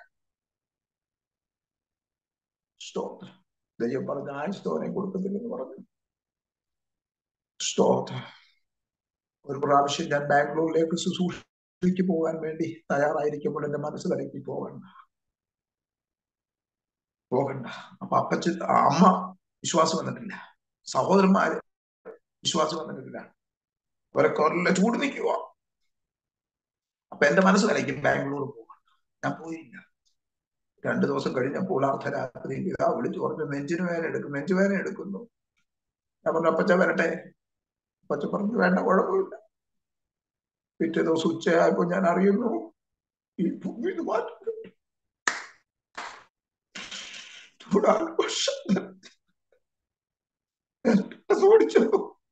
സ്തോത്രം ദൈവം പറഞ്ഞ ആയുസ്തോനെ കൊടുക്കുന്നില്ലെന്ന് പറഞ്ഞു സ്തോത്രം ഒരു പ്രാവശ്യം ഞാൻ ബാംഗ്ലൂരിലേക്ക് ശുശ്രൂഷയ്ക്ക് പോകാൻ വേണ്ടി തയ്യാറായിരിക്കുമ്പോൾ എന്റെ മനസ്സ് കലക്കി പോകണ്ട പോകണ്ട അപ്പൊ അപ്പച്ച അമ്മ വിശ്വാസം വന്നിട്ടില്ല സഹോദരന്മാര് വിശ്വാസം വന്നിട്ടില്ല അവരെ കൊല്ല ചൂട് നിൽക്കുക അപ്പൊ എന്റെ മനസ്സ് കലക്കി ബാംഗ്ലൂർ പോകണ്ട ഞാൻ പോയില്ല രണ്ടു ദിവസം കഴിഞ്ഞപ്പോൾ അർദ്ധരാത്രി പിതാവ് വിളിച്ചു പറഞ്ഞു നെഞ്ചിന് വേദന എടുക്കും നെഞ്ചുവേദന എടുക്കുന്നു ഞാൻ പറഞ്ഞു അപ്പച്ച വരട്ടെ അപ്പച്ച പറഞ്ഞു വേണ്ട കുഴപ്പമില്ല പിറ്റേ ദിവസം ഉച്ചയായപ്പോ ഞാൻ അറിയുന്നു ഈ ഭൂമി ഇത് മാറ്റുന്നു ഓടിച്ചു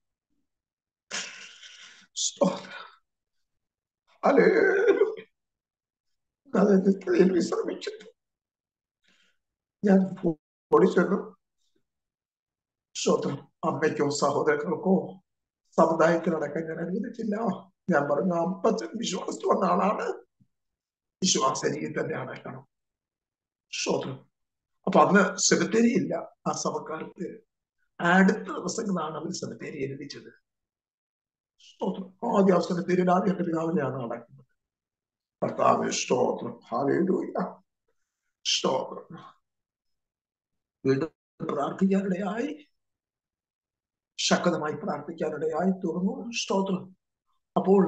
അതെന്റെ വിശ്രമിച്ചിട്ടു ഞാൻ ഓടിച്ചെന്നു സ്വതം അമ്മയ്ക്കോ സഹോദരങ്ങൾക്കോ സമുദായത്തിലടക്കം ഞാൻ അനുവദിച്ചില്ല ഞാൻ പറഞ്ഞു അപ്പച്ചൻ വിശ്വാസിച്ചു വന്ന ആളാണ് വിശ്വാസ രീതി തന്നെ അടക്കണം സ്വതം അപ്പൊ അന്ന് സെമിത്തേരി ഇല്ല ആ സഭക്കാർക്ക് അടുത്ത ദിവസങ്ങളാണ് അവർ സെമിത്തേരി എഴുതിച്ചത് സ്തോത്രം ആദ്യ സെമിത്തേരിയിൽ ആദ്യം എന്റെ പിതാവിനെയാണ് അടക്കുന്നത് കർത്താവ് സ്തോത്രം ഹാലേലൂയ സ്തോത്രം വീണ്ടും പ്രാർത്ഥിക്കാനിടയായി ശക്തമായി പ്രാർത്ഥിക്കാനിടയായി തീർന്നു സ്തോത്രം അപ്പോൾ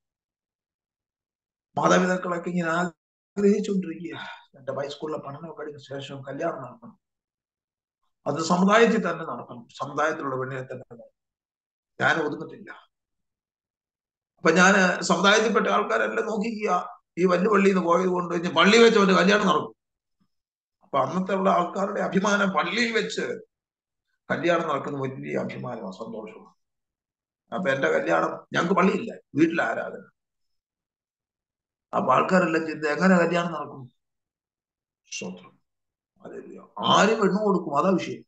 മാതാപിതാക്കളൊക്കെ ഇങ്ങനെ ആഗ്രഹിച്ചുകൊണ്ടിരിക്കുക എന്റെ ഹൈസ്കൂളിലെ പഠനം കഴിഞ്ഞ ശേഷം കല്യാണം നടത്തണം അത് സമുദായത്തിൽ തന്നെ നടത്തണം സമുദായത്തിലുള്ള പെണ്ണിനെ തന്നെ ഞാൻ ഒതുങ്ങത്തില്ല അപ്പൊ ഞാൻ സമുദായത്തിൽപ്പെട്ട ആൾക്കാരെല്ലാം നോക്കിക്കുക ഈ വലിയ പള്ളിയിൽ നിന്ന് പോയത് കൊണ്ട് കഴിഞ്ഞ് പള്ളി വെച്ച് അവന്റെ കല്യാണം നടക്കും അപ്പൊ അന്നത്തെ ഉള്ള ആൾക്കാരുടെ അഭിമാനം പള്ളിയിൽ വെച്ച് കല്യാണം നടക്കുന്ന വലിയ അഭിമാനമാണ് സന്തോഷമാണ് അപ്പൊ എന്റെ കല്യാണം ഞങ്ങൾക്ക് പള്ളിയില്ല വീട്ടിലെ ആരാധന അപ്പൊ ആൾക്കാരെല്ലാം ചിന്ത എങ്ങനെ കല്യാണം നടക്കും സ്വത്രം അതല്ല ആര് പെണ്ണു കൊടുക്കും അതാ വിഷയം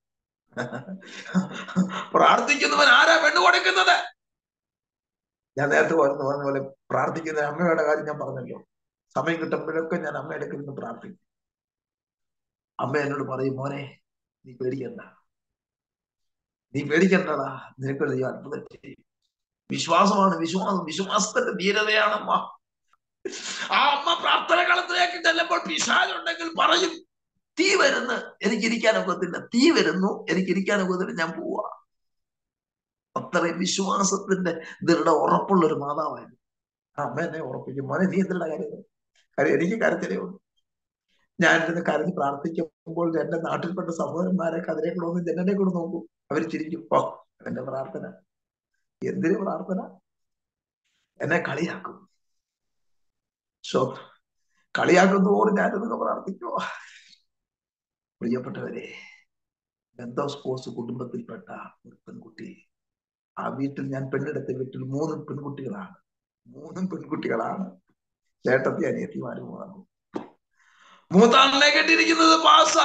പ്രാർത്ഥിക്കുന്നവൻ ആരാ പെണ്ണു കൊടുക്കുന്നത് ഞാൻ നേരത്തെ പറഞ്ഞു പറഞ്ഞ പോലെ പ്രാർത്ഥിക്കുന്ന അമ്മയുടെ കാര്യം ഞാൻ പറഞ്ഞല്ലോ സമയം കിട്ടുമ്പോഴൊക്കെ ഞാൻ അമ്മയുടെ അടുക്കൽ നിന്ന് പ്രാർത്ഥിക്കും അമ്മ എന്നോട് പറയും മോനെ നീ പേടിക്കണ്ട നീ പേടിക്കണ്ടടാ നിനക്ക് നീ അത്ഭുതം ചെയ്യും വിശ്വാസമാണ് വിശ്വാസം വിശ്വാസത്തിന്റെ ധീരതയാണ് അമ്മ ആ അമ്മ പ്രാർത്ഥന കളത്തിലേക്ക് ചെല്ലുമ്പോൾ പിശാലുണ്ടെങ്കിൽ പറയും തീ വരുന്നു എനിക്ക് ഇരിക്കാൻ ഒക്കത്തില്ല തീ വരുന്നു എനിക്ക് ഇരിക്കാൻ ഒക്കത്തില്ല ഞാൻ പോവാ അത്രയും വിശ്വാസത്തിന്റെ ദൃഢ ഉറപ്പുള്ള ഒരു മാതാവായിരുന്നു അമ്മ എന്നെ ഉറപ്പിക്കും മോനെ നീ എന്തിനാ കാര്യം കാര്യം എനിക്ക് കരച്ചിലേ ഉള്ളൂ ഞാൻ ഇരുന്ന് കരഞ്ഞ് പ്രാർത്ഥിക്കുമ്പോൾ എന്റെ നാട്ടിൽപ്പെട്ട സഹോദരന്മാരൊക്കെ അതിനെ കൂടെ ഒന്ന് ജനനെ കൂടെ നോക്കും അവർ ചിരിക്കും ഓ എന്റെ പ്രാർത്ഥന എന്തിനു പ്രാർത്ഥന എന്നെ കളിയാക്കും സോ കളിയാക്കുന്നതോറും ഞാനിതൊക്കെ പ്രാർത്ഥിക്കുമോ പ്രിയപ്പെട്ടവരെ ബന്ധോസ്പോസ് കുടുംബത്തിൽപ്പെട്ട ഒരു പെൺകുട്ടി ആ വീട്ടിൽ ഞാൻ പെണ്ണെടുത്ത വീട്ടിൽ മൂന്ന് പെൺകുട്ടികളാണ് മൂന്നും പെൺകുട്ടികളാണ് ചേട്ടത്തി അനിയത്തിമാരും വന്നു മൂത്താളിനെ കെട്ടിയിരിക്കുന്നത് പാസ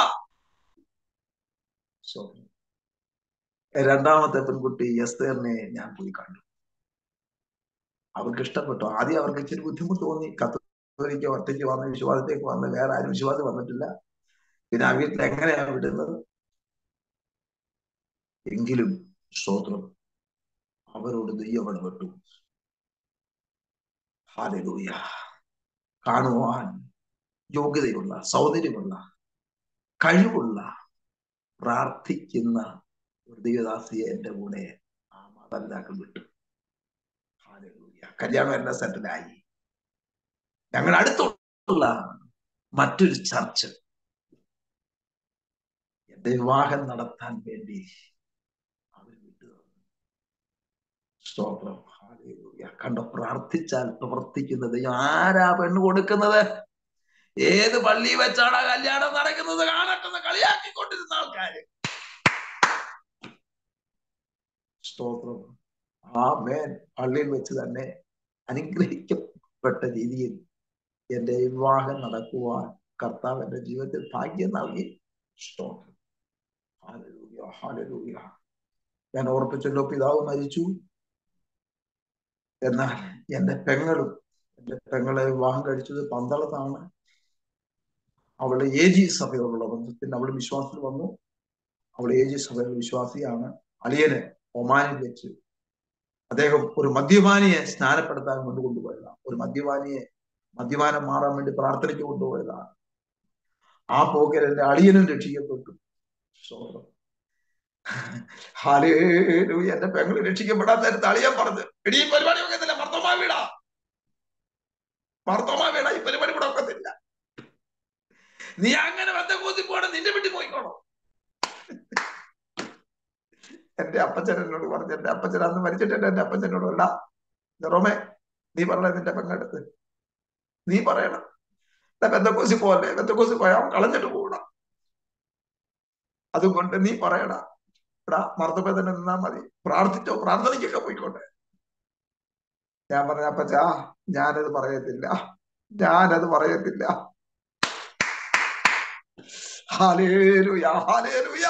രണ്ടാമത്തെ പെൺകുട്ടി എസ്തേറിനെ ഞാൻ പോയി കണ്ടു അവർക്ക് ഇഷ്ടപ്പെട്ടു ആദ്യം അവർക്ക് ഇച്ചിരി ബുദ്ധിമുട്ട് തോന്നി കത്തോലിക്ക ഒറ്റയ്ക്ക് വന്ന് വിശ്വാസത്തേക്ക് വന്ന് വേറെ ആരും വിശ്വാസം വന്നിട്ടില്ല പിന്നെ ആ വീട്ടിൽ എങ്ങനെയാ വിടുന്നത് എങ്കിലും സ്തോത്രം അവരോട് ദൈവം ഇടപെട്ടു ഹാലലൂയ കാണുവാൻ യോഗ്യതയുള്ള സൗന്ദര്യമുള്ള കഴിവുള്ള പ്രാർത്ഥിക്കുന്ന ഒരു ദൈവദാസിയെ എന്റെ കൂടെ ആ മാതാപിതാക്കൾ വിട്ടു ഹാലലൂയ കല്യാണം എല്ലാം സെറ്റിലായി ഞങ്ങളുടെ അടുത്തുള്ള മറ്റൊരു ചർച്ച് എന്റെ വിവാഹം നടത്താൻ വേണ്ടി അവർ വിട്ടു തന്നു. സ്തോത്രം ഹല്ലേലൂയ. കണ്ടോ പ്രാർത്ഥിച്ചാൽ പ്രവർത്തിക്കുന്നത് ആരാ പെണ്ണ് കൊടുക്കുന്നത് ഏത് പള്ളി വെച്ചാണ് ആ കല്യാണം നടക്കുന്നത് കാണട്ടെന്ന് കളിയാക്കിക്കൊണ്ടിരുന്ന ആൾക്കാര് സ്തോത്രം ആ മേൻ പള്ളിയിൽ വെച്ച് തന്നെ അനുഗ്രഹിക്കപ്പെട്ട രീതിയിൽ എന്റെ വിവാഹം നടക്കുവാൻ കർത്താവ് എന്റെ ജീവിതത്തിൽ ഭാഗ്യം നൽകി സ്തോത്രം ഹാലലൂയ ഹാലലൂയ ഞാൻ ഓർപ്പിച്ചല്ലോ പിതാവ് മരിച്ചു എന്നാൽ എന്റെ പെങ്ങളും എന്റെ പെങ്ങളെ വിവാഹം കഴിച്ചത് പന്തളത്താണ് അവള് എ ജി സഭയോടുള്ള ബന്ധത്തിൽ അവൾ വിശ്വാസത്തിൽ വന്നു അവൾ എ ജി സഭയുടെ വിശ്വാസിയാണ് അളിയന് ഒമാനിൽ വെച്ച് അദ്ദേഹം ഒരു മദ്യപാനിയെ സ്നാനപ്പെടുത്താൻ കൊണ്ട് കൊണ്ടുപോയതാണ് ഒരു മദ്യപാനിയെ മദ്യപാനം മാറാൻ വേണ്ടി പ്രാർത്ഥനയ്ക്ക് കൊണ്ടുപോയതാണ് ആ പോക്കൽ എന്റെ അളിയനും രക്ഷിക്കപ്പെട്ടു സ്തോത്രം. ഹല്ലേലൂയ. എന്റെ പെങ്ങള് രക്ഷിക്കപ്പെടാൻ നേരത്തെ അളിയൻ പറഞ്ഞു എടീ ഈ പരിപാടി ഒക്കത്തില്ല മർത്തോമാ വീടാ മർത്തോമാ വീടാ ഈ പരിപാടി ഇവിടെ ഒക്കത്തില്ല നീ അങ്ങനെ ബന്ധക്കൂത്തി പോകണം നിന്റെ വീട്ടിൽ പോയിക്കോണം എന്റെ അപ്പച്ചൻ എന്നോട് പറഞ്ഞു എന്റെ അപ്പച്ചൻ അന്ന് മരിച്ചിട്ടുണ്ട് എന്റെ അപ്പച്ചനോട് അല്ല റോമേ നീ പറഞ്ഞ നിന്റെ പെങ്ങടുത്ത് നീ പറയണം ബന്ധക്കോസി പോലെ ബന്ധക്കോസി പോയാൽ അവൻ കളഞ്ഞിട്ട് പോകണം അതുകൊണ്ട് നീ പറയണ എടാ മർദ്ദപ്പേ തന്നെ നിന്നാ മതി പ്രാർത്ഥിച്ചോ പ്രാർത്ഥനയ്ക്കൊക്കെ പോയിക്കോട്ടെ ഞാൻ പറഞ്ഞ അപ്പച്ചാ ഞാനത് പറയത്തില്ല ഞാനത് പറയത്തില്ല ഹാലേലുയ ഹാലേലുയ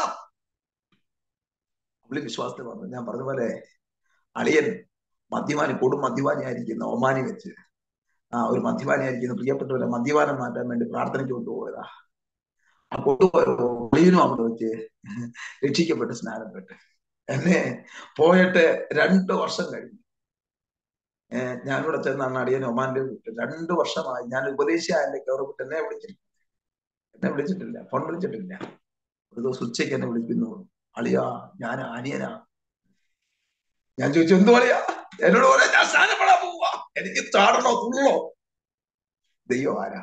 പുള്ളി വിശ്വാസത്തിൽ വന്നു ഞാൻ പറഞ്ഞ പോലെ അളിയൻ മദ്യപാനി കൊടും മദ്യപാനിയായിരിക്കുന്ന ഒമാനി വെച്ച് ആ ഒരു മദ്യപാനിയായിരിക്കുന്ന പ്രിയപ്പെട്ടവരെ മദ്യപാനം മാറ്റാൻ വേണ്ടി പ്രാർത്ഥനയ്ക്ക് കൊണ്ടുപോയതാ ആ കൊണ്ടുപോയ അളിയനും അവിടെ വെച്ച് രക്ഷിക്കപ്പെട്ട് സ്നാനപ്പെട്ട് എന്നെ പോയിട്ട് രണ്ട് വർഷം കഴിഞ്ഞു ഏഹ് ഞാനിവിടെ ചെന്നാണ് അടിയൻ ഒമാന്റെ വിട്ട് രണ്ട് വർഷമായി ഞാൻ ഉപദേശിയായ എന്റെ കയറിവിട്ട് എന്നെ വിളിച്ചിട്ടില്ല എന്നെ വിളിച്ചിട്ടില്ല ഫോൺ വിളിച്ചിട്ടില്ല ഒരു ദിവസം ഉച്ചയ്ക്ക് എന്നെ വിളിക്കുന്നു അളിയാ ഞാൻ അനിയനാ ഞാൻ ചോദിച്ചു എന്തു അളിയാ എന്നോട് പറയാ ഞാൻ സ്നാനപ്പെടാൻ പോവാ എനിക്ക് ചാടണോ തുള്ളോ ദൈവം ആരാ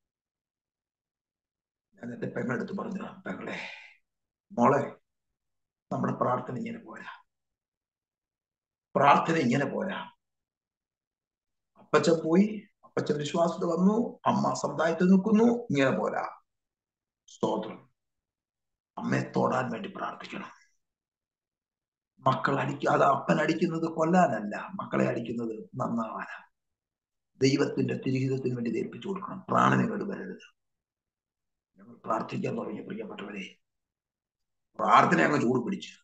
ഞാൻ എന്റെ പെങ്ങളെടുത്ത് പറഞ്ഞു പെങ്ങളെ മോളെ നമ്മുടെ പ്രാർത്ഥന ഇങ്ങനെ പോരാ പ്രാർത്ഥന ഇങ്ങനെ പോരാ അപ്പച്ചൻ പോയി അപ്പച്ചൻ വിശ്വാസത്തിൽ വന്നു അമ്മ സമുദായത്തിൽ നിൽക്കുന്നു ഇങ്ങനെ പോരാ സ്തോത്രം അമ്മയെ തോടാൻ വേണ്ടി പ്രാർത്ഥിക്കണം മക്കൾ അടിക്കുക അത് അപ്പൻ അടിക്കുന്നത് കൊല്ലാനല്ല മക്കളെ അടിക്കുന്നത് നന്നാവാനാ ദൈവത്തിന്റെ തിരിഹിതത്തിന് വേണ്ടി ഏൽപ്പിച്ചു കൊടുക്കണം പ്രാണനെ കടുവരരുത് ഞങ്ങൾ പ്രാർത്ഥിക്കാൻ തുടങ്ങിയ പ്രിയപ്പെട്ടവരെ പ്രാർത്ഥന അങ്ങ് ചൂട് പിടിച്ചു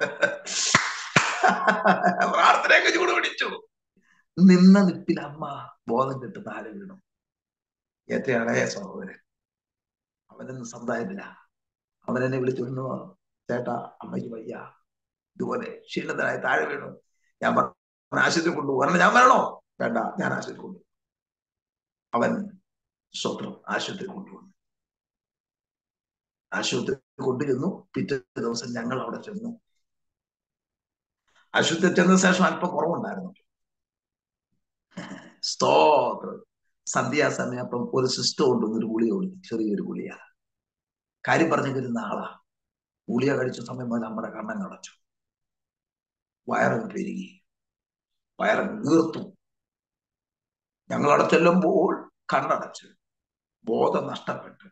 പ്രാർത്ഥന അങ്ങ് ചൂട് പിടിച്ചു നിന്ന നിപ്പിൽ അമ്മ ബോധം കെട്ട് താഴെ വീണു ഏറ്റവും ഇളയ സഹോദരൻ അവനെന്ന് സമുദായത്തില അവനെന്നെ വിളിച്ചിരുന്നു ചേട്ടാ അമ്മയ്ക്ക് വയ്യ ഇതുപോലെ ക്ഷീണത്തിനായി താഴെ വീണു ഞാൻ പറഞ്ഞു ആശുപത്രി കൊണ്ടുപോകാൻ ഞാൻ വരണോ വേണ്ട ഞാൻ ആശുപത്രി കൊണ്ടു അവൻ സ്വത്രം ആശുപത്രി കൊണ്ടുവന്നു ആശുപത്രി കൊണ്ടുചെന്നു പിറ്റേ ദിവസം ഞങ്ങൾ അവിടെ ചെന്നു ആശുപത്രി ചെന്ന ശേഷം അല്പം കുറവുണ്ടായിരുന്നു സ്തോത്രം സന്ധ്യാസമയം അപ്പം ഒരു സിസ്റ്റം കൊണ്ടുവന്ന് ഒരു ഗുളിക കൊടുത്തു ചെറിയൊരു ഗുളിക കാര്യം പറഞ്ഞിരുന്ന ആളാ ഗുളിക കഴിച്ച സമയം മുതൽ നമ്മുടെ കണ്ണം അടച്ചു വയറങ്ങ് പെരുകി വയറങ്ങ് വീർത്തു ഞങ്ങൾ അവിടെ ചെല്ലുമ്പോൾ കണ്ണടച്ച് ബോധം നഷ്ടപ്പെട്ട്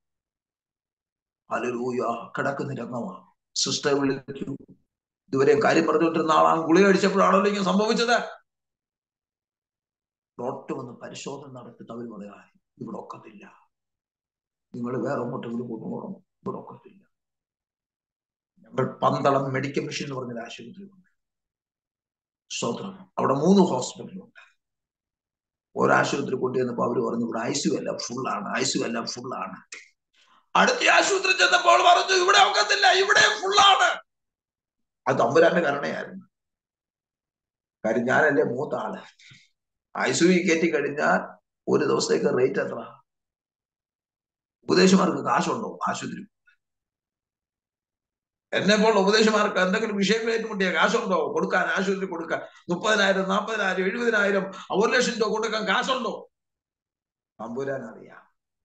അലലൂയ കിടക്കുന്ന രംഗമാണ് സിസ്റ്റർ വിളിച്ചു ഇതുവരെ കാര്യം പറഞ്ഞുകൊണ്ടിരുന്ന ആളാണ് ഗുളിക കഴിച്ചപ്പോഴാണല്ലോ ഇങ്ങനെ സംഭവിച്ചത് ഡോക്ടർ വന്ന് പരിശോധന നടത്തിയിട്ട് അവർ പറയാ ഇവിടെ ഒക്കത്തില്ല നിങ്ങൾ വേറെ അങ്ങോട്ടെങ്കിലും കൊണ്ടുപോകണം ഇവിടെ ഒക്കത്തില്ല ഞങ്ങൾ പന്തളം മെഡിക്കൽ മിഷൻ എന്ന് പറഞ്ഞൊരു ആശുപത്രിയുണ്ട് സ്തോത്രം അവിടെ മൂന്ന് ഹോസ്പിറ്റലുണ്ട് ഒരാശുപത്രി കൊണ്ടുവന്നപ്പോ അവര് പറഞ്ഞു ഇവിടെ ഐസു എല്ലാം ഫുള്ളാണ് ഐസു എല്ലാം ഫുള്ളാണ് അടുത്ത ആശുപത്രി ചെന്നപ്പോൾ പറഞ്ഞു ഇവിടെ ഒക്കത്തില്ല ഇവിടെ ഫുള്ളാണ് അത് തമ്പുരാന്റെ കരുണയായിരുന്നു കാര്യം ഞാനല്ലേ മൂത്ത ആള് ഐസുവി കയറ്റി കഴിഞ്ഞാൽ ഒരു ദിവസത്തേക്ക് റേറ്റ് എത്ര ഉപദേശമാർക്ക് കാശുണ്ടോ ആശുപത്രി എന്നെ പോലുള്ള ഉപദേശമാർക്ക് എന്തെങ്കിലും വിഷയങ്ങൾ ഏറ്റുമുട്ടിയ കാശുണ്ടോ കൊടുക്കാൻ ആശുപത്രി കൊടുക്കാൻ മുപ്പതിനായിരം നാൽപ്പതിനായിരം എഴുപതിനായിരം ഒരു ലക്ഷം രൂപ കൊടുക്കാൻ കാശുണ്ടോ തമ്പുരാൻ അറിയാം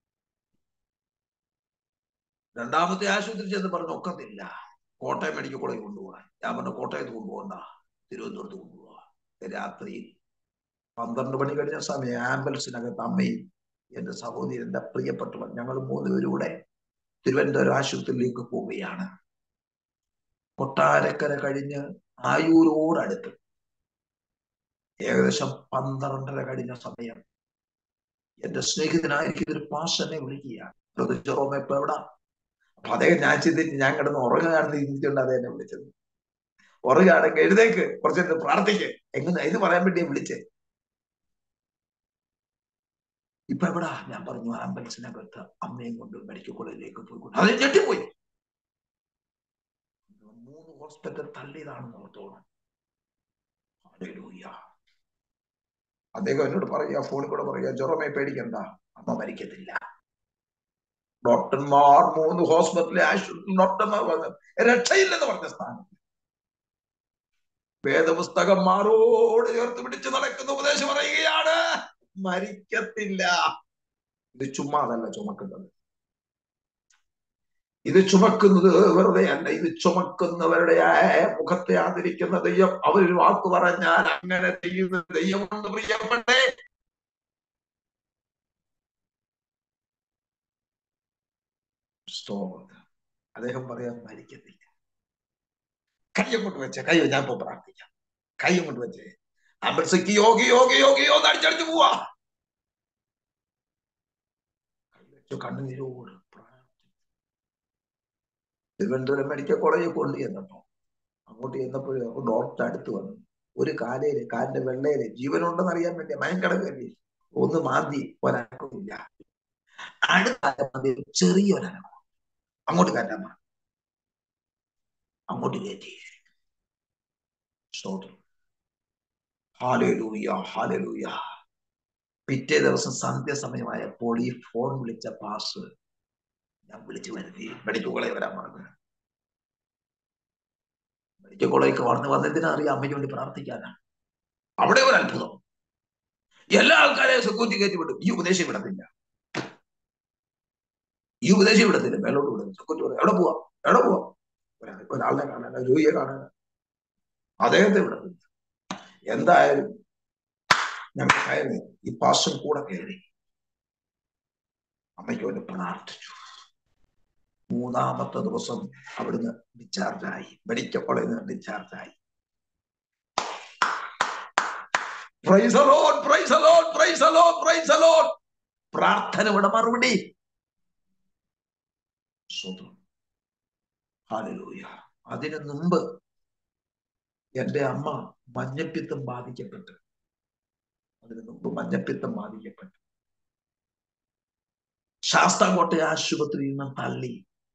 രണ്ടാമത്തെ ആശുപത്രി ചെന്ന് പറഞ്ഞു ഒക്കത്തില്ല കോട്ടയം മെഡിക്കൽ കോളേജ് കൊണ്ടുപോകാൻ ഞാൻ പറഞ്ഞു കോട്ടയത്ത് കൊണ്ടുപോകണ്ട തിരുവനന്തപുരത്ത് കൊണ്ടുപോകാം രാത്രി പന്ത്രണ്ട് മണി കഴിഞ്ഞ സമയം ആംബുലൻസിനകത്ത് അമ്മയും എന്റെ സഹോദരി എന്റെ പ്രിയപ്പെട്ടവർ ഞങ്ങൾ മൂന്നുപേരും കൂടെ തിരുവനന്തപുരം ആശുപത്രിയിലേക്ക് പോവുകയാണ് കൊട്ടാരക്കര കഴിഞ്ഞ് ആയൂരോടടുത്ത് ഏകദേശം പന്ത്രണ്ടര കഴിഞ്ഞ സമയം എന്റെ സ്നേഹിതനായിരിക്കും ഒരു പാഷനെ വിളിക്കുകയാണ് ബ്രദർ ഇപ്പൊ എവിടാ അപ്പൊ അദ്ദേഹം ഞാൻ ചിന്തിച്ച് ഞാൻ കിടന്ന് ഉറങ്ങുകയാണെന്ന് ചിന്തിച്ചുകൊണ്ട് അദ്ദേഹം എന്നെ വിളിച്ചത് ഉറങ്ങുകയാണെങ്കിൽ എഴുതേക്ക് കുറച്ച് പ്രാർത്ഥിക്ക് എങ്ങനെ ഇത് പറയാൻ വേണ്ടി വിളിച്ചേ ഇപ്പൊ എവിടാ ഞാൻ പറഞ്ഞു ആംബുലൻസിനകത്ത് അമ്മയും കൊണ്ട് മെഡിക്കൽ കോളേജിലേക്ക് പോയിക്കൊണ്ട് അത് ഞെട്ടിപ്പോയി മൂന്ന് ഹോസ്പിറ്റൽ തള്ളിയതാണെന്ന് ഓർത്തോണം അദ്ദേഹം എന്നോട് പറയുക ഫോണിൽ കൂടെ പറയുക ജൊറമേ പേടിക്കണ്ട അമ്മ മരിക്കത്തില്ല ഡോക്ടർമാർ മൂന്ന് ഹോസ്പിറ്റലിലെ ആശുപത്രി ഡോക്ടർമാർ പറഞ്ഞു രക്ഷയില്ലെന്ന് പറഞ്ഞ സ്ഥാനം വേദപുസ്തകന്മാരോട് ചേർത്ത് പിടിച്ച് നടക്കുന്ന ഉപദേശം പറയുകയാണ് മരിക്കത്തില്ല ഇത് ചുമ്മാതല്ല ചുമക്കുന്നത് ഇത് ചുമക്കുന്നത് വെറുതെ അല്ല ഇത് ചുമക്കുന്നവരുടെ മുഖത്തെ ആദരിക്കുന്ന ദൈവം അവരൊരു വാക്ക് പറഞ്ഞാൽ അങ്ങനെ ചെയ്യുന്ന ദൈവമെന്ന് പ്രിയപ്പെട്ടേ അദ്ദേഹം പറയാൻ മരിക്കത്തില്ല കയ്യം കൊണ്ട് വെച്ചേ കയ്യോ ഞാൻ ഇപ്പൊ പ്രാർത്ഥിക്കാം കയ്യം കൊണ്ട് വെച്ചേ അമൃത്സയ്ക്ക് യോഗി യോഗി യോഗി യോഗി അടിച്ചടിച്ചു പോവാ കൈവച്ചു കണ്ണുനീരോട് തിരുവനന്തപുരം മെഡിക്കൽ കോളേജിൽ കൊണ്ട് ചെന്നപ്പോ അങ്ങോട്ട് ചെന്നപ്പോഴേ ഡോക്ടർ അടുത്ത് വന്നു ഒരു കാലയില് കാലിന്റെ വെള്ളയില് ജീവനുണ്ടെന്ന് അറിയാൻ വേണ്ടി മയങ്കടക്കല്ലേ ഒന്ന് മാന്തി ഒരനക്കമില്ല അടുത്ത ചെറിയൊരനക്കം അങ്ങോട്ട് കയറ്റാൻ അങ്ങോട്ട് കയറ്റി സ്തോത്രം ഹാലലൂയ ഹാലലൂയ പിറ്റേ ദിവസം സന്ധ്യസമയമായപ്പോൾ ഈ ഫോൺ വിളിച്ച പാസ് ഞാൻ വിളിച്ചു വരുത്തി മെഡിക്കൽ കോളേജ് വരാൻ പറഞ്ഞു മെഡിക്കൽ കോളേജ് വളർന്ന് വന്നതിനാ അറിയാം അമ്മയ്ക്ക് വേണ്ടി പ്രാർത്ഥിക്കാനാണ് അവിടെ ഒരു അത്ഭുതം എല്ലാ ആൾക്കാരെയും സെക്യൂരിറ്റി കയറ്റി വിടും ഈ ഉപദേശം വിടത്തില്ല ഈ ഉപദേശം വിടത്തില്ല മേലോട്ട് വിടും സെക്യൂരിറ്റി പറയും എവിടെ പോവാ എവിടെ പോവാ ഒരാളെ കാണാൻ രോഗിയെ കാണാൻ അദ്ദേഹത്തെ വിടത്തില്ല എന്തായാലും ഞങ്ങൾ കയറി ഈ പാസ്റ്റർ കൂടെ കയറി അമ്മയ്ക്ക് വേണ്ടി പ്രാർത്ഥിച്ചു മൂന്നാമത്തെ ദിവസം അവിടുന്ന് ഡിസ്ചാർജായി മെഡിക്കൽ കോളേജിൽ നിന്ന് ഡിസ്ചാർജായി പ്രാർത്ഥനയുടെ മറുപടി അതിനു മുമ്പ് എന്റെ അമ്മ മഞ്ഞപ്പിത്തം ബാധിക്കപ്പെട്ടു അതിനു മുമ്പ് മഞ്ഞപ്പിത്തം ബാധിക്കപ്പെട്ടു ശാസ്താംകോട്ട ആശുപത്രിയിൽ നിന്ന് തള്ളി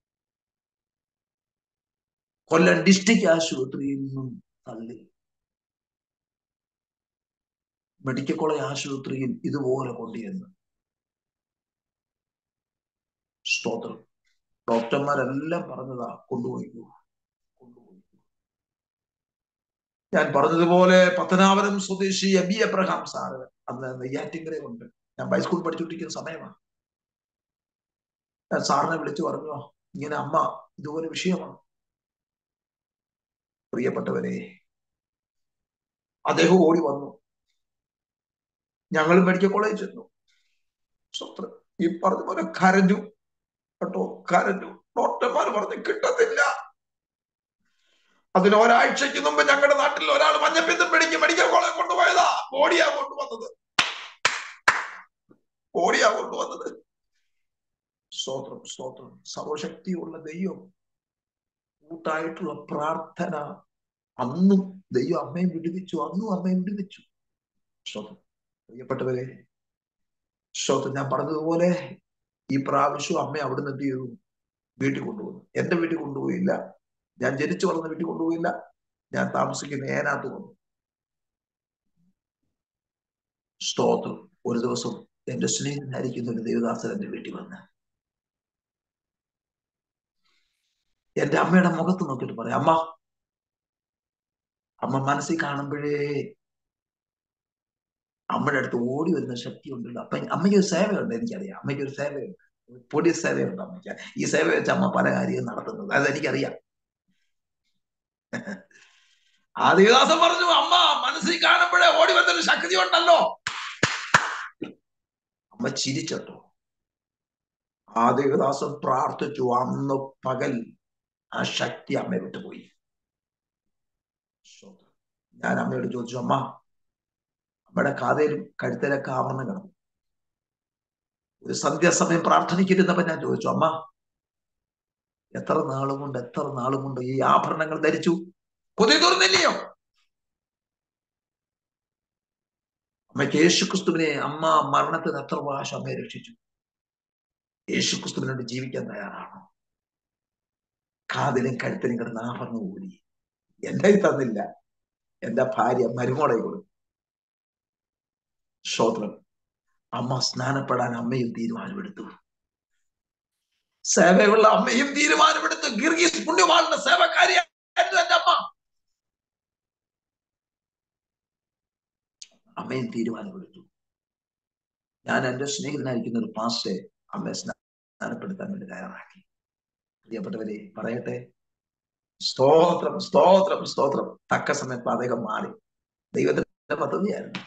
കൊല്ലം ഡിസ്ട്രിക്ട് ആശുപത്രിയിൽ നിന്നും തള്ളി മെഡിക്കൽ കോളേജ് ആശുപത്രിയിൽ ഇതുപോലെ കൊണ്ടുവന്ന് സ്തോത്രം ഡോക്ടർമാരെല്ലാം പറഞ്ഞതാ കൊണ്ടുപോയിക്കൂ കൊണ്ടുപോയിക്കൂ ഞാൻ പറഞ്ഞതുപോലെ പത്തനാപുരം സ്വദേശി എബി എബ്രഹാം സാറ് അന്ന് നെയ്യാറ്റിങ്കര ഉണ്ട് ഞാൻ ഹൈസ്കൂൾ പഠിച്ചുകൊണ്ടിരിക്കുന്ന സമയമാണ് ഞാൻ സാറിനെ വിളിച്ചു പറഞ്ഞു ഇങ്ങനെ അമ്മ ഇതുപോലെ വിഷയമാണ് പ്രിയപ്പെട്ടവരെ അദ്ദേഹം ഓടി വന്നു ഞങ്ങൾ മെഡിക്കൽ കോളേജ് ചെന്നു സ്വത്രം ഈ പറഞ്ഞ പോലെ കരഞ്ഞു കേട്ടോ കരഞ്ഞു ഡോക്ടർമാർ പറഞ്ഞു കിട്ടത്തില്ല അതിന് ഒരാഴ്ചക്ക് മുമ്പ് ഞങ്ങളുടെ നാട്ടിൽ ഒരാൾ മഞ്ഞപ്പിത്തം പിടിക്ക് മെഡിക്കൽ കോളേജ് കൊണ്ടുപോയതാ ബോഡിയാ കൊണ്ടുവന്നത് ബോഡിയാ കൊണ്ടുവന്നത് സ്തോത്രം സ്തോത്രം സർവശക്തിയുള്ള ദൈവം കൂട്ടായിട്ടുള്ള പ്രാർത്ഥന അന്നും ദൈവം അമ്മയും വിടുവിച്ചു അന്നും അമ്മയും വിടുവിച്ചു സ്തോത്രം പ്രിയപ്പെട്ടവരെ സ്തോത്രം ഞാൻ പറഞ്ഞതുപോലെ ഈ പ്രാവശ്യം അമ്മ അവിടുന്ന് എന്ത് ചെയ്തു വീട്ടിൽ കൊണ്ടുപോകുന്നു എന്റെ വീട്ടിൽ കൊണ്ടുപോയില്ല ഞാൻ ജനിച്ചു വളർന്ന വീട്ടിൽ കൊണ്ടുപോയില്ല ഞാൻ താമസിക്കുന്ന ഏനാത്ത് വന്നു സ്തോത്രം ഒരു ദിവസം എന്റെ സ്നേഹിതനായിരിക്കുന്ന ഒരു ദേവദാസൻ എന്റെ വീട്ടിൽ വന്ന് എന്റെ അമ്മയുടെ മുഖത്ത് നോക്കിയിട്ട് പറയാം അമ്മ അമ്മ മനസ്സിൽ കാണുമ്പോഴേ അമ്മയുടെ അടുത്ത് ഓടി വരുന്ന ശക്തി ഉണ്ടല്ലോ അപ്പൊ അമ്മയ്ക്ക് ഒരു സേവയുണ്ട് എനിക്കറിയാം അമ്മയ്ക്ക് ഒരു സേവയുണ്ട് പൊടി സേവയുണ്ട് അമ്മയ്ക്ക് ഈ സേവ വെച്ച് അമ്മ പല കാര്യവും നടത്തുന്നത് അത് എനിക്കറിയാം ആ ദേവദാസൻ പറഞ്ഞു അമ്മ മനസ്സിൽ കാണുമ്പോഴേ ഓടി വരുന്നൊരു ശക്തി ഉണ്ടല്ലോ അമ്മ ചിരിച്ചട്ടോ ആ ദേവദാസൻ പ്രാർത്ഥിച്ചു അന്ന് പകൽ ആ ശക്തി അമ്മയെ വിട്ടുപോയി ഞാൻ അമ്മയോട് ചോദിച്ചു അമ്മ അമ്മയുടെ കാതയിലും കഴുത്തിലൊക്കെ ആവരണം കിടന്നു ഒരു സന്ധ്യാസമയം പ്രാർത്ഥനയ്ക്കിരുന്നപ്പോ ഞാൻ ചോദിച്ചു അമ്മ എത്ര നാളും കൊണ്ട് എത്ര നാളും കൊണ്ട് ഈ ആഭരണങ്ങൾ ധരിച്ചു കൊതി തീർന്നില്ലയോ അമ്മയ്ക്ക് യേശുക്രിസ്തുവിനെ അമ്മ മരണത്തിന് എത്ര പ്രാവശ്യം അമ്മയെ രക്ഷിച്ചു യേശുക്രിസ്തുവിനോട് ജീവിക്കാൻ തയ്യാറാണോ കാതിലും കഴുത്തിലും കിടന്ന് ആഭരണം കൂടി എന്റെ തന്നില്ല എന്റെ ഭാര്യ മരുമോളെ കൊടുത്തു ശ്രോത്രം അമ്മ സ്നാനപ്പെടാൻ അമ്മയും തീരുമാനമെടുത്തു സേവയുള്ള അമ്മയും തീരുമാനമെടുത്തു ഗിർഗീസ് പുണ്യവാളുടെ സേവക്കാരിയായിരുന്നു എന്റെ അമ്മ അമ്മയും തീരുമാനമെടുത്തു ഞാൻ എന്റെ സ്നേഹിതനായിരിക്കുന്ന ഒരു പാസ്റ്റെ അമ്മയെ സ്നാനപ്പെടുത്താൻ വേണ്ടി തയ്യാറാക്കി പ്രിയപ്പെട്ടവരെ പറയട്ടെ സ്തോത്രം സ്തോത്രം സ്തോത്രം തക്ക സമയത്ത് അദ്ദേഹം മാറി ദൈവത്തിന്റെ പദ്ധതിയായിരുന്നു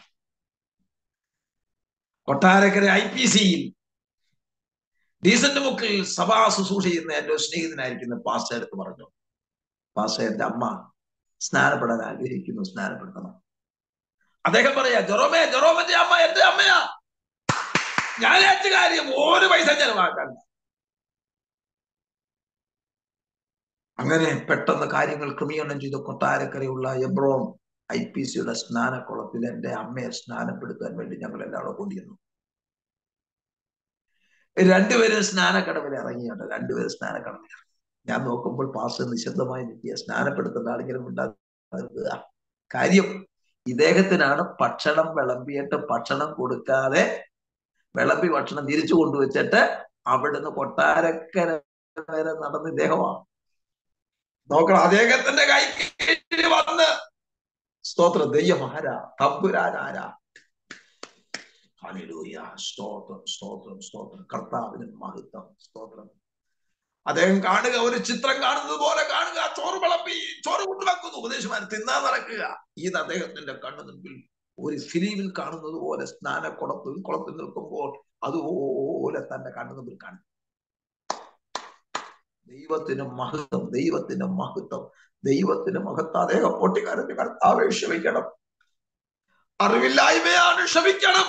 കൊട്ടാരക്കര ഐ പി സിയിൽ ഡീസന്റ് മുക്കിൽ സഭാ ശുശ്രൂഷ ചെയ്യുന്ന എന്റെ സ്നേഹിതനായിരിക്കുന്ന പാസ്റ്റ എടുത്ത് പറഞ്ഞു പാസ്റ്റ എന്റെ അമ്മ സ്നാനപ്പെടാൻ ആഗ്രഹിക്കുന്നു സ്നാനപ്പെടുത്തണം അദ്ദേഹം പറയാ ജെറോമേ ജെറോമന്റെ അമ്മ എന്റെ അമ്മയാ ഞാൻ ഏറ്റ കാര്യം ഒരു പൈസ ചെലവാക്കണ്ട അങ്ങനെ പെട്ടെന്ന് കാര്യങ്ങൾ ക്രമീകരണം ചെയ്ത് കൊട്ടാരക്കരയുള്ള എബ്രോൺ ഐ പി സിയുടെ സ്നാനക്കുളത്തിൽ എന്റെ അമ്മയെ സ്നാനപ്പെടുത്താൻ വേണ്ടി ഞങ്ങൾ എല്ലാവരും കൊണ്ടിരുന്നു രണ്ടുപേരും സ്നാനക്കടവിൽ ഇറങ്ങിയാണ് രണ്ടുപേരും സ്നാനക്കടവിൽ ഞാൻ നോക്കുമ്പോൾ പാസ് നിശബ്ദമായി നിൽക്കുക സ്നാനപ്പെടുത്തേണ്ട ആണെങ്കിലും ഉണ്ടാകുക കാര്യം ഇദ്ദേഹത്തിനാണ് ഭക്ഷണം വിളമ്പിയിട്ട് ഭക്ഷണം കൊടുക്കാതെ വിളമ്പി ഭക്ഷണം തിരിച്ചു കൊണ്ടുവച്ചിട്ട് അവിടുന്ന് കൊട്ടാരക്കര വരെ നടന്ന് ഇദ്ദേഹമാണ് നോക്കണം അദ്ദേഹത്തിന്റെ കൈ വന്ന് സ്തോത്ര ദൈവമാരാ തമ്പുരാനാരാ ഹല്ലേലൂയ സ്തോത്രം സ്തോത്രം സ്തോത്രം കർത്താവിന് മഹത്വം സ്തോത്രം അദ്ദേഹം കാണുക ഒരു ചിത്രം കാണുന്നത് പോലെ കാണുക ചോറ് വിളമ്പി ചോറ് കൊണ്ടുവെക്കുന്നു ഉപദേശമാർ തിന്നാൻ നടക്കുക ഇത് അദ്ദേഹത്തിന്റെ കണ്ണു മുൻപിൽ ഒരു ഫിലിമിൽ കാണുന്നത് പോലെ സ്നാനക്കുളത്തിൽ കുളത്തിൽ നിൽക്കുമ്പോൾ അതുപോലെ തന്റെ കണ്ണു മുൻപിൽ കാണും ദൈവത്തിന് മഹത്വം ദൈവത്തിന് മഹത്വം ദൈവത്തിന് മഹത്വം അദ്ദേഹം പൊട്ടിക്കാരന്റെ കർത്താവെ ക്ഷമിക്കണം അറിവില്ലായ്മയാണ് ക്ഷമിക്കണം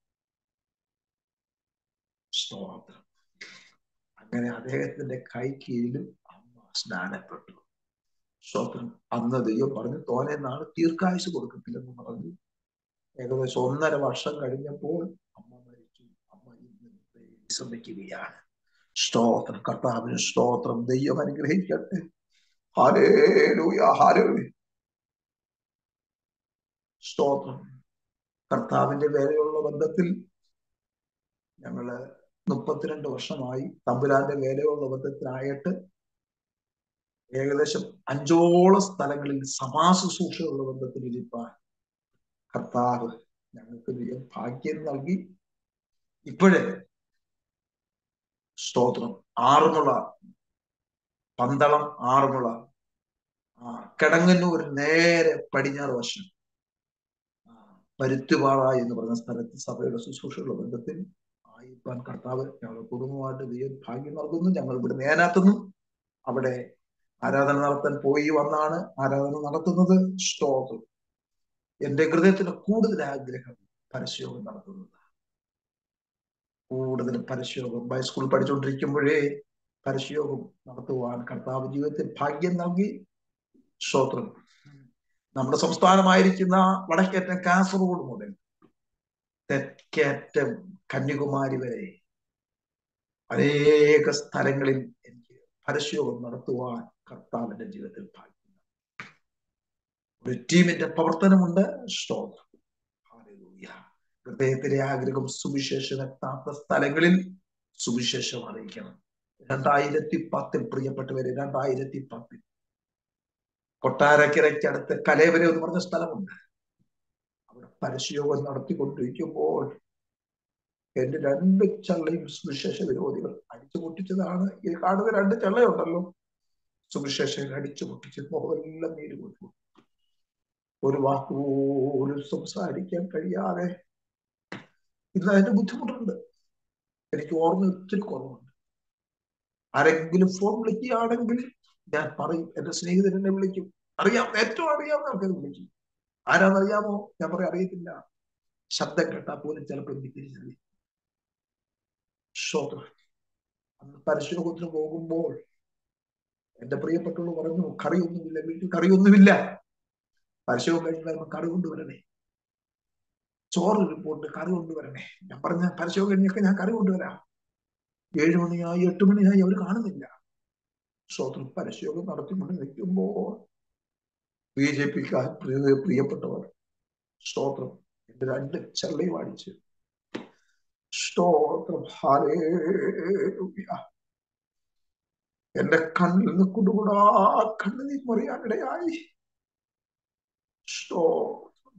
സ്തോത്രം അങ്ങനെ അദ്ദേഹത്തിന്റെ കൈ കീഴിലും അമ്മ സ്നാനപ്പെട്ടു സ്തോത്രം അന്ന് ദൈവം പറഞ്ഞു തോനെ നാള് ദീർഘായുസ് കൊടുക്കത്തില്ലെന്ന് പറഞ്ഞു ഏകദേശം ഒന്നര വർഷം കഴിഞ്ഞപ്പോൾ അമ്മ മരിച്ചു അമ്മ ഇന്ന് വിശ്രമിക്കുകയാണ് സ്തോത്രം കർത്താവിന് സ്തോത്രം ദൈവം അനുഗ്രഹിക്കട്ടെ ഹാലേലൂയ ഹാലേലൂയ സ്തോത്രം കർത്താവിന്റെ വേലയുള്ള ബന്ധത്തിൽ ഞങ്ങള് മുപ്പത്തിരണ്ട് വർഷമായി തമ്പുരാന്റെ വേലയുള്ള ബന്ധത്തിലായിട്ട് ഏകദേശം അഞ്ചോളം സ്ഥലങ്ങളിൽ സമാശുശ്രൂഷയുള്ള ബന്ധത്തിൽ ഇരിപ്പാൻ കർത്താവ് ഞങ്ങൾക്ക് വലിയ ഭാഗ്യം നൽകി ഇപ്പോഴേ സ്തോത്രം ആറുമുള പന്തളം ആറുമുള ആ കിടങ്ങന്നൂർ നേരെ പടിഞ്ഞാറ് വശം പരുത്തുപാറ എന്ന് പറഞ്ഞ സ്ഥലത്ത് സഭയുടെ ശുശ്രൂഷയുള്ള ബന്ധത്തിൽ ആയിപ്പാൻ കർത്താവ് ഞങ്ങളുടെ കുടുംബമായിട്ട് ദൈവം ഭാഗ്യം നൽകുന്നു ഞങ്ങൾ ഇവിടെ നേനാത്തുന്നു അവിടെ ആരാധന നടത്താൻ പോയി വന്നാണ് ആരാധന നടത്തുന്നത് സ്തോത്രം എന്റെ ഹൃദയത്തിന് കൂടുതൽ ആഗ്രഹം പരസ്യയോഗം നടത്തുന്നത് കൂടുതൽ പരസ്യയോഗം ഹൈസ്കൂൾ പഠിച്ചുകൊണ്ടിരിക്കുമ്പോഴേ പരസ്യയോഗം നടത്തുവാൻ കർത്താവ് ജീവിതത്തിൽ ഭാഗ്യം നൽകി സ്തോത്രം നമ്മുടെ സംസ്ഥാനമായിരിക്കുന്ന വടക്കേറ്റം കാസർഗോഡ് മുതൽ തെക്കേറ്റം കന്യാകുമാരി വരെ അനേക സ്ഥലങ്ങളിൽ എനിക്ക് പരസ്യയോഗം നടത്തുവാൻ കർത്താവിന്റെ ജീവിതത്തിൽ ഭാഗ്യം ഒരു ടീമിന്റെ പ്രവർത്തനമുണ്ട് സ്തോത്രം ഹൃദയത്തിലെ ആഗ്രഹം സുവിശേഷം എത്താത്ത സ്ഥലങ്ങളിൽ സുവിശേഷം അറിയിക്കണം രണ്ടായിരത്തി പത്തിൽ പ്രിയപ്പെട്ടവരെ രണ്ടായിരത്തി പത്തിൽ കൊട്ടാരക്കരയ്ക്കടുത്ത് കലേവര എന്ന് പറഞ്ഞ സ്ഥലമുണ്ട് അവിടെ പരസ്യയോഗം നടത്തിക്കൊണ്ടിരിക്കുമ്പോൾ എന്റെ രണ്ട് ചള്ളയും സുവിശേഷ വിരോധികൾ അടിച്ചു പൊട്ടിച്ചതാണ് ഈ കാണുന്ന രണ്ട് ചള്ളയുണ്ടല്ലോ സുവിശേഷം അടിച്ചു പൊട്ടിച്ച് മുഖമെല്ലാം നീര് കൊടുത്തു ഒരു വാക്കുപോലും സംസാരിക്കാൻ കഴിയാതെ ഇന്ന് അതിന്റെ ബുദ്ധിമുട്ടുണ്ട് എനിക്ക് ഓർമ്മ ഒത്തിരി കുറവുണ്ട് ആരെങ്കിലും ഫോൺ വിളിക്കുകയാണെങ്കിൽ ഞാൻ പറയും എന്റെ സ്നേഹിതൻ എന്നെ വിളിക്കും അറിയാം ഏറ്റവും അറിയാവുന്ന ആൾക്കാർ വിളിക്കും ആരാന്നറിയാമോ ഞാൻ പറയാം അറിയത്തില്ല ശബ്ദം കേട്ടാൽ പോലും ചിലപ്പോൾ എനിക്ക് തിരിച്ചറിയും ശ്രോത്രം അന്ന് പരിശോധന പോകുമ്പോൾ എന്റെ പ്രിയപ്പെട്ടവൾ പറഞ്ഞു കറിയൊന്നുമില്ല വീട്ടിൽ കറിയൊന്നുമില്ല പരിശോധന കഴിഞ്ഞ് വരുമ്പോൾ കറി കൊണ്ടുവരണേ ചോറ് റിപ്പോർട്ട് കറി കൊണ്ടുവരണേ ഞാൻ പറഞ്ഞ പരിശോധന കഴിഞ്ഞൊക്കെ ഞാൻ കറി കൊണ്ടുവരാം ഏഴു മണിയായി എട്ട് മണിയായി അവർ കാണുന്നില്ല സ്വതന്ത്രം പരിശോധന നടത്തിക്കൊണ്ട് നിൽക്കുമ്പോൾ ബി ജെ പിക്കാർ പ്രിയ പ്രിയപ്പെട്ടവർ സ്തോത്രം എന്റെ രണ്ട് ചെള്ളയും അടിച്ച് സ്തോത്രം ഹാലേലൂയ എന്റെ കണ്ണിൽ നിന്ന് കുടുകൂടാ കണ്ണുനീർ മറിയാനിടയായി സ്തോത്രം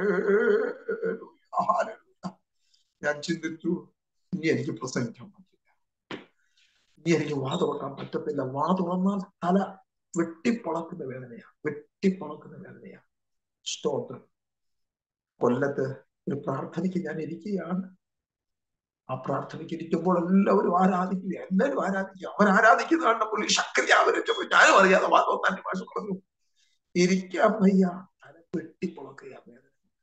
ഹാലേലൂയ ഹാലേലൂയ ഞാൻ ചിന്തിച്ചു ഇനി എനിക്ക് പ്രസംഗിക്കാൻ പറ്റില്ല ഇനി എനിക്ക് വാ തുറക്കാൻ പറ്റത്തില്ല വാ തുറന്നാൽ തല വെട്ടിപ്പൊളക്കുന്ന വേദനയാ വെട്ടിപ്പൊളക്കുന്ന വേദനയാ സ്തോത്രം കൊല്ലത്ത് ഒരു പ്രാർത്ഥനയ്ക്ക് ഞാൻ ഇരിക്കുകയാണ് ആ പ്രാർത്ഥനയ്ക്ക് ഇരിക്കുമ്പോൾ എല്ലാവരും ആരാധിക്കുക എല്ലാവരും ആരാധിക്കുക അവർ ആരാധിക്കുന്ന കണ്ട പുള്ളി ശക്തി ആവരിച്ചപ്പോൾ ഞാനും അറിയാതെ വാദം തന്നെ ഭാഷ പറഞ്ഞു ഇരിക്കാൻ വയ്യ തല വെട്ടിപ്പൊളക്കുക വേദന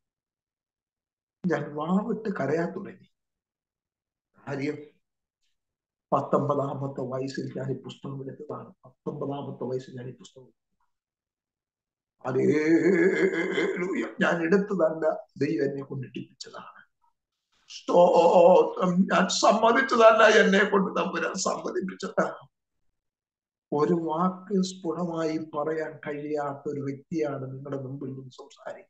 ഞാൻ വാവിട്ട് കരയാൻ തുടങ്ങി കാര്യം പത്തൊമ്പതാമത്തെ വയസ്സിൽ ഞാൻ ഈ പുസ്തകം എടുത്തതാണ് പത്തൊമ്പതാമത്തെ വയസ്സിൽ ഞാൻ ഈ പുസ്തകം അതേ ഞാൻ എടുത്തതല്ല ദൈവം എന്നെ കൊണ്ട് ഇട്ടിപ്പിച്ചതാണ് സ്തോത്രം ഞാൻ സമ്മതിച്ചതല്ല എന്നെ കൊണ്ട് തമ്പുരാൻ സമ്മതിപ്പിച്ചതാണ് ഒരു വാക്ക് സ്ഫുടമായി പറയാൻ കഴിയാത്ത ഒരു വ്യക്തിയാണ് നിങ്ങളുടെ മുമ്പിൽ നിന്ന് സംസാരിക്കുന്നത്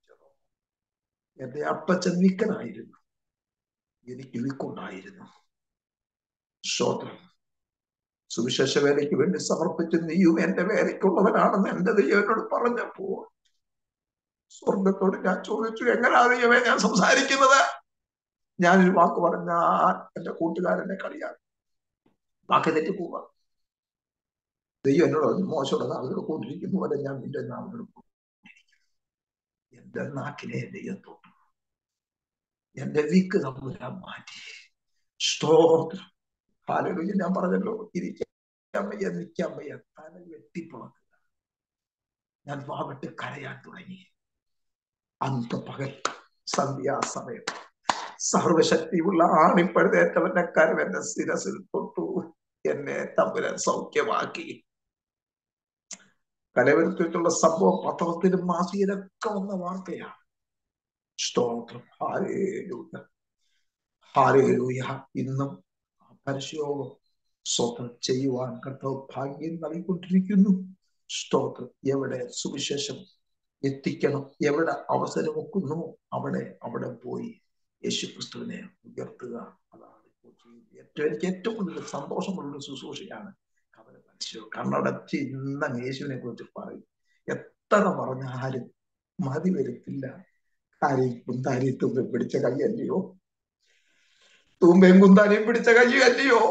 എന്റെ അപ്പച്ചൻ വിക്കനായിരുന്നു എനിക്ക് വിക്കുണ്ടായിരുന്നു സ്തോത്രം സുവിശേഷ വേലയ്ക്ക് വേണ്ടി സമർപ്പിച്ച് നീയും എന്റെ വേലയ്ക്കുള്ളവനാണെന്ന് എന്റെ ദൈവം എന്നോട് പറഞ്ഞപ്പോ സ്വർഗത്തോട് ഞാൻ ചോദിച്ചു എങ്ങനെയാ ദൈവമേ ഞാൻ സംസാരിക്കുന്നത് ഞാനൊരു വാക്ക് പറഞ്ഞാൽ എന്റെ കൂട്ടുകാരനെ കളിയാണ് വാക്ക് തെറ്റി പോവാ ദൈവം എന്നോട് മോശമുള്ള നാളുകൾ കൊണ്ടിരിക്കുന്ന പോലെ ഞാൻ നിന്റെ നാളുകൾ എന്റെ നാക്കിനെ ദൈവം തൊട്ടു എന്റെ വീക്ക് തമ്പുരാൻ മാറ്റി സ്തോത്രം ഹാലലുയ്യ ഞാൻ പറഞ്ഞല്ലോ ഇരിക്കാൻ വയ്യ നിൽക്കാൻ വയ്യ തല വെട്ടിപ്പുളക്കുക ഞാൻ വാവിട്ട് കരയാൻ തുടങ്ങി അന്ത പകൽ സന്ധ്യാസമയം സർവശക്തിയുള്ള ആണിപ്പഴുതേറ്റവന്റെ കരവന്റെ ശിരസിൽ തൊട്ടു എന്നെ തമ്പുരാൻ സൗഖ്യമാക്കി കലവരുത്തിട്ടുള്ള സംഭവം പത്രത്തിലും മാസികയിലൊക്കെ വന്ന വാർത്തയാണ് സ്തോത്രം ഹാലേലൂയ ഹാലേലൂയ ഇന്നും പരിശോകം സ്തോത്രം ചെയ്യുവാൻ കർത്താവ് ഭാഗ്യം നൽകിക്കൊണ്ടിരിക്കുന്നു സ്തോത്രം എവിടെ സുവിശേഷം എത്തിക്കണം എവിടെ അവസരം വെക്കുന്നു അവിടെ അവിടെ പോയി യേശു ക്രിസ്തുവിനെ ഉയർത്തുക അതാണ് ഏറ്റവും എനിക്ക് ഏറ്റവും കൂടുതൽ സന്തോഷമുള്ള ശുശ്രൂഷയാണ് കവല പരിശോധന കണ്ണടച്ച് ഇന്ന യേശുവിനെ കുറിച്ച് പറയും എത്ര പറഞ്ഞാലും മതി വരത്തില്ല കാര്യം കുന്താരി തുമ്പ പിടിച്ച കൈയല്ലയോ തൂമ്പയും കുന്താരിയും പിടിച്ച കൈയല്ലയോ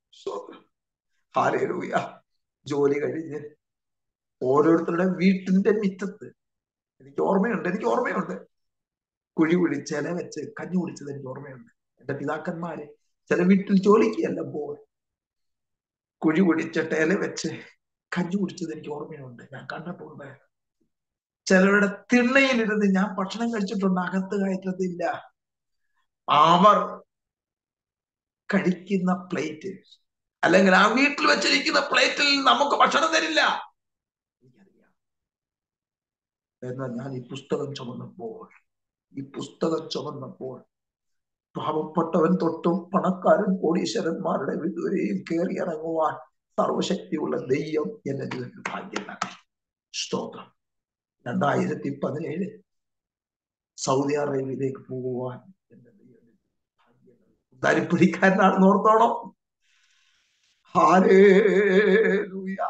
ഹാലേലൂയ ജോലി കഴിഞ്ഞ് ഓരോരുത്തരുടെ വീട്ടിന്റെ മിറ്റത്ത് എനിക്ക് ഓർമ്മയുണ്ട് എനിക്ക് ഓർമ്മയുണ്ട് കുഴി കുഴിച്ച് ഇല വെച്ച് കഞ്ഞി കുടിച്ചത് എനിക്ക് ഓർമ്മയുണ്ട് എന്റെ പിതാക്കന്മാര് ചില വീട്ടിൽ ജോലിക്ക് ചെല്ലുമ്പോൾ കുഴി കുടിച്ചിട്ട് ഇല വെച്ച് കഞ്ഞി കുടിച്ചത് എനിക്ക് ഓർമ്മയുണ്ട് ഞാൻ കണ്ടിട്ടുണ്ട് ചിലരുടെ തിണ്ണയിലിരുന്ന് ഞാൻ ഭക്ഷണം കഴിച്ചിട്ടുണ്ട് അകത്ത് കയറ്റത്തില്ല അവർ കഴിക്കുന്ന പ്ലേറ്റ് അല്ലെങ്കിൽ ആ വീട്ടിൽ വെച്ചിരിക്കുന്ന പ്ലേറ്റിൽ നമുക്ക് ഭക്ഷണം തരില്ല എനിക്കറിയാം എന്നാൽ ഞാൻ ഈ പുസ്തകം ചുമന്നപ്പോൾ ഈ പുസ്തകം ചുമന്നപ്പോൾ പാവപ്പെട്ടവൻ തൊട്ടും പണക്കാരൻ കോടീശ്വരന്മാരുടെ വിദൂരെയും കയറി ഇറങ്ങുവാൻ സർവശക്തിയുള്ള ദൈവം എന്റെ ജീവിതത്തിൽ ഭാഗ്യം നൽകി സ്തോത്രം രണ്ടായിരത്തി പതിനേഴ് സൗദി അറേബ്യയിലേക്ക് പോകുവാൻ എന്റെ ദൈവം ഭാഗ്യം നൽകി ധരിപ്പിടിക്കാരനാണെന്ന് ഓർത്തോണം ഹാലേലൂയ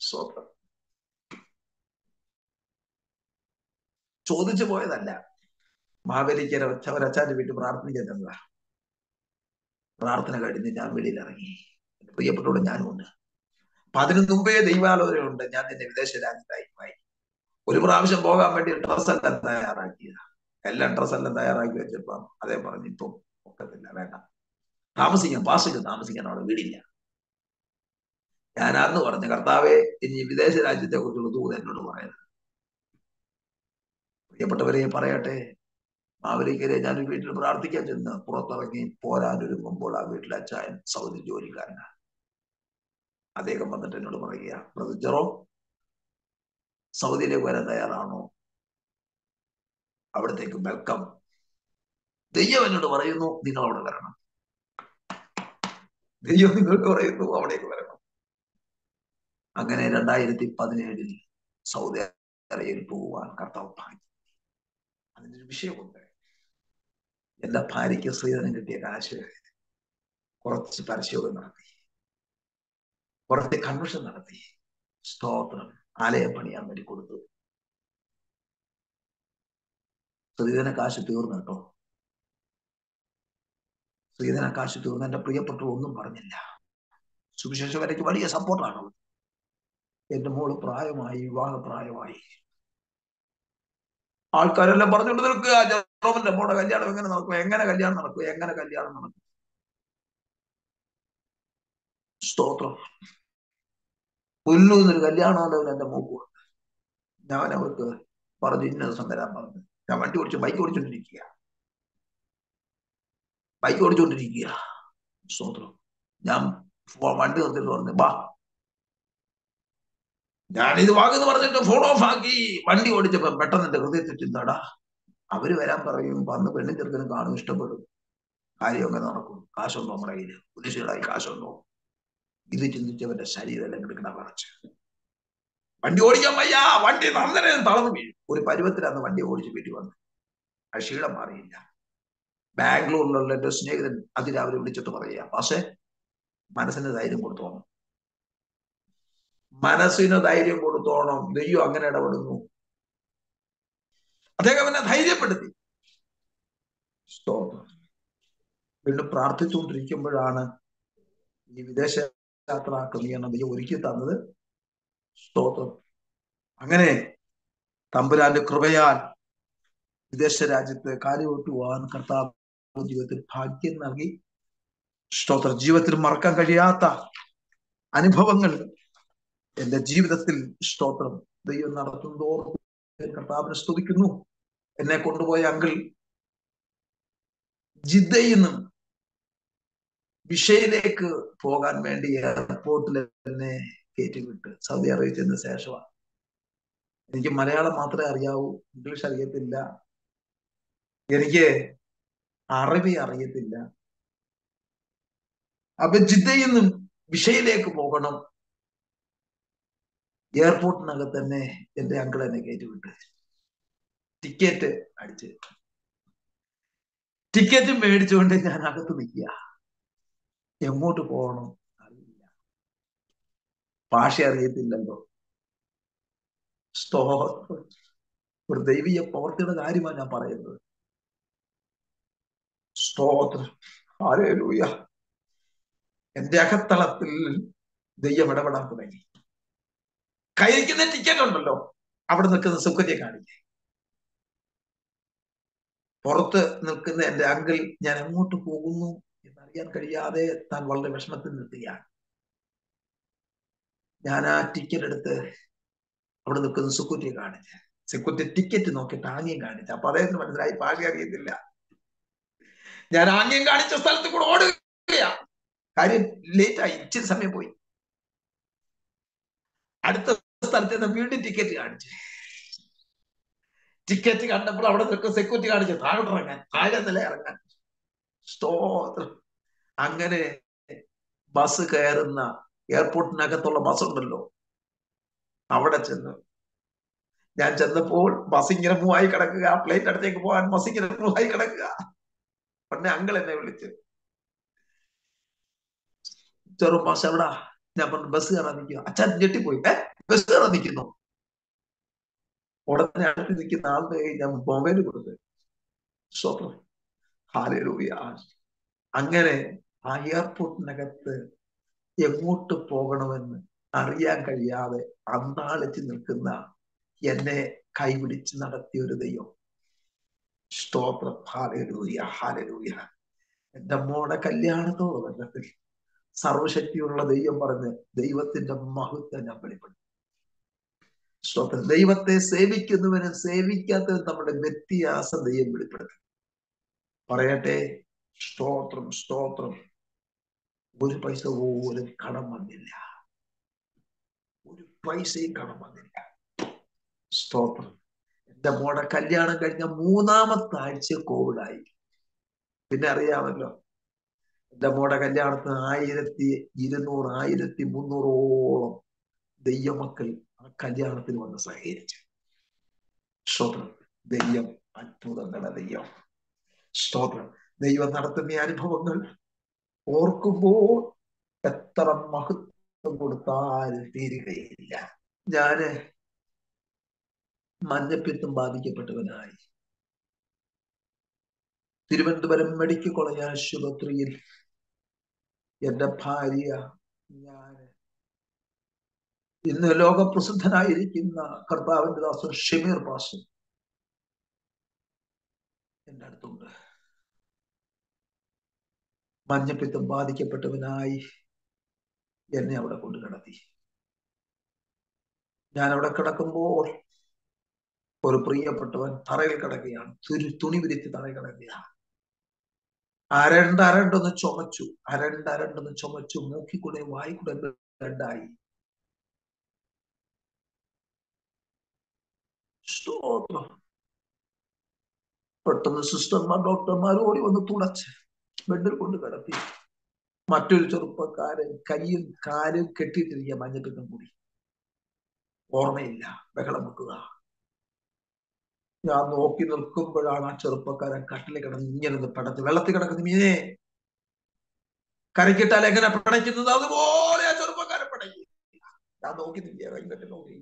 സ്തോത്രം ചോദിച്ചു പോയതല്ല മാവേലിക്കര ഒരച്ചാന്റെ വീട്ടിൽ പ്രാർത്ഥിക്കാൻ ചെന്നതാ പ്രാർത്ഥന കഴിഞ്ഞ് ഞാൻ വെളിയിൽ ഇറങ്ങി എന്റെ പ്രിയപ്പെട്ടോട് ഞാനും ഉണ്ട് അപ്പൊ അതിനു മുമ്പേ ദൈവാലോചനയുണ്ട് ഞാൻ നിന്നെ വിദേശ രാജ്യത്തായി ഒരു പ്രാവശ്യം പോകാൻ വേണ്ടി ഡ്രസ് എല്ലാം തയ്യാറാക്കിയതാ എല്ലാം ഡ്രസ് എല്ലാം തയ്യാറാക്കി വെച്ചപ്പോ അതേ പറഞ്ഞു ഇപ്പം ഒക്കത്തില്ല വേണ്ട താമസിക്കാൻ പാസ്സൊക്കെ താമസിക്കാൻ അവിടെ വീടില്ല ഞാൻ അന്ന് പറഞ്ഞു കർത്താവെ ഇനി വിദേശ രാജ്യത്തെ കുറിച്ചുള്ള ദൂത് എന്നോട് പറയുന്നത് പ്രിയപ്പെട്ടവരെ പറയട്ടെ മാവലിക്കരെ ഞാൻ വീട്ടിൽ പ്രാർത്ഥിക്കാൻ ചെന്ന് പുറത്തിറങ്ങി പോരാനൊരുങ്ങുമ്പോൾ ആ വീട്ടിലെ അച്ചായൻ സൗദി ജോലിക്കാരനാണ് അദ്ദേഹം വന്നിട്ട് എന്നോട് പറയുക ബ്രദർ ജെറോ സൗദിയിലേക്ക് വരാൻ തയ്യാറാണോ അവിടത്തേക്ക് വെൽക്കം ദൈവം എന്നോട് പറയുന്നു നിങ്ങൾ അവിടെ വരണം ദൈവം നിങ്ങൾക്ക് പറയുന്നു അവിടേക്ക് വരണം അങ്ങനെ രണ്ടായിരത്തി പതിനേഴിൽ സൗദി അറേബ്യയിൽ പോവാൻ കർത്താവ് ഭാഗ്യം അതിന്റെ ഒരു വിഷയമുണ്ട് എന്റെ ഭാര്യയ്ക്ക് സ്ത്രീധനം കിട്ടിയ കാശ് കുറച്ച് പരിശോധന നടത്തി കുറച്ച് കൺവെൻഷൻ നടത്തി സ്തോത്രം ആലയം പണിയാൻ വേണ്ടി കൊടുത്തു സ്ത്രീധന കാശ് തീർന്നു കേട്ടോ സ്ത്രീധന കാശ് തീർന്നു എന്റെ പ്രിയപ്പെട്ട ഒന്നും പറഞ്ഞില്ല സുവിശേഷ വരയ്ക്ക് വലിയ സപ്പോർട്ടാണ് എന്റെ മോള് പ്രായമായി വിവാഹ പ്രായമായി ആൾക്കാരെല്ലാം പറഞ്ഞുകൊണ്ട് നിൽക്കുക ജെറോമിന്റെ മോടെ കല്യാണം എങ്ങനെ നടക്കും എങ്ങനെ കല്യാണം നടക്കും എങ്ങനെ കല്യാണം നടക്കും സ്തോത്രം പുല്ലൂന്നൊരു കല്യാണം എന്റെ മൂക്ക് ഞാൻ അവർക്ക് പറഞ്ഞു ഇന്ന ദിവസം വരാൻ പറഞ്ഞു ഞാൻ വണ്ടി ഓടിച്ചു ബൈക്ക് ഓടിച്ചോണ്ടിരിക്കുക ബൈക്ക് ഓടിച്ചോണ്ടിരിക്കുക സ്തോത്രം ഞാൻ വണ്ടി നിർത്തിട്ട് പറഞ്ഞു ബാ ഞാനിത് വാങ്ങുന്നു പറഞ്ഞിട്ട് ഫോൺ ഓഫ് ആക്കി വണ്ടി ഓടിച്ചപ്പോ പെട്ടെന്ന് എന്റെ ഹൃദയത്തിൽ ചിന്തടാ അവര് വരാൻ പറയും വന്ന് പെണ്ണും ചെറുക്കനും കാണും ഇഷ്ടപ്പെടും കാര്യമൊക്കെ നടക്കും കാശുണ്ടോ നമ്മുടെ കയ്യില് പുലിശികളായി കാശുണ്ടോ ഇത് ചിന്തിച്ചവന്റെ ശരീരം എല്ലാം കിടക്കണ പറച്ച് വണ്ടി ഓടിക്കാൻ വയ്യ വണ്ടി നന്നനെ തളർന്നു വീഴും ഒരു പരുവത്തിലാണ് വണ്ടി ഓടിച്ച് വീട്ടിൽ വന്ന് ആ ക്ഷീണം മാറിയില്ല ബാംഗ്ലൂരിലുള്ള എന്റെ സ്നേഹിതൻ അതിരാവിലെ വിളിച്ചിട്ട് പറയുക പക്ഷേ മനസ്സിന് ധൈര്യം കൊടുത്തോണം മനസ്സിന് ധൈര്യം കൊടുത്തോണം ദൈവം അങ്ങനെ ഇടപെടുന്നു അദ്ദേഹം എന്നെ ധൈര്യപ്പെടുത്തി സ്തോത്രം വീണ്ടും പ്രാർത്ഥിച്ചുകൊണ്ടിരിക്കുമ്പോഴാണ് ഈ വിദേശ യാത്ര ക്രമീകരണം ദൈവം ഒരുക്കി തന്നത് സ്തോത്രം അങ്ങനെ തമ്പുരാന്റെ കൃപയാൽ വിദേശ രാജ്യത്ത് കാലുകൊട്ടുവാൻ കർത്താവ് ജീവിതത്തിൽ ഭാഗ്യം നൽകി സ്തോത്ര ജീവിതത്തിൽ മറക്കാൻ കഴിയാത്ത അനുഭവങ്ങൾ എന്റെ ജീവിതത്തിൽ സ്തോത്രം ദൈവം നടത്തുന്നതോറും കർത്താവിനെ സ്തുതിക്കുന്നു എന്നെ കൊണ്ടുപോയ അങ്കിൾ ജിദ്ദയിൽ നിന്നും വിഷയിലേക്ക് പോകാൻ വേണ്ടി എയർപോർട്ടിൽ എന്നെ കയറ്റിവിട്ട് സൗദി അറേബ്യ ചെന്ന ശേഷമാണ് എനിക്ക് മലയാളം മാത്രമേ അറിയാവൂ ഇംഗ്ലീഷ് അറിയത്തില്ല എനിക്ക് അറബി അറിയത്തില്ല അപ്പൊ ജിദ്ദയിൽ നിന്നും വിഷയിലേക്ക് പോകണം എയർപോർട്ടിനകത്ത് തന്നെ എന്റെ അങ്കിൾ എന്നെ കയറ്റിവിട്ട് ടിക്കറ്റ് അടിച്ച് ടിക്കറ്റ് മേടിച്ചുകൊണ്ട് ഞാൻ അകത്ത് നിൽക്കുക എങ്ങോട്ട് പോകണം അറിയില്ല ഭാഷ അറിയത്തില്ലല്ലോ സ്തോത്രം ഒരു ദൈവീയ പ്രവർത്തിയുടെ കാര്യമാണ് ഞാൻ പറയുന്നത് സ്തോത്രം ആരേലൂയ എന്റെ അകത്തളത്തിൽ ദൈവം ഇടപെടാൻ തുടങ്ങി കയ്യിരിക്കുന്ന ടിക്കറ്റ് ഉണ്ടല്ലോ അവിടെ നിൽക്കുന്ന സുഖത്തെ കാണിക്കേ പുറത്ത് നിൽക്കുന്ന എന്റെ അങ്കിൾ ഞാൻ എങ്ങോട്ട് പോകുന്നു എന്നറിയാൻ കഴിയാതെ താൻ വളരെ വിഷമത്തിൽ നിൽക്കുകയാണ് ഞാൻ ആ ടിക്കറ്റ് എടുത്ത് അവിടെ നിൽക്കുന്ന സുക്കുറ്റിയെ കാണിച്ച് സെക്യൂരിറ്റി ടിക്കറ്റ് നോക്കിയിട്ട് ആംഗ്യം കാണിച്ചു അപ്പൊ അദ്ദേഹത്തിന് മനസ്സിലായി ഭാഷ അറിയത്തില്ല ഞാൻ ആംഗ്യം കാണിച്ച സ്ഥലത്ത് കൂടെ ഓടുകയാ കാര്യം ലേറ്റ് ആയി ഇച്ചിരി സമയം പോയി അടുത്ത സ്ഥലത്ത് നിന്ന് വീണ്ടും ടിക്കറ്റ് കാണിച്ചു ടിക്കറ്റ് കണ്ടപ്പോൾ അവിടെ നിൽക്കുന്ന സെക്യൂരിറ്റി കാണിച്ചു താഴോട്ട് ഇറങ്ങാൻ താഴെ നില ഇറങ്ങാൻ സ്തോത്രം അങ്ങനെ ബസ് കയറുന്ന എയർപോർട്ടിനകത്തുള്ള ബസ് ഉണ്ടല്ലോ അവിടെ ചെന്ന് ഞാൻ ചെന്നപ്പോൾ ബസ് ഇങ്ങനെ മൂവായി കിടക്കുക പ്ലേറ്റ് അടുത്തേക്ക് പോകാൻ ബസ് ഇങ്ങനെ മൂവായി കിടക്കുക ഉടനെ അങ്കിൾ എന്നെ വിളിച്ച് ചെറും ബസ് എവിടാ ഞാൻ പറഞ്ഞു ബസ് കയറാൻ നിൽക്കുക അച്ഛൻ ഞെട്ടിപ്പോയി ഏ ബസ് കയറാൻ നിൽക്കുന്നു ഉടനെ അടുത്ത് നിൽക്കുന്ന ആളുടെ ഞാൻ മൊബൈൽ കൊടുത്ത് സ്വന്തം ഹാലൂയ അങ്ങനെ ആ എയർപോർട്ടിനകത്ത് എങ്ങോട്ട് പോകണമെന്ന് അറിയാൻ കഴിയാതെ അന്താളിച്ച് നിൽക്കുന്ന എന്നെ കൈപിടിച്ച് നടത്തിയ ഒരു ദൈവം സ്തോത്രം ഹാലൂയ ഹാലൂയ എന്റെ മോടെ കല്യാണത്തോട് ബന്ധത്തിൽ സർവശക്തിയുള്ള ദൈവം പറഞ്ഞ് ദൈവത്തിന്റെ മഹത്വം ഞാൻ വെളിപ്പെടുത്തി സ്തോത്രം ദൈവത്തെ സേവിക്കുന്നവനും സേവിക്കാത്തവനും നമ്മുടെ വ്യത്യാസം ദൈവം വെളിപ്പെടുത്തി പറയട്ടെ സ്തോത്രം സ്തോത്രം ഒരു പൈസ പോലും കടം വന്നില്ല ഒരു പൈസയും കടം വന്നില്ല സ്തോത്രം എന്റെ മോടെ കല്യാണം കഴിഞ്ഞ മൂന്നാമത്തെ ആഴ്ച കോവിഡായി പിന്നെ അറിയാമല്ലോ എന്റെ മോടെ കല്യാണത്തിന് ആയിരത്തി ഇരുന്നൂറ് ആയിരത്തി മുന്നൂറോളം ദൈവമക്കൾ ആ കല്യാണത്തിന് വന്ന് സഹകരിച്ചു സ്തോത്രം ദൈവം അത്ഭുതങ്ങളുടെ ദൈവം സ്തോത്രം ദൈവം നടത്തുന്ന അനുഭവങ്ങൾ ഓർക്കുമ്പോൾ എത്ര മഹത്വം കൊടുത്താലും തീരുകയില്ല ഞാന് മഞ്ഞപ്പിത്തം ബാധിക്കപ്പെട്ടവനായി തിരുവനന്തപുരം മെഡിക്കൽ കോളേജ് ആശുപത്രിയിൽ എന്റെ ഭാര്യ ഞാൻ ഇന്ന് ലോകപ്രസിദ്ധനായിരിക്കുന്ന കർത്താവിന്റെ ദാസൻ ഷമീർ പാസൻ എന്റെ അടുത്തുണ്ട് മഞ്ഞപ്പിത്തം ബാധിക്കപ്പെട്ടവനായി എന്നെ അവിടെ കൊണ്ട് കിടത്തി ഞാൻ അവിടെ കിടക്കുമ്പോൾ ഒരു പ്രിയപ്പെട്ടവൻ തറയിൽ കിടക്കുകയാണ് തുരു തുണി വിരിച്ച് തറയിൽ കിടക്കുകയാണ് അരണ്ട് അരണ്ടൊന്ന് ചുമച്ചു അരണ്ട് അരണ്ടൊന്ന് ചുമച്ചു മൂക്കിക്കൂടെ വായിക്കൂടെ രണ്ടായി സ്തോത്രം പെട്ടെന്ന് സിസ്റ്റർമാർ ഡോക്ടർമാർ ഓടി വന്ന് തുടച്ച് ബെഡിൽ കൊണ്ട് കിടത്തി മറ്റൊരു ചെറുപ്പക്കാരൻ കൈയും കാലും കെട്ടിയിട്ടിരിക്കുക മഞ്ഞപ്പിത്തം കൂടി ഓർമ്മയില്ല ബഹളം വെക്കുക ഞാൻ നോക്കി നിൽക്കുമ്പോഴാണ് ആ ചെറുപ്പക്കാരൻ കട്ടിൽ കിടന്ന് ഇങ്ങനെ ഒന്ന് പടത്ത് വെള്ളത്തിൽ കിടക്കുന്ന മീനെ കരക്കിട്ടാൽ എങ്ങനെ പിടയ്ക്കുന്നത് അതുപോലെ ആ ചെറുപ്പക്കാരൻ പിടയ്ക്കും ഞാൻ നോക്കി നിൽക്കുക കൈകെട്ടി നോക്കി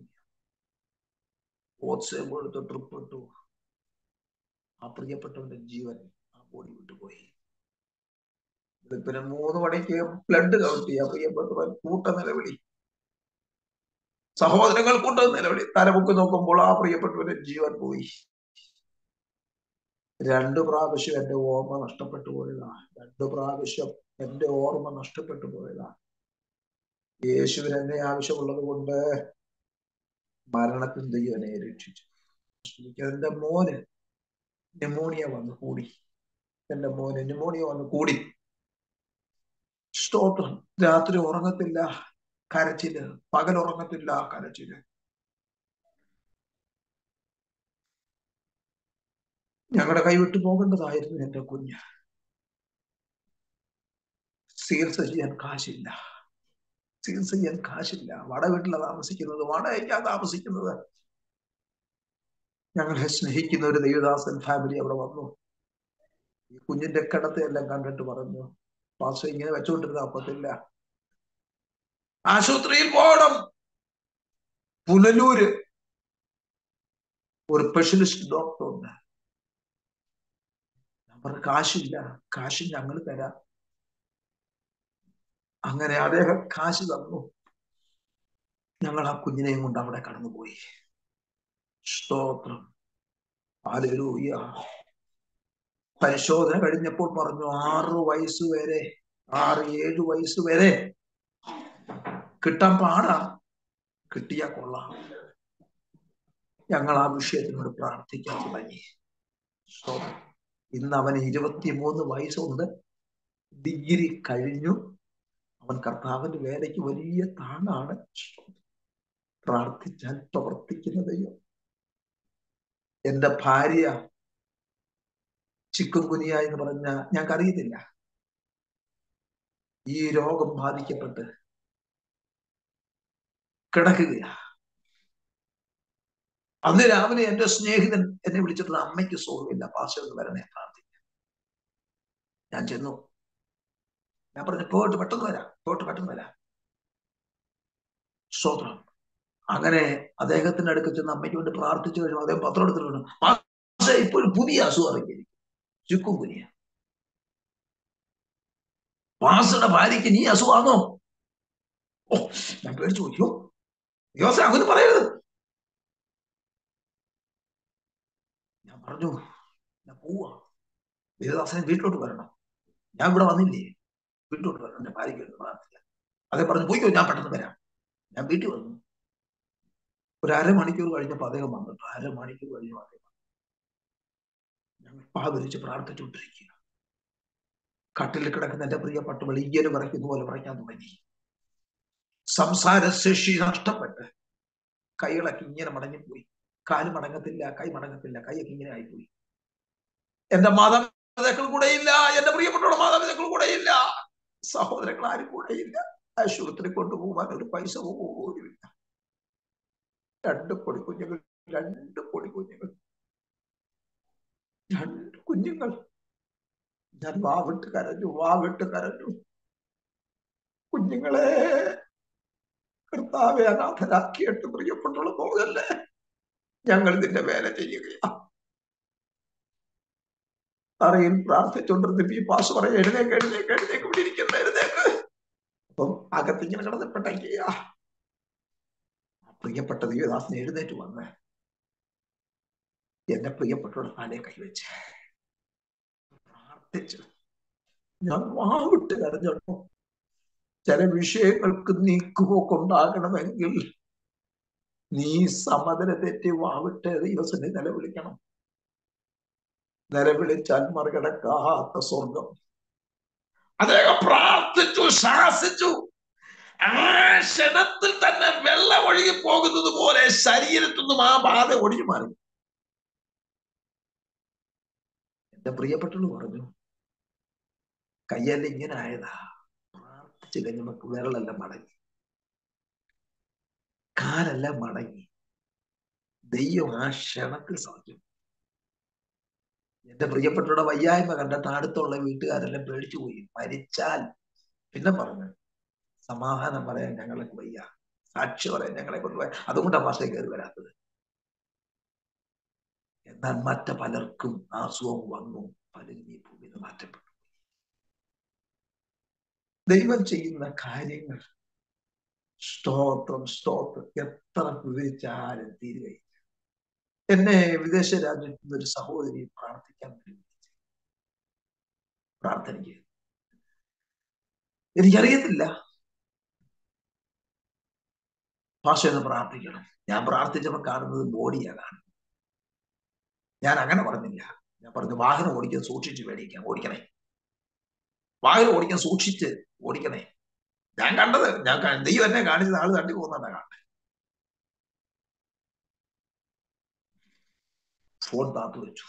ഓത്സവം കൊടുത്ത് ട്രിപ്പ് ഇട്ടു ആ പ്രിയപ്പെട്ടവന്റെ ജീവൻ ആ ബോഡി വിട്ടുപോയി പിന്നെ മൂന്ന് മണിക്ക് ബ്ലഡ് കൗട്ടി ആ പ്രിയപ്പെട്ടവൻ കൂട്ട നിലവിളി സഹോദരങ്ങൾ കൂട്ട നിലവിളി തലമുക്ക് നോക്കുമ്പോൾ ആ പ്രിയപ്പെട്ടവന്റെ ജീവൻ പോയി രണ്ടു പ്രാവശ്യം എന്റെ ഓർമ്മ നഷ്ടപ്പെട്ടു പോയതാ രണ്ടു പ്രാവശ്യം എന്റെ ഓർമ്മ നഷ്ടപ്പെട്ടു പോയതാ യേശുവിന് എന്നെ ആവശ്യമുള്ളത് കൊണ്ട് മരണത്തിൽ ദൈവം എന്നെ രക്ഷിച്ചു എന്റെ മോന് ന്യൂമോണിയ വന്ന് കൂടി എന്റെ മോന് ന്യൂമോണിയ വന്ന് കൂടി സ്തോത്രം രാത്രി ഉറങ്ങത്തില്ല കരച്ചില് പകൽ ഉറങ്ങത്തില്ല കരച്ചില് ഞങ്ങളുടെ കൈവിട്ടു പോകേണ്ടതായിരുന്നു എന്റെ കുഞ്ഞ് ചികിത്സ ചെയ്യാൻ കാശില്ല ചികിത്സ ചെയ്യാൻ കാശില്ല വട വീട്ടിലാണ് താമസിക്കുന്നത് വാടകയ്ക്കാണ് താമസിക്കുന്നത് ഞങ്ങളെ സ്നേഹിക്കുന്ന ഒരു ദൈവദാസൻ ഫാമിലി അവിടെ വന്നു ഈ കുഞ്ഞിന്റെ കിടത്തെ എല്ലാം കണ്ടിട്ട് പറഞ്ഞു പാസ് ഇങ്ങനെ വെച്ചുകൊണ്ടിരുന്ന അപ്പത്തില്ല ആശുപത്രിയിൽ പോകണം പുനലൂര് ഒരു സ്പെഷ്യലിസ്റ്റ് ഡോക്ടർ ഉണ്ട് ഞാൻ പറഞ്ഞു കാശില്ല കാശ് ഞങ്ങൾ തരാം അങ്ങനെ അദ്ദേഹം കാശ് തന്നു ഞങ്ങൾ ആ കുഞ്ഞിനെയും കൊണ്ട് അവിടെ കടന്നുപോയി സ്തോത്രം ആലൂയ പരിശോധന കഴിഞ്ഞപ്പോൾ പറഞ്ഞു ആറ് വയസ്സ് വരെ ആറ് ഏഴ് വയസ്സ് വരെ കിട്ടാൻ പാടാ കിട്ടിയാ കൊള്ളാം ഞങ്ങൾ ആ വിഷയത്തിനോട് പ്രാർത്ഥിക്കാൻ തുടങ്ങി സ്തോത്രം ഇന്ന് അവന് ഇരുപത്തിമൂന്ന് വയസ്സുണ്ട് ഡിഗ്രി കഴിഞ്ഞു അവൻ കർത്താവിന്റെ വേലയ്ക്ക് വലിയ താങ്ങാണ് പ്രാർത്ഥിച്ചാൽ പ്രവർത്തിക്കുന്ന ദൈവം എന്റെ ഭാര്യ ചിക്കൻ കുനിയ എന്ന് പറഞ്ഞ ഞങ്ങൾക്ക് അറിയത്തില്ല ഈ രോഗം ബാധിക്കപ്പെട്ട് കിടക്കുകയാ അന്ന് രാവിലെ എന്റെ സ്നേഹിതൻ എന്നെ വിളിച്ചിട്ട് അമ്മയ്ക്ക് സുഖമില്ല പാർശ്വ വരണേ പ്രാർത്ഥിക്കാം ഞാൻ ചെന്നു ഞാൻ പറഞ്ഞു പോയിട്ട് പെട്ടെന്ന് വരാം പോയിട്ട് പെട്ടെന്ന് വരാം സ്തോത്രം അങ്ങനെ അദ്ദേഹത്തിന്റെ അടുക്ക് ചെന്ന് അമ്മയ്ക്ക് വേണ്ടി പ്രാർത്ഥിച്ചു കഴിഞ്ഞു അദ്ദേഹം പത്രം എടുത്തിട്ടുണ്ട് പക്ഷേ ഇപ്പോഴും പുതിയ അസുഖം ഇറങ്ങിയിരിക്കും ചുക്കും കുനിയ പാസ്റ്ററുടെ ഭാര്യയ്ക്ക് നീ അസുഖമാണോ ഓ ഞാൻ പേടിച്ചു പോയോ യോസെ അങ്ങനെ പറയരുത് ഞാൻ പറഞ്ഞു ഞാൻ പോവാ ദേവദാസനെ വീട്ടിലോട്ട് വരണം ഞാൻ ഇവിടെ വന്നില്ലേ വീട്ടിലോട്ട് വരണം എന്റെ ഭാര്യയ്ക്ക് വേണ്ടി പ്രാർത്ഥിക്കാം അതേ പറഞ്ഞു പോയിക്കോ ഞാൻ പെട്ടെന്ന് വരാം ഞാൻ വീട്ടിൽ വന്നു ഒരു അരമണിക്കൂർ കഴിഞ്ഞപ്പോൾ അദ്ദേഹം വന്നിട്ട് അരമണിക്കൂർ കഴിഞ്ഞു അദ്ദേഹം ഞങ്ങൾ പാവരിച്ച് പ്രാർത്ഥിച്ചുകൊണ്ടിരിക്കുക കട്ടിൽ കിടക്കുന്ന എന്റെ പ്രിയപ്പെട്ട വെളിയന് വിറയ്ക്കുന്ന പോലെ വിറയ്ക്കാൻ തുടങ്ങി സംസാരശേഷി നഷ്ടപ്പെട്ട് കൈകളൊക്കെ ഇങ്ങനെ മടങ്ങിപ്പോയി കാല് മടങ്ങത്തില്ല കൈ മടങ്ങത്തില്ല കൈയൊക്കെ ഇങ്ങനെ ആയിപ്പോയി എന്റെ മാതാപിതാക്കൾ കൂടെയില്ല എന്റെ പ്രിയപ്പെട്ട മാതാപിതാക്കൾ കൂടെയില്ല സഹോദരങ്ങൾ ആരും കൂടെയില്ല ആശുപത്രി കൊണ്ടുപോകാൻ ഒരു പൈസ പോലുമില്ല രണ്ട് പൊടി കുഞ്ഞുങ്ങൾ രണ്ട് പൊടി കുഞ്ഞുങ്ങൾ രണ്ട് കുഞ്ഞുങ്ങൾ ഞാൻ വാവിട്ട് കരഞ്ഞു വാവിട്ട് കരഞ്ഞു കുഞ്ഞുങ്ങളെ കർത്താവെ അനാഥരാക്കിയിട്ട് പ്രിയപ്പെട്ടുള്ള പോകല്ലേ ഞങ്ങൾ ഇതിന്റെ വേല ചെയ്യുകയാ അറിയിൽ പ്രാർത്ഥിച്ചുകൊണ്ടിരുന്ന ഈ പാസ് പറയാം എഴുന്നേക്ക് എഴുന്നേക്ക് എഴുന്നേക്ക് ഇവിടെ ഇരിക്കുന്ന എഴുന്നേക്ക് അപ്പം അകത്തിങ്ങനെ കിടന്നിപ്പെട്ടയ്ക്കുക പ്രിയപ്പെട്ട ദൈവദാസൻ എഴുന്നേറ്റ് വന്ന് എന്റെ പ്രിയപ്പെട്ടവരുടെ തലയെ കൈവച്ച് പ്രാർത്ഥിച്ചു ഞാൻ വാവിട്ട് കരഞ്ഞോ ചില വിഷയങ്ങൾക്ക് നീക്കുപോക്ക് ഉണ്ടാകണമെങ്കിൽ നീ സമതല തെറ്റി വാവിട്ട് ദൈവസനെ നിലവിളിക്കണം നിലവിളിച്ചാൽ മറികടക്കാത്ത സ്വർഗം അദ്ദേഹം പ്രാർത്ഥിച്ചു ശാസിച്ചു ആ ക്ഷണത്തിൽ തന്നെ വെള്ളം ഒഴുകി പോകുന്നത് പോലെ ശരീരത്തു നിന്നും ആ ബാധ ഒഴിഞ്ഞു മാറി എന്റെ പ്രിയപ്പെട്ടു പറഞ്ഞു കയ്യല്ല ഇങ്ങനെ ആയതാ പ്രാർത്ഥിച്ചു കഴിഞ്ഞപ്പോ വിരലെല്ലാം മടങ്ങി കാലെല്ലാം മടങ്ങി ദൈവം ആ ക്ഷണത്തിൽ സാധിച്ചു എന്റെ പ്രിയപ്പെട്ടവരുടെ വയ്യായ്മ കണ്ടിട്ട് അടുത്തുള്ള വീട്ടുകാരെല്ലാം പേടിച്ചു പോയി മരിച്ചാൽ പിന്നെ പറഞ്ഞു സമാധാനം പറയാൻ ഞങ്ങളെ വയ്യ സാക്ഷി പറയാൻ ഞങ്ങളെ കൊണ്ട് വയ്യ അതുകൊണ്ടാണ് ഭാഷ കയറി വരാത്തത് എന്നാൽ മറ്റു പലർക്കും ആ അസുഖം വന്നു പലരും ഈ ഭൂമിയിൽ മാറ്റപ്പെട്ടു ദൈവം ചെയ്യുന്ന കാര്യങ്ങൾ സ്തോത്രം സ്തോത്രം എത്ര വിവരിച്ചാലും തീരുകയില്ല എന്നെ വിദേശ രാജ്യത്ത് നിന്ന് ഒരു സഹോദരി പ്രാർത്ഥിക്കാൻ വേണ്ടി പ്രാർത്ഥനയ്ക്ക് എനിക്കറിയത്തില്ല ഭാഷ ഒന്ന് പ്രാർത്ഥിക്കണം ഞാൻ പ്രാർത്ഥിച്ചപ്പോൾ കാണുന്നത് ബോഡിയാ കാണുന്നത് ഞാൻ അങ്ങനെ പറഞ്ഞില്ല ഞാൻ പറഞ്ഞു വാഹനം ഓടിക്കാൻ സൂക്ഷിച്ച് മേടിക്കാം ഓടിക്കണേ വാഹനം ഓടിക്കാൻ സൂക്ഷിച്ച് ഓടിക്കണേ ഞാൻ കണ്ടത് ഞാൻ ദൈവം എന്നെ കാണിച്ചത് ആള് തട്ടി പോകുന്നതാണ് കാണുന്നത് ഫോൺ താത്തു വെച്ചു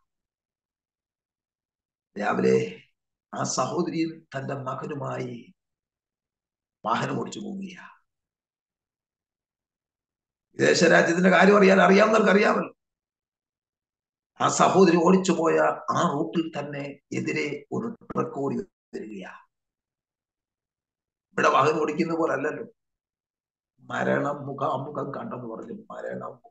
രാവിലെ ആ സഹോദരിയും തന്റെ മകനുമായി വാഹനം ഓടിച്ചു പോവുകയാ വിദേശ രാജ്യത്തിന്റെ കാര്യം അറിയാൻ അറിയാവുന്നവർക്ക് അറിയാമല്ലോ ആ സഹോദരി ഓടിച്ചു പോയ ആ റൂട്ടിൽ തന്നെ എതിരെ ഒരു ട്രക്ക് ഓടി വരികയാ ഇവിടെ വാഹനം ഓടിക്കുന്ന പോലെ അല്ലല്ലോ മരണം മുഖാമുഖം കണ്ടെന്ന് പറഞ്ഞു മരണം മുഖാമുഖം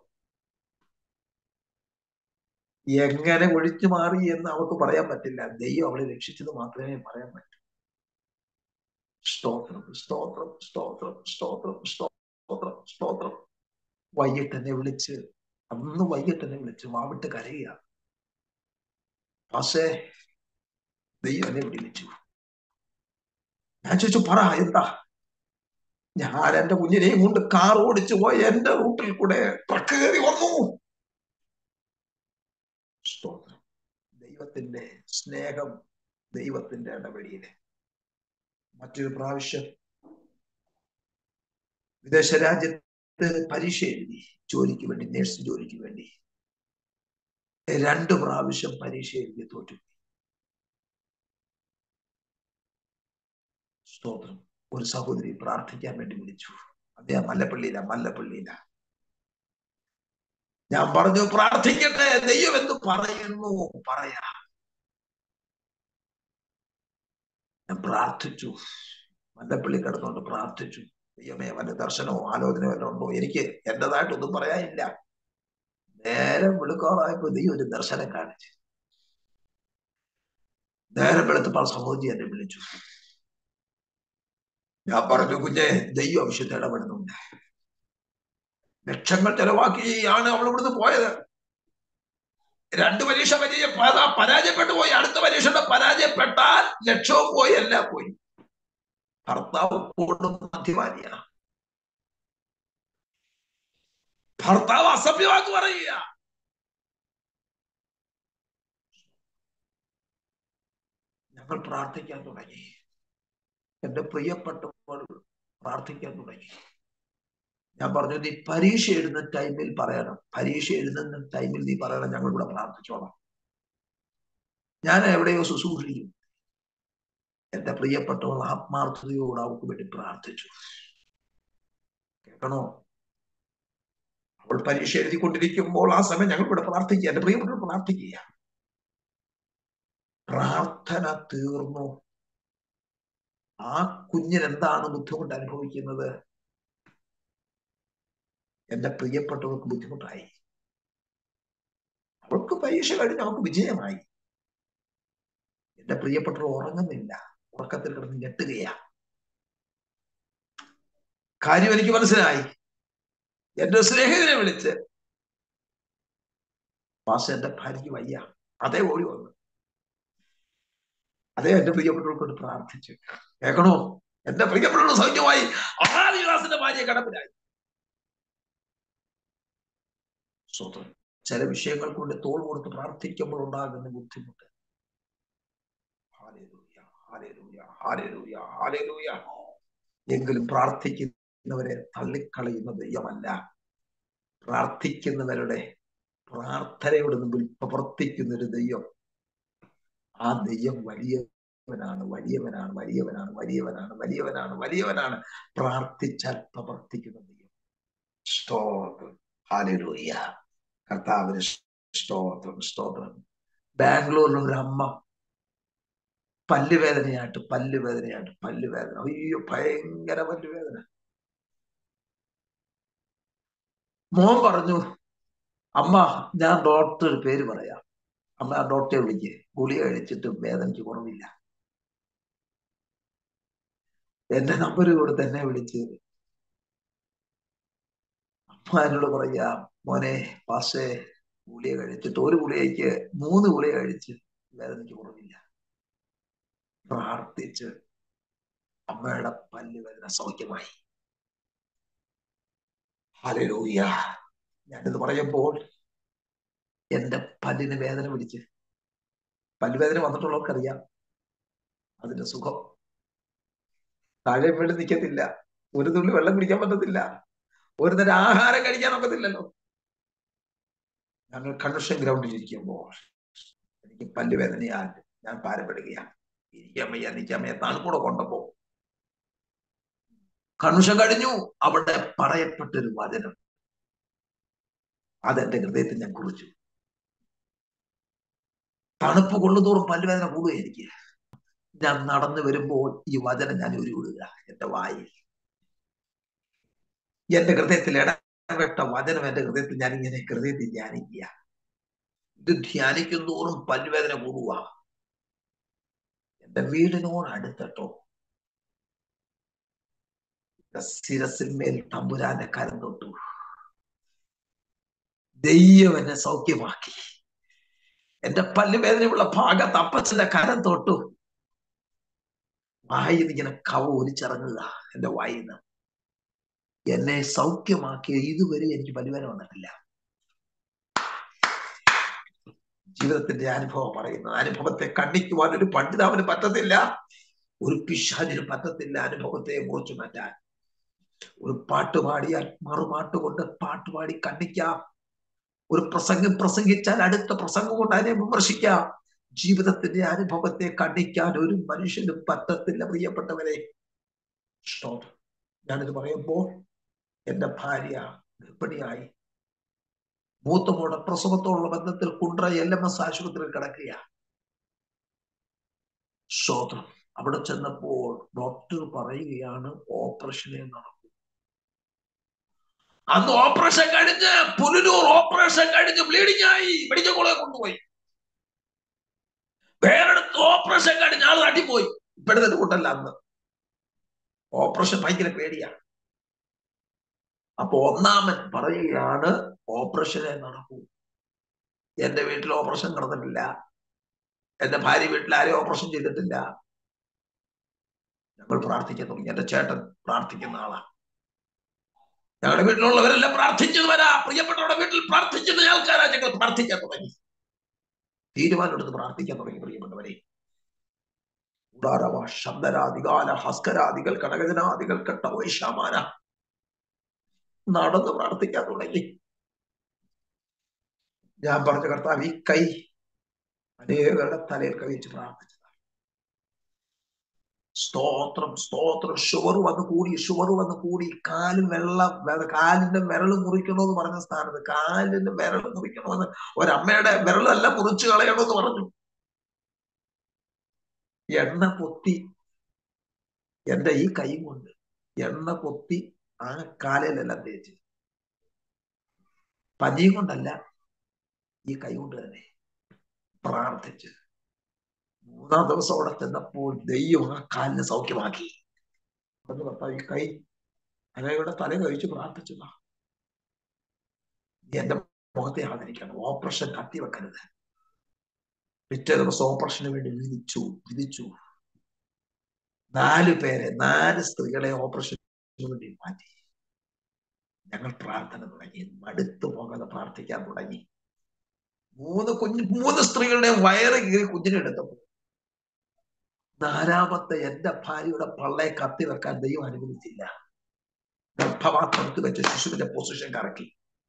എങ്ങനെ ഒഴിച്ചു മാറി എന്ന് അവർക്ക് പറയാൻ പറ്റില്ല ദൈവം അവളെ രക്ഷിച്ചത് മാത്രമേ പറയാൻ പറ്റൂ സ്തോത്രം സ്തോത്രം സ്തോത്രം സ്തോത്രം സ്തോത്രം സ്തോത്രം വൈകിട്ട് എന്നെ വിളിച്ച് അന്ന് വൈകിട്ട് എന്നെ വിളിച്ച് വാവിട്ട് കരയുക പക്ഷേ ദൈവം എന്നെ വിളിച്ചു ഞാൻ ചോദിച്ചു പറ എന്താ ഞാൻ എന്റെ കുഞ്ഞിനെയും കൊണ്ട് കാർ ഓടിച്ചു പോയി എന്റെ റൂട്ടിൽ കൂടെ ട്രക്ക് കയറി വന്നു സ്തോത്രം ദൈവത്തിന്റെ സ്നേഹം ദൈവത്തിന്റെ ഇടപെടിയില് മറ്റൊരു പ്രാവശ്യം വിദേശ രാജ്യത്ത് പരീക്ഷ എഴുതി ജോലിക്ക് വേണ്ടി നേഴ്സ് ജോലിക്ക് വേണ്ടി രണ്ട് പ്രാവശ്യം പരീക്ഷ എഴുതി തോറ്റു സ്തോത്രം ഒരു സഹോദരി പ്രാർത്ഥിക്കാൻ വേണ്ടി വിളിച്ചു അദ്ദേഹം മല്ലപ്പള്ളിയില മല്ലപ്പള്ളിയില ഞാൻ പറഞ്ഞു പ്രാർത്ഥിക്കട്ടെ ദൈവം എന്ത് പറയുന്നു പറയാ ഞാൻ പ്രാർത്ഥിച്ചു മല്ലപ്പള്ളി കിടന്നുകൊണ്ട് പ്രാർത്ഥിച്ചു ദൈവമേ വല്ല ദർശനമോ ആലോചനയോ വല്ലതും ഉണ്ടോ എനിക്ക് എന്റേതായിട്ടൊന്നും പറയാനില്ല നേരം വെളുക്കാറായപ്പോ ദൈവം ഒരു ദർശനം കാണിച്ചു നേരം വെളുത്തപ്പോൾ സഹോദരി എന്നെ വിളിച്ചു ഞാൻ പറഞ്ഞു കുഞ്ഞെ ദൈവം ആവശ്യത്തെ ഇടപെടുന്നുണ്ട് ലക്ഷങ്ങൾ ചെലവാക്കിയാണ് അവൾ ഇവിടുന്ന് പോയത് രണ്ട് പരീക്ഷ പരീക്ഷ പരാജയപ്പെട്ടു പോയി അടുത്ത പരീക്ഷയുടെ പരാജയപ്പെട്ടാൽ ലക്ഷവും പോയി എല്ലാം പോയി ഭർത്താവ് കൂടും മദ്യപാനിയ ഭർത്താവ് അസഭ്യവാക്ക് പറയുക ഞങ്ങൾ പ്രാർത്ഥിക്കാൻ തുടങ്ങി എന്റെ പ്രിയപ്പെട്ടവർ പ്രാർത്ഥിക്കാൻ തുടങ്ങി ഞാൻ പറഞ്ഞു നീ പരീക്ഷ എഴുതുന്ന ടൈമിൽ പറയണം പരീക്ഷ എഴുതുന്ന ടൈമിൽ നീ പറയണം ഞങ്ങൾ ഇവിടെ പ്രാർത്ഥിച്ചോളാം ഞാൻ എവിടെയോ ശുശ്രൂഷിക്കും എന്റെ പ്രിയപ്പെട്ടവൾ ആത്മാർത്ഥതയോട് അവൾക്ക് വേണ്ടി പ്രാർത്ഥിച്ചു കേൾക്കണോ അവൾ പരീക്ഷ എഴുതിക്കൊണ്ടിരിക്കുമ്പോൾ ആ സമയം ഞങ്ങൾ ഇവിടെ പ്രാർത്ഥിക്കുക എന്റെ പ്രിയപ്പെട്ടവൾ പ്രാർത്ഥിക്കുക പ്രാർത്ഥന തീർന്നു ആ കുഞ്ഞിന് എന്താണ് ബുദ്ധിമുട്ട് അനുഭവിക്കുന്നത് എന്റെ പ്രിയപ്പെട്ടവർക്ക് ബുദ്ധിമുട്ടായി അവൾക്ക് പരീക്ഷ കഴിഞ്ഞ് അവൾക്ക് വിജയമായി എന്റെ പ്രിയപ്പെട്ടവർ ഉറങ്ങുന്നില്ല ഉറക്കത്തിൽ കിടന്ന് ഞെട്ടുകയാ കാര്യം എനിക്ക് മനസ്സിലായി എന്റെ സ്നേഹിതനെ വിളിച്ച് പാസ് എന്റെ ഭാര്യയ്ക്ക് വയ്യ അതേ ഓടി വന്നു അതേ എന്റെ പ്രിയപ്പെട്ടവർക്ക് പ്രാർത്ഥിച്ചു കേൾക്കണോ എന്റെ പ്രിയപ്പെട്ടവരുടെ സൗഖ്യമായി ആദിവാസിന്റെ ഭാര്യ കടപ്പിലായി സ്വന്തം ചില വിഷയങ്ങൾ കൊണ്ട് തോൾ കൊടുത്ത് പ്രാർത്ഥിക്കുമ്പോൾ ഉണ്ടാകുന്ന ബുദ്ധിമുട്ട് എങ്കിലും പ്രാർത്ഥിക്കുന്നവരെ തള്ളിക്കളയുന്ന ദൈവമല്ല പ്രാർത്ഥിക്കുന്നവരുടെ പ്രാർത്ഥനയുടെ മുമ്പിൽ പ്രവർത്തിക്കുന്ന ഒരു ദൈവം ആ ദൈവം വലിയവനാണ് വലിയവനാണ് വലിയവനാണ് വലിയവനാണ് വലിയവനാണ് വലിയവനാണ് പ്രാർത്ഥിച്ചാൽ പ്രവർത്തിക്കുന്ന ദൈവം സ്തോത്രം ഹാലൂയ കർത്താവിന് സ്തോത്രം സ്തോത്രം ബാംഗ്ലൂരിൽ ഒരു അമ്മ പല്ലുവേദനയായിട്ട് പല്ലുവേദനയായിട്ട് പല്ലുവേദന അയ്യോ ഭയങ്കര പല്ലുവേദന മോൻ പറഞ്ഞു അമ്മ ഞാൻ ഡോക്ടർ ഒരു പേര് പറയാം അമ്മ ആ ഡോക്ടറെ വിളിക്ക് ഗുളിക കഴിച്ചിട്ട് വേദനയ്ക്ക് കുറവില്ല എന്റെ നമ്പർ കൊടുത്ത് എന്നെ വിളിച്ച് അമ്മ എന്നോട് പറയാ മോനെ പാസേ ഗുളിക കഴിച്ചിട്ട് ഒരു ഗുളികയ്ക്ക് മൂന്ന് ഗുളിക കഴിച്ച് വേദനയ്ക്ക് കുറവില്ല പ്രാർത്ഥിച്ച് അമ്മയുടെ പല്ല് വേദന സൗഖ്യമായി ഹലലൂയ ഞാനിത് പറയുമ്പോൾ എന്റെ പല്ലിന് വേദന പിടിച്ച് പല്ലുവേദന വന്നിട്ടുള്ളവർക്ക് അറിയാം അതിന്റെ സുഖം താഴെ വീട് നിൽക്കത്തില്ല ഒരു തുള്ളി വെള്ളം കുടിക്കാൻ പറ്റത്തില്ല ഒരു തരം ആഹാരം കഴിക്കാൻ ഒക്കത്തില്ലല്ലോ ഞങ്ങൾ കൺവെൻഷൻ ഗ്രൗണ്ടിൽ ഇരിക്കുമ്പോൾ എനിക്ക് പല്ലുവേദനയാൽ ഞാൻ പാരപ്പെടുകയാണ് ഇരിക്കാൻ വയ്യ നിൽക്കാൻ വയ്യ തണുക്കൂടെ കൊണ്ടപ്പോ കൺവെൻഷൻ കഴിഞ്ഞു അവിടെ പറയപ്പെട്ടൊരു വചനം അതെന്റെ ഹൃദയത്തിൽ ഞാൻ കുറിച്ചു തണുപ്പ് കൊള്ളുതോറും പല്ലുവേദന കൂടുക എനിക്ക് ഞാൻ നടന്നു വരുമ്പോൾ ഈ വചനം ഞാൻ ഉരുവിടുക എന്റെ വായിൽ എന്റെ ഹൃദയത്തിൽ ഇടപെട്ട വചനം എന്റെ ഹൃദയത്തിൽ ഞാൻ ഇങ്ങനെ ഹൃദയത്തിൽ ധ്യാനിക്കുക ഇത് ധ്യാനിക്കും തോറും പല്ലുവേദന കൂടുക എന്റെ വീടിനോട് അടുത്തട്ടോ ശിരസിന്മേൽ തമ്പുരാന്റെ കരം തൊട്ടു ദൈവം എന്നെ സൗഖ്യമാക്കി എന്റെ പല്ലുവേദനയുള്ള ഭാഗത്ത് അപ്പച്ചന്റെ കരം തൊട്ടു വായിൽ ഇങ്ങനെ കവ ഒലിച്ചിറങ്ങുക എന്റെ വായിന്ന് എന്നെ സൗഖ്യമാക്കിയ ഇതുവരെ എനിക്ക് പല്ലുവേദന വന്നിട്ടില്ല ജീവിതത്തിന്റെ അനുഭവം പറയുന്നു അനുഭവത്തെ കണ്ണിക്കുവാൻ ഒരു പണ്ഡിതാവിന് പറ്റത്തില്ല ഒരു പിശാചിന് പറ്റത്തില്ല അനുഭവത്തെ മുറിച്ചു മാറ്റാൻ ഒരു പാട്ട് പാടിയാൽ മറുപാട്ട് കൊണ്ട് പാട്ട് പാടി കണ്ണിക്കാം ഒരു പ്രസംഗം പ്രസംഗിച്ചാൽ അടുത്ത പ്രസംഗം കൊണ്ട് അതിനെ വിമർശിക്കാം ജീവിതത്തിന്റെ അനുഭവത്തെ കണ്ണിക്കാൻ ഒരു മനുഷ്യന് പറ്റത്തില്ല പ്രിയപ്പെട്ടവരെ ഞാനിത് പറയുമ്പോൾ എന്റെ ഭാര്യ ഗർഭിണിയായി മൂത്തമോടെ പ്രസവത്തോടുള്ള ബന്ധത്തിൽ കുണ്ട്ര എൽ എം എസ് ആശുപത്രിയിൽ കിടക്കുക ശ്രോത്രം അവിടെ ചെന്നപ്പോൾ ഡോക്ടർ പറയുകയാണ് ഓപ്പറേഷനെ നടക്കും അന്ന് ഓപ്പറേഷൻ കഴിഞ്ഞ് പുനലൂർ ഓപ്പറേഷൻ കഴിഞ്ഞ് ബ്ലീഡിംഗ് ആയി മെഡിക്കൽ കോളേജ് കൊണ്ടുപോയി വേറെടുത്ത് ഓപ്പറേഷൻ കഴിഞ്ഞ ആൾ തട്ടിപ്പോയി ഇപ്പോഴത്തെ കൂട്ടല്ല അന്ന് ഓപ്പറേഷൻ ഭയങ്കര പേടിയാണ് അപ്പൊ ഒന്നാമൻ പറയുകയാണ് ഓപ്പറേഷനെ നടക്കൂ എന്റെ വീട്ടിൽ ഓപ്പറേഷൻ നടന്നിട്ടില്ല എന്റെ ഭാര്യ വീട്ടിൽ ആരും ഓപ്പറേഷൻ ചെയ്തിട്ടില്ല ഞങ്ങൾ പ്രാർത്ഥിക്കാൻ തുടങ്ങി എന്റെ ചേട്ടൻ പ്രാർത്ഥിക്കുന്ന ആളാണ് ഞങ്ങളുടെ വീട്ടിലുള്ളവരെല്ലാം പ്രാർത്ഥിച്ചത് വരാ പ്രിയപ്പെട്ടവരുടെ വീട്ടിൽ പ്രാർത്ഥിക്കുന്ന ആൾക്കാരാ ഞങ്ങൾ പ്രാർത്ഥിക്കാൻ തുടങ്ങി തീരുമാനം എടുത്ത് പ്രാർത്ഥിക്കാൻ തുടങ്ങി പ്രിയപ്പെട്ടവരെ ഉടാരവ ശബ്ദരാദികാല ഹസ്കരാദികൾ കടകജനാദികൾ കെട്ട വൈശാമാന നടന്ന് പ്രാർത്ഥിക്കാൻ തുടങ്ങി ഞാൻ പറഞ്ഞ കർത്താവ് ഈ കൈ അനേകരുടെ തലയിൽ കവിച്ച് പ്രാർത്ഥിച്ചതാണ് സ്തോത്രം സ്തോത്രം ഷുഗർ വന്ന് കൂടി ഷുഗർ വന്ന് കൂടി കാല് വെള്ളം കാലിന്റെ വിരൽ മുറിക്കണമെന്ന് പറഞ്ഞ സ്ഥാനത്ത് കാലിന്റെ വിരൽ മുറിക്കണമെന്ന് ഒരമ്മയുടെ വിരലല്ല മുറിച്ചു കളയണമെന്ന് പറഞ്ഞു എണ്ണ പൊത്തി എന്റെ ഈ കൈ കൊണ്ട് എണ്ണ പൊത്തി ആ കാലയിലെല്ലാം തേച്ച് പനിയും കൊണ്ടല്ല ഈ കൈ കൊണ്ട് തന്നെ പ്രാർത്ഥിച്ച് മൂന്നാം ദിവസം അവിടെ ചെന്നപ്പോൾ ദൈവം ആ കാലിന് സൗഖ്യമാക്കി എന്ന് ഭർത്താവ് ഈ കൈ അനയുടെ തല കഴിച്ച് പ്രാർത്ഥിച്ചതാ നീ എന്റെ മുഖത്തെ ആദരിക്കണം ഓപ്പറേഷൻ കത്തി വെക്കരുത് പിറ്റേ ദിവസം ഓപ്പറേഷന് വേണ്ടി വിധിച്ചു വിധിച്ചു നാല് പേരെ നാല് സ്ത്രീകളെ ഓപ്പറേഷന് വേണ്ടി മാറ്റി ഞങ്ങൾ പ്രാർത്ഥന തുടങ്ങി മടുത്തു പോകാതെ പ്രാർത്ഥിക്കാൻ തുടങ്ങി മൂന്ന് കുഞ്ഞ് മൂന്ന് സ്ത്രീകളുടെ വയറ് കീറി കുഞ്ഞിനെ എടുത്തപ്പോൾ നാലാമത്തെ എന്റെ ഭാര്യയുടെ പള്ളയെ കത്തി വെക്കാൻ ദൈവം അനുവദിച്ചില്ല ഗർഭപാത്രത്തിൽ വെച്ച് ശിശുവിന്റെ പൊസിഷൻ കറക്കി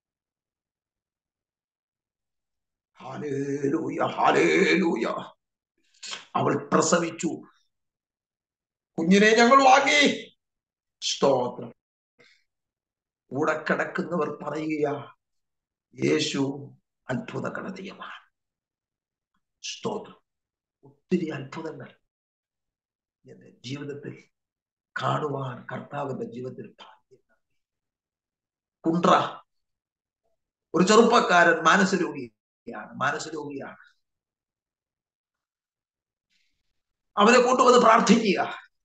ഹാലേലൂയ ഹാലേലൂയ അവൾ പ്രസവിച്ചു കുഞ്ഞിനെ ഞങ്ങൾ വാങ്ങി സ്തോത്രം കൂടെ കിടക്കുന്നവർ പറയുക യേശു അത്ഭുത കടതീയമാണ് സ്തോത്രം ഒത്തിരി അത്ഭുതങ്ങൾ എന്റെ ജീവിതത്തിൽ കാണുവാൻ കർത്താവിന്റെ ജീവിതത്തിൽ ഭാഗ്യം കുണ്ട്ര ഒരു ചെറുപ്പക്കാരൻ മാനസരോഗിയാണ് മാനസരോഗിയാണ് അവനെ കൊണ്ടുവന്ന് പ്രാർത്ഥിക്കുക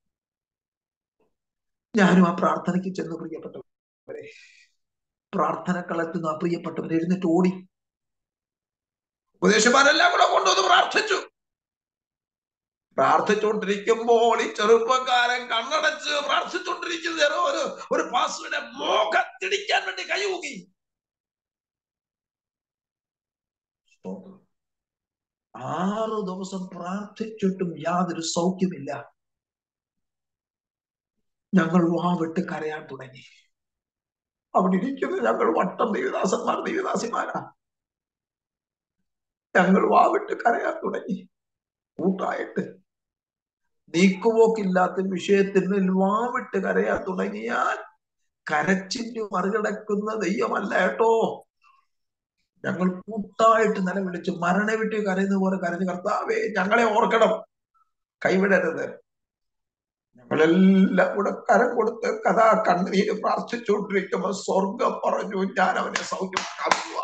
ഞാനും ആ പ്രാർത്ഥനയ്ക്ക് ചെന്ന് പ്രിയപ്പെട്ടവരെ പ്രാർത്ഥന കളത്തുന്ന ആ പ്രിയപ്പെട്ടവരെ എഴുന്നേറ്റ് ഓടി ഉപദേശമാരെല്ലാം കൂടെ കൊണ്ടുവന്ന് പ്രാർത്ഥിച്ചു പ്രാർത്ഥിച്ചുകൊണ്ടിരിക്കുമ്പോൾ ഈ ചെറുപ്പക്കാരൻ കണ്ണടച്ച് പ്രാർത്ഥിച്ചുകൊണ്ടിരിക്കുന്ന ഒരു ഒരു പാസ്വേഡ് മോഖത്തിടിക്കാൻ വേണ്ടി കൈകൂകി ആറ് ദിവസം പ്രാർത്ഥിച്ചിട്ടും യാതൊരു സൗഖ്യമില്ല ഞങ്ങൾ വാവിട്ട് കരയാൻ തുടങ്ങി അവിടെ ഇരിക്കുന്ന ഞങ്ങൾ വട്ടം ദേവദാസന്മാർ ദേവദാസിമാരാ ഞങ്ങൾ വാവിട്ട് കരയാൻ തുടങ്ങി കൂട്ടായിട്ട് നീക്കുപോക്കില്ലാത്ത വിഷയത്തിൽ വാവിട്ട് കരയാൻ തുടങ്ങിയാൽ കരച്ചിന് മറികടക്കുന്ന ദൈവമല്ല കേട്ടോ ഞങ്ങൾ കൂട്ടായിട്ട് നിലവിളിച്ച് മരണ വിട്ട് കരയുന്ന പോലെ കരഞ്ഞു കർത്താവേ ഞങ്ങളെ ഓർക്കണം കൈവിടരുത് ഞങ്ങളെല്ലാം കൂടെ കരം കൊടുത്ത് കഥാ കണ്ണീര് പ്രാർത്ഥിച്ചുകൊണ്ടിരിക്കുമ്പോ സ്വർഗം പറഞ്ഞു ഞാൻ അവനെ സൗഖ്യമാക്കാൻ പോവാ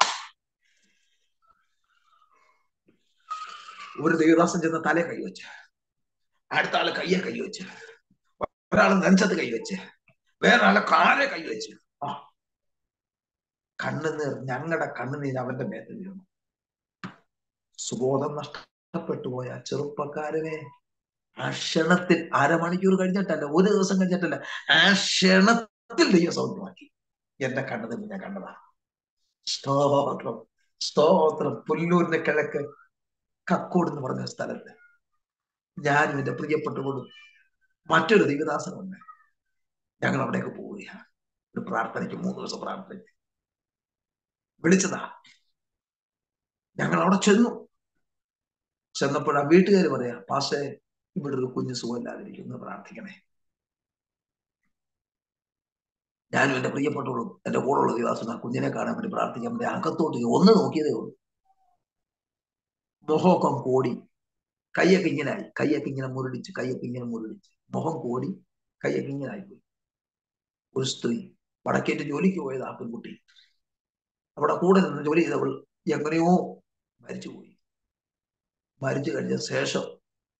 ഒരു ദേവദാസൻ ചെന്ന തല കൈവച്ച് അടുത്ത ആള് കയ്യെ കൈവച്ച് ഒരാള് നെഞ്ചത്ത് കൈവച്ച് വേറൊരാളെ കാലെ കൈവച്ച് ആ കണ്ണുനീർ ഞങ്ങളുടെ കണ്ണുനീർ അവന്റെ മേത്ത് വീണു സുബോധം നഷ്ടപ്പെട്ടു പോയ ആ ചെറുപ്പക്കാരനെ ആ ക്ഷണത്തിൽ അരമണിക്കൂർ കഴിഞ്ഞിട്ടല്ല ഒരു ദിവസം കഴിഞ്ഞിട്ടല്ല ആ ക്ഷണത്തിൽ ദൈവം സൗഖ്യമാക്കി എന്റെ കണ്ണതിൽ ഞാൻ കണ്ടതാ സ്തോത്രം സ്തോത്രം പുല്ലൂരിന്റെ കിഴക്ക് കക്കോട് എന്ന് പറഞ്ഞ സ്ഥലത്ത് ഞാനും എന്റെ പ്രിയപ്പെട്ടവളും മറ്റൊരു ദൈവദാസനുണ്ട് ഞങ്ങൾ അവിടേക്ക് പോവുകയാണ് ഒരു പ്രാർത്ഥനയ്ക്ക് മൂന്ന് ദിവസം പ്രാർത്ഥനയ്ക്ക് വിളിച്ചതാ ഞങ്ങൾ അവിടെ ചെന്നു ചെന്നപ്പോൾ ആ വീട്ടുകാർ പറയാ പാസേ ഇവിടെ ഒരു കുഞ്ഞു സുഖമില്ലാതിരിക്കുന്നു പ്രാർത്ഥിക്കണേ ഞാനും എന്റെ പ്രിയപ്പെട്ടവളും എന്റെ കൂടെയുള്ള ദിവസം ആ കുഞ്ഞിനെ കാണാൻ വേണ്ടി പ്രാർത്ഥിക്കാൻ വേണ്ടി അകത്തോട്ട് ഒന്ന് നോക്കിയതേ ഉള്ളൂ മുഖമൊക്കെ കോടി കയ്യൊക്കെ ഇങ്ങനായി കയ്യൊക്കെ ഇങ്ങനെ മുരടിച്ച് കയ്യൊക്കെ ഇങ്ങനെ മുരടിച്ച് മുഖം കോടി കയ്യൊക്കെ ഇങ്ങനെ ആയിപ്പോയി ഒരു സ്ത്രീ വടക്കേറ്റ് ജോലിക്ക് പോയത് ആ പെൺകുട്ടി അവിടെ കൂടെ നിന്ന് ജോലി ചെയ്തവൾ എങ്ങനെയോ മരിച്ചുപോയി മരിച്ചു കഴിഞ്ഞ ശേഷം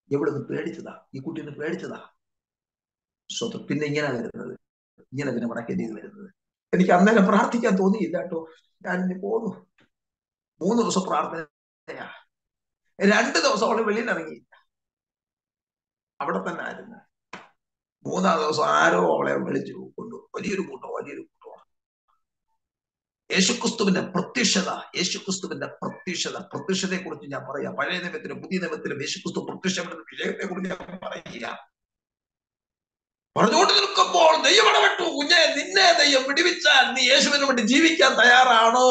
എവിടുന്ന് പേടിച്ചതാ ഈ കുട്ടീനെ പേടിച്ചതാ സ്വന്തം പിന്നെ ഇങ്ങനെ വരുന്നത് ഇങ്ങനെ പിന്നെ വടക്കേണ്ടി വരുന്നത് എനിക്ക് അന്നേരം പ്രാർത്ഥിക്കാൻ തോന്നിയില്ല കേട്ടോ ഞാൻ ഇനി പോന്നു മൂന്ന് ദിവസം പ്രാർത്ഥനയാ രണ്ട് ദിവസം അവള് വെളിയിൽ ഇറങ്ങിയില്ല അവിടെ തന്നെ ആയിരുന്നു മൂന്നാം ദിവസം ആരോ അവളെ വിളിച്ചു കൊണ്ടു വലിയൊരു കൂട്ടം വലിയൊരു കൂട്ടം യേശുക്രിസ്തുവിന്റെ പ്രത്യക്ഷത യേശുക്രിസ്തുവിന്റെ പ്രത്യക്ഷത പ്രത്യക്ഷതയെ കുറിച്ച് ഞാൻ പറയാം പഴയ നിയമത്തിലും പുതിയ നിയമത്തിലും യേശുക്രിസ്തു പ്രത്യക്ഷപ്പെടുന്ന വിഷയത്തെ കുറിച്ച് ഞാൻ പറയുക പറഞ്ഞുകൊണ്ട് നിൽക്കുമ്പോൾ ദൈവം ഇടപെട്ടു കുഞ്ഞെ നിന്നെ ദൈവം വിടിവിച്ചാൽ നീ യേശുവിന് വേണ്ടി ജീവിക്കാൻ തയ്യാറാണോ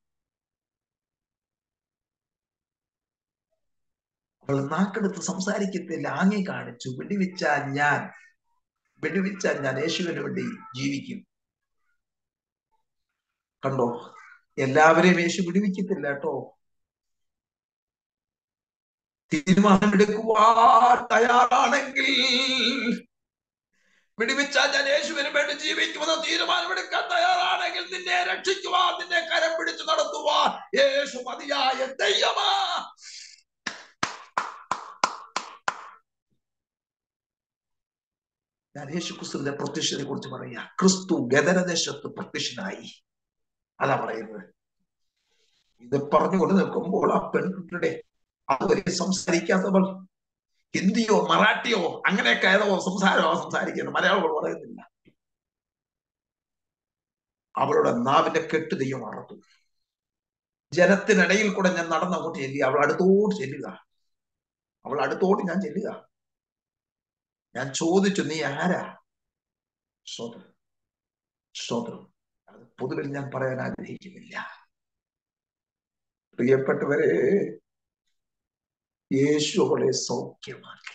അവൾ നാക്കെടുത്ത് സംസാരിക്കത്തില്ല ആങ്ങി കാണിച്ചു വിടിവിച്ചാൽ ഞാൻ വിടുവിച്ചാൽ ഞാൻ യേശുവിന് വേണ്ടി ജീവിക്കും കണ്ടോ എല്ലാവരെയും യേശു വിടുവിക്കത്തില്ല കേട്ടോ തീരുമാനമെടുക്കുവാൻ തയ്യാറാണെങ്കിൽ വിടുവിച്ചാൽ ഞാൻ യേശുവിന് വേണ്ടി ജീവിക്കുമെന്ന് തീരുമാനമെടുക്കാൻ തയ്യാറാണെങ്കിൽ നിന്നെ രക്ഷിക്കുവാൻ നിന്നെ കരം പിടിച്ചു നടത്തുവാൻ യേശു മതിയായ ദൈവമാ ഞാൻ യേശു ക്രിസ്തുവിന്റെ പ്രത്യക്ഷതയെ കുറിച്ച് പറയാ ക്രിസ്തു ഗദരദേശത്ത് പ്രത്യക്ഷനായി അതാ പറയുന്നത് ഇത് പറഞ്ഞുകൊണ്ട് നിൽക്കുമ്പോൾ ആ പെൺകുട്ടിയുടെ അതുവരെ സംസാരിക്കാത്തവൾ ഹിന്ദിയോ മറാഠിയോ അങ്ങനെയൊക്കെ ഏതോ സംസാരമോ സംസാരിക്കുന്നത് മലയാളം പറയുന്നില്ല അവളുടെ നാവിന്റെ കെട്ട് ദൈവം അറത്തു ജനത്തിനിടയിൽ കൂടെ ഞാൻ നടന്നങ്ങോട്ട് ചെല്ലുക അവൾ അടുത്തോട്ട് ചെല്ലുക അവൾ അടുത്തോട്ട് ഞാൻ ചെല്ലുക ഞാൻ ചോദിച്ചു നീ ആരാ സ്തോത്രം സ്തോത്രം അത് പൊതുവിൽ ഞാൻ പറയാൻ ആഗ്രഹിക്കുന്നില്ല പ്രിയപ്പെട്ടവരെ യേശു അവളെ സൗഖ്യമാക്കി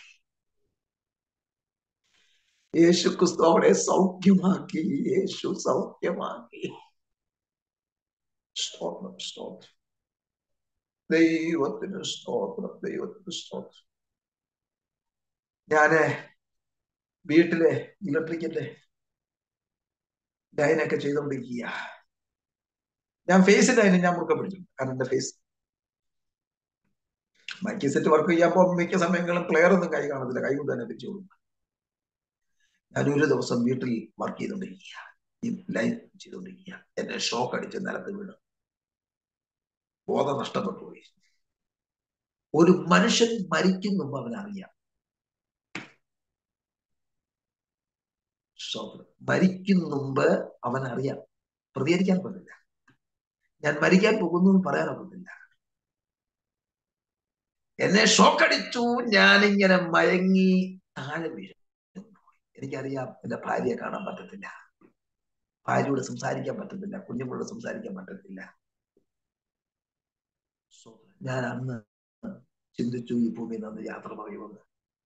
യേശു ക്രിസ്തു അവളെ സൗഖ്യമാക്കി യേശു സൗഖ്യമാക്കി സ്തോത്രം സ്തോത്രം ദൈവത്തിന് സ്തോത്രം ദൈവത്തിന് സ്തോത്രം ഞാന് വീട്ടിലെ ഇലക്ട്രിക്കിന്റെ ലൈനൊക്കെ ചെയ്തുകൊണ്ടിരിക്കുക ഞാൻ ഫേസ് ലൈന് ഞാൻ മുറുക്കെ പിടിച്ചു കാരണം എന്റെ ഫേസ് മൈക്ക് സെറ്റ് വർക്ക് ചെയ്യുമ്പോൾ മിക്ക സമയങ്ങളും പ്ലെയർ ഒന്നും കൈ കാണത്തില്ല കൈ കൊണ്ട് തന്നെ പിടിച്ചു കൊടുക്കും ഞാൻ ഒരു ദിവസം വീട്ടിൽ വർക്ക് ചെയ്തുകൊണ്ടിരിക്കുക ഈ ലൈൻ ചെയ്തുകൊണ്ടിരിക്കുക എന്നെ ഷോക്ക് അടിച്ച് നിലത്ത് വീണ് ബോധം നഷ്ടപ്പെട്ടു പോയി ഒരു മനുഷ്യൻ മരിക്കും അവനറിയാം സ്തോത്രം മരിക്കും മുമ്പ് അവൻ അറിയാം പ്രതികരിക്കാൻ പറ്റില്ല ഞാൻ മരിക്കാൻ പോകുന്നു എന്ന് പറയാനൊക്കത്തില്ല എന്നെ ഷോക്കടിച്ചു ഞാനിങ്ങനെ മയങ്ങി താഴെ വീഴും എനിക്കറിയാം എന്റെ ഭാര്യയെ കാണാൻ പറ്റത്തില്ല ഭാര്യയോട് സംസാരിക്കാൻ പറ്റത്തില്ല കുഞ്ഞുങ്ങളോട് സംസാരിക്കാൻ പറ്റത്തില്ല ഞാൻ അന്ന് ചിന്തിച്ചു ഈ ഭൂമിയിൽ നിന്ന് യാത്ര പറയുമെന്ന്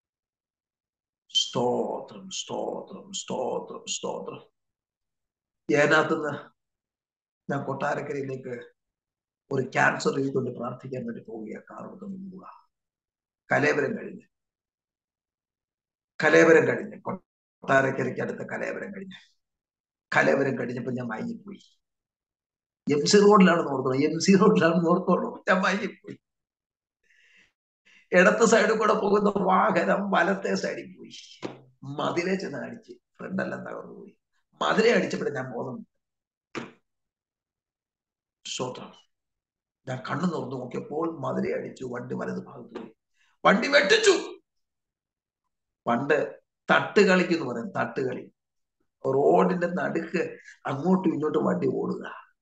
സ്തോത്രം സ്തോത്രം സ്തോത്രം സ്തോത്രം ഏനാത്തുനിന്ന് ഞാൻ കൊട്ടാരക്കരയിലേക്ക് ഒരു ക്യാൻസർ കൊണ്ട് പ്രാർത്ഥിക്കാൻ വേണ്ടി പോവുക കാറെടുത്ത് പോവുക കലേവരം കഴിഞ്ഞ് കലേവരം കഴിഞ്ഞ് കൊട്ടാരക്കരയ്ക്ക് അടുത്ത കലേവരം കഴിഞ്ഞ് കലേവരം കഴിഞ്ഞപ്പോ ഞാൻ മയങ്ങിപ്പോയി എം സി റോഡിലാണ് ഓർത്തോളൂ എം സി റോഡിലാണ് ഓർത്തോളൂ ഞാൻ മയങ്ങിപ്പോയി ഇടത്ത് സൈഡിൽ കൂടെ പോകുന്ന വാഹനം വലത്തെ സൈഡിൽ പോയി മതിലെ ചെന്ന് അടിച്ച് ഫ്രണ്ടെല്ലാം തകർന്നു പോയി മതിലെ അടിച്ചപ്പോഴും ഞാൻ ബോധം ശ്രോത്രം ഞാൻ കണ്ണു തുറന്നു നോക്കിയപ്പോൾ മതിലെ അടിച്ചു വണ്ടി വലത് ഭാഗത്ത് പോയി വണ്ടി വെട്ടിച്ചു പണ്ട് തട്ടുകളിക്ക് എന്ന് പറയും തട്ടുകളി റോഡിന്റെ നടുക്ക് അങ്ങോട്ടും ഇങ്ങോട്ടും വണ്ടി ഓടുക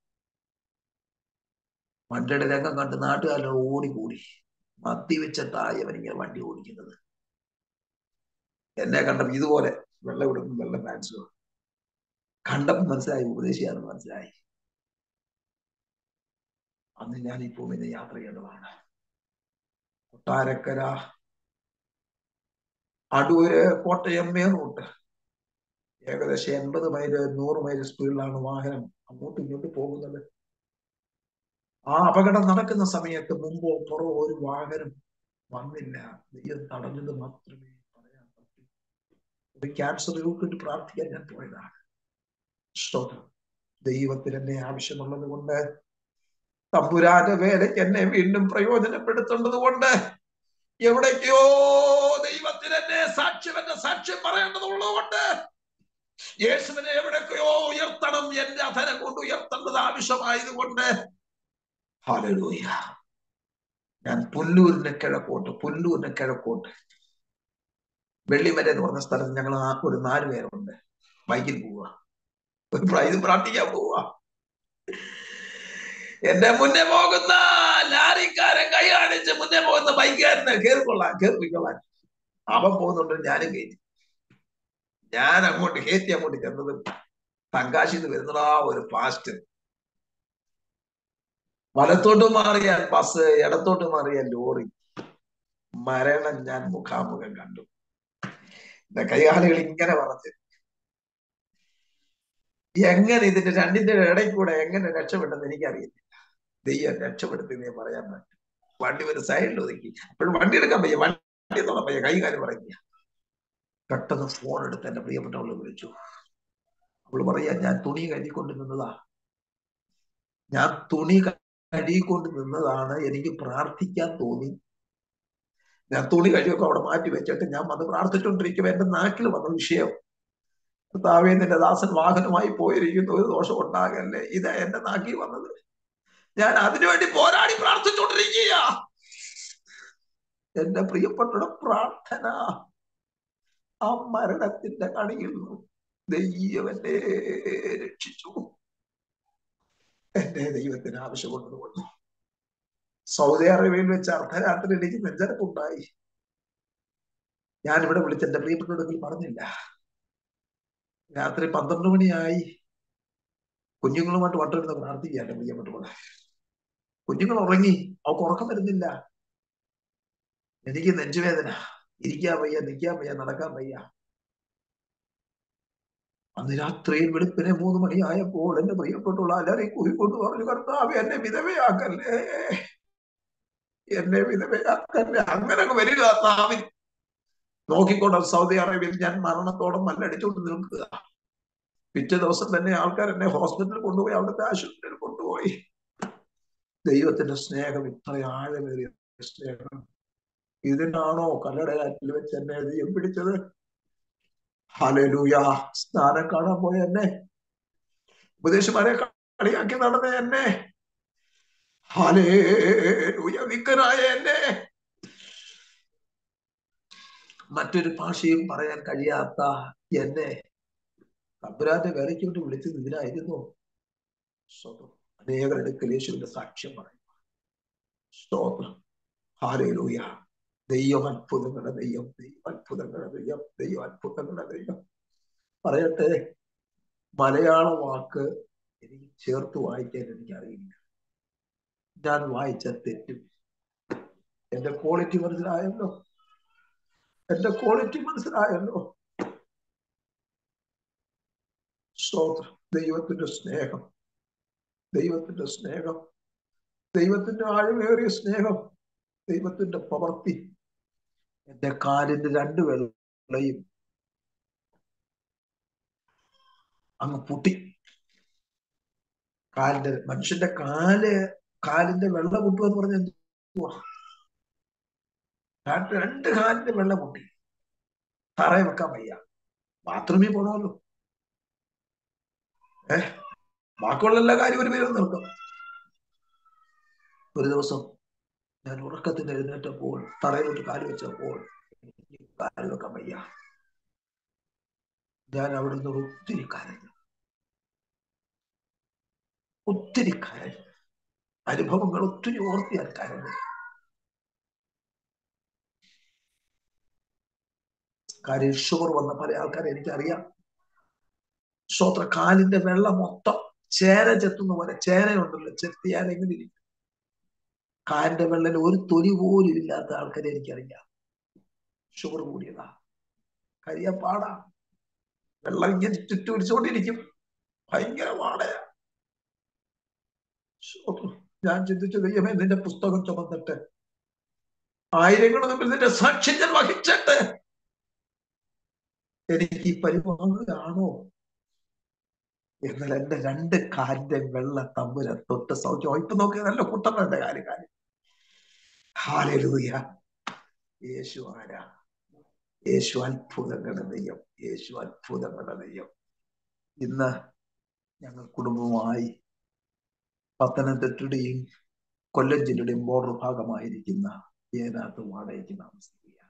വണ്ടിയുടെ രംഗം കണ്ട് നാട്ടുകാരുടെ ഓടിക്കൂടി മദ്യവെച്ചിട്ടായവൻ ഇങ്ങനെ വണ്ടി ഓടിക്കുന്നത് എന്നെ കണ്ടപ്പോ ഇതുപോലെ വെള്ളം എടുക്കും വെള്ളം പാൻസും കണ്ടപ്പോ മനസ്സിലായി ഉപദേശിയാണെന്ന് മനസ്സിലായി അന്ന് ഞാൻ ഈ ഭൂമിയിൽ യാത്ര ചെയ്യേണ്ടതാണ് കൊട്ടാരക്കര അടൂര് കോട്ടയം മെയിൻ റൂട്ട് ഏകദേശം എൺപത് മൈല് നൂറ് മൈൽ സ്പീഡിലാണ് വാഹനം അങ്ങോട്ടും ഇങ്ങോട്ടും പോകുന്നത് ആ അപകടം നടക്കുന്ന സമയത്ത് മുമ്പോ പുറമോ ഒരു വാഹനം വന്നില്ല ദൈവം തടഞ്ഞത് മാത്രമേ പറയാൻ പറ്റൂ ഒരു ക്യാൻസർ രോഗിട്ട് പ്രാർത്ഥിക്കാൻ ഞാൻ പോയതാണ് സ്തോത്രം ദൈവത്തിന് എന്നെ ആവശ്യമുള്ളത് കൊണ്ട് തമ്പുരാന്റെ വേലയ്ക്ക് എന്നെ വീണ്ടും പ്രയോജനപ്പെടുത്തേണ്ടത് കൊണ്ട് എവിടേക്കോ ദൈവത്തിന് എന്നെ സാക്ഷ്യം എന്റെ സാക്ഷ്യം പറയേണ്ടതുള്ളതുകൊണ്ട് യേശുവിനെ എവിടൊക്കെയോ ഉയർത്തണം എന്റെ അധനം കൊണ്ട് ഉയർത്തേണ്ടത് ആവശ്യമായതുകൊണ്ട് ഹല്ലേലൂയ ഞാൻ പുല്ലൂരിന് കിഴക്കോട്ട് പുല്ലൂരിന് കിഴക്കോട്ട് വെള്ളിമല എന്ന് പറഞ്ഞ സ്ഥലത്ത് ഞങ്ങൾ ആ ഒരു നാല് പേരുണ്ട് ബൈക്കിൽ പോവുക ഒരു പ്രൈസ് പ്രാർത്ഥിക്കാൻ പോവുക എന്റെ മുന്നേ പോകുന്ന ലാരിക്കാരൻ കൈ കാണിച്ച് മുന്നേ പോകുന്ന ബൈക്കുകാരനെ കേറിക്കൊള്ളാൻ കേറിക്കൊള്ളാൻ അവൻ പോകുന്നുണ്ട് ഞാനും കയറ്റി ഞാൻ അങ്ങോട്ട് കയറ്റി അങ്ങോട്ട് ചെന്നത് തങ്കാശിന്ന് വരുന്നതാ ഒരു ഫാസ്റ്റ് വലത്തോട്ട് മാറിയാൽ ബസ് ഇടത്തോട്ട് മാറിയാൽ ലോറി മരണം ഞാൻ മുഖാമുഖം കണ്ടു എന്റെ കൈകാലുകൾ ഇങ്ങനെ പറഞ്ഞു എങ്ങനെ ഇതിന്റെ രണ്ടിന്റെ ഇടയിൽ കൂടെ എങ്ങനെ രക്ഷപ്പെട്ടെന്ന് എനിക്കറിയില്ല ദൈവം രക്ഷപ്പെടുത്തി പറയാൻ പറ്റും വണ്ടി ഒരു സൈഡിൽ ഒതുക്കി അപ്പോഴും വണ്ടി എടുക്കാൻ വയ്യ വണ്ടി തൊടാൻ വയ്യ കൈ കാര്യം പറയുക പെട്ടെന്ന് ഫോൺ എടുത്ത് എന്റെ പ്രിയപ്പെട്ടവളെ വിളിച്ചു അവള് പറയാ ഞാൻ തുണി കഴുകിക്കൊണ്ട് നിന്നതാ ഞാൻ തുണി കഴുകിക്കൊണ്ട് നിന്നതാണ് എനിക്ക് പ്രാർത്ഥിക്കാൻ തോന്നി ഞാൻ തുണി കഴിയൊക്കെ അവിടെ മാറ്റി വെച്ചിട്ട് ഞാൻ വന്ന് പ്രാർത്ഥിച്ചുകൊണ്ടിരിക്കുമ്പോ എന്റെ നാട്ടിൽ വന്ന വിഷയം കർത്താവേ നിന്റെ ദാസൻ വാഹനമായി പോയിരിക്കുന്നു ഒരു ദോഷം ഉണ്ടാകല്ലേ ഇതാ എന്റെ നാട്ടിൽ വന്നത് ഞാൻ അതിനുവേണ്ടി പോരാടി പ്രാർത്ഥിച്ചുകൊണ്ടിരിക്കുക എന്റെ പ്രിയപ്പെട്ട പ്രാർത്ഥന ആ മരണത്തിന്റെ കണിയിൽ നിന്നും ദൈവം എന്നെ രക്ഷിച്ചു എന്റെ ദൈവത്തിന് ആവശ്യമുള്ളതുകൊണ്ട് സൗദി അറേബ്യയിൽ വെച്ച് അർദ്ധരാത്രി എനിക്ക് നെഞ്ചരപ്പുണ്ടായി ഞാൻ ഇവിടെ വിളിച്ച് എന്റെ പ്രിയപ്പെട്ടവർക്ക് പറഞ്ഞില്ല രാത്രി പന്ത്രണ്ട് മണിയായി കുഞ്ഞുങ്ങളുമായിട്ട് വട്ടെടുത്ത് പ്രാർത്ഥിക്കുക എന്റെ പ്രിയപ്പെട്ടവളെ കുഞ്ഞുങ്ങൾ ഉറങ്ങി അവർക്ക് ഉറക്കം വരുന്നില്ല എനിക്ക് നെഞ്ചുവേദന ഇരിക്കാൻ വയ്യ നിൽക്കാൻ വയ്യ നടക്കാൻ വയ്യ അന്ന് രാത്രിയിൽ വെളുപ്പിനെ മൂന്ന് മണിയായപ്പോൾ എന്റെ പ്രിയപ്പെട്ടുള്ള അലറി കൂയിക്കൊണ്ട് പറഞ്ഞു കർത്താവ് എന്നെ വിധവയാക്കല്ലേ എന്നെ വിധവയാക്കല്ലേ അങ്ങനെ അങ്ങ് വരിക നാവിൽ നോക്കിക്കൊണ്ട് സൗദി അറേബ്യയിൽ ഞാൻ മരണത്തോടെ മല്ലടിച്ചുകൊണ്ട് നിൽക്കുക പിറ്റേ ദിവസം തന്നെ ആൾക്കാർ എന്നെ ഹോസ്പിറ്റലിൽ കൊണ്ടുപോയി അവിടുത്തെ ആശുപത്രിയിൽ കൊണ്ടുപോയി ദൈവത്തിന്റെ സ്നേഹം ഇത്ര ആഴമേറിയ സ്നേഹം ഇതിനാണോ കല്ലടയാറ്റിൽ വെച്ച് എന്നെ ദൈവം പിടിച്ചത് ഹലലൂയ സ്നാനം കാണാൻ പോയ എന്നെ ഉപദേശമാരെ കളിയാക്കി നടന്ന എന്നെ ഹലേലൂയ വിക്കനായ എന്നെ മറ്റൊരു ഭാഷയും പറയാൻ കഴിയാത്ത എന്നെ തമ്പുരാന്റെ വേലയ്ക്കൊണ്ട് വിളിച്ചത് ഇതിനായിരുന്നു സ്വതം അനേകരുടെ യേശുവിന്റെ സാക്ഷ്യം പറയും സ്തോത്രം ഹാലേലൂയ ദൈവം അത്ഭുതങ്ങളുടെ ദൈവം ദൈവം അത്ഭുതങ്ങളുടെ ദൈവം ദൈവം അത്ഭുതങ്ങളുടെ ദൈവം പറയട്ടെ മലയാള വാക്ക് എനിക്ക് ചേർത്ത് വായിക്കാൻ എനിക്കറിയില്ല ഞാൻ വായിച്ച തെറ്റും എന്റെ ക്വാളിറ്റി മനസ്സിലായല്ലോ എന്റെ ക്വാളിറ്റി മനസ്സിലായല്ലോ സ്തോത്രം ദൈവത്തിന്റെ സ്നേഹം ദൈവത്തിന്റെ സ്നേഹം ദൈവത്തിന്റെ ആഴമേറിയ സ്നേഹം ദൈവത്തിന്റെ പ്രവൃത്തി എന്റെ കാലിന്റെ രണ്ട് വെള്ളയും അങ്ങ് പൊട്ടി കാലിന്റെ മനുഷ്യന്റെ കാല് കാലിന്റെ വെള്ള പൊട്ടുക എന്ന് പറഞ്ഞ എന്തുവാ രണ്ട് കാലിന്റെ വെള്ള പൊട്ടി തറയെ വെക്കാൻ വയ്യ ബാത്റൂമിൽ പോണമല്ലോ ഏഹ് ബാക്കിയുള്ള എല്ലാ കാര്യം ഒരു പേരും നിർത്തും ഒരു ദിവസം ഞാൻ ഉറക്കത്തിന് എഴുന്നേറ്റപ്പോൾ തറയിലോട്ട് കാല് വെച്ചപ്പോൾ കാല് വെക്കാൻ വയ്യ ഞാൻ അവിടെ നിന്ന് ഒത്തിരി കരഞ്ഞു ഒത്തിരി കരഞ്ഞു അനുഭവങ്ങൾ ഒത്തിരി ഓർത്തി ഞാൻ കരഞ്ഞു കാര്യം ഷുഗർ വന്ന പല ആൾക്കാരെ എനിക്കറിയാം സ്വത്ര കാലിന്റെ വെള്ളം മൊത്തം ചേര ചെത്തുന്ന പോലെ ചേരയുണ്ടല്ലോ ചെത്തിയാൽ എങ്ങനെ ഇരിക്കും കാലിന്റെ വെള്ളം ഒരു തൊലി പോലും ഇല്ലാത്ത ആൾക്കാരെ എനിക്കറിയാം ഷുഗർ കൂടിയതാ കരിയ പാടാ വെള്ളം ഇങ്ങനെ ചുറ്റുപിടിച്ചോണ്ടിരിക്കും ഭയങ്കര പാടയാ ഞാൻ ചിന്തിച്ചു ദൈവമേ നിന്റെ പുസ്തകം ചുമന്നിട്ട് ആയിരങ്ങളുടെ മുമ്പിൽ നിന്റെ സാക്ഷ്യം ഞാൻ വഹിച്ചിട്ട് എനിക്ക് ഈ പരിപാടിയാണോ എന്നാൽ എന്റെ രണ്ട് കാലിന്റെ വെള്ള തമ്പുര തൊട്ട് സൗഖ്യം ഇപ്പൊ നോക്കിയ നല്ല കുട്ടങ്ങളുടെ കാര്യം കാര്യം ഹാലൂയ യേശു ആരാ യേശു അത്ഭുതങ്ങളുടെ ദൈവം യേശു അത്ഭുതങ്ങളുടെ ദൈവം ഇന്ന് ഞങ്ങൾ കുടുംബമായി പത്തനംതിട്ടയുടെയും കൊല്ലം ജില്ലയുടെയും ബോർഡർ ഭാഗമായിരിക്കുന്ന ഏനാത്ത് വാടകയ്ക്ക് താമസിക്കുകയാണ്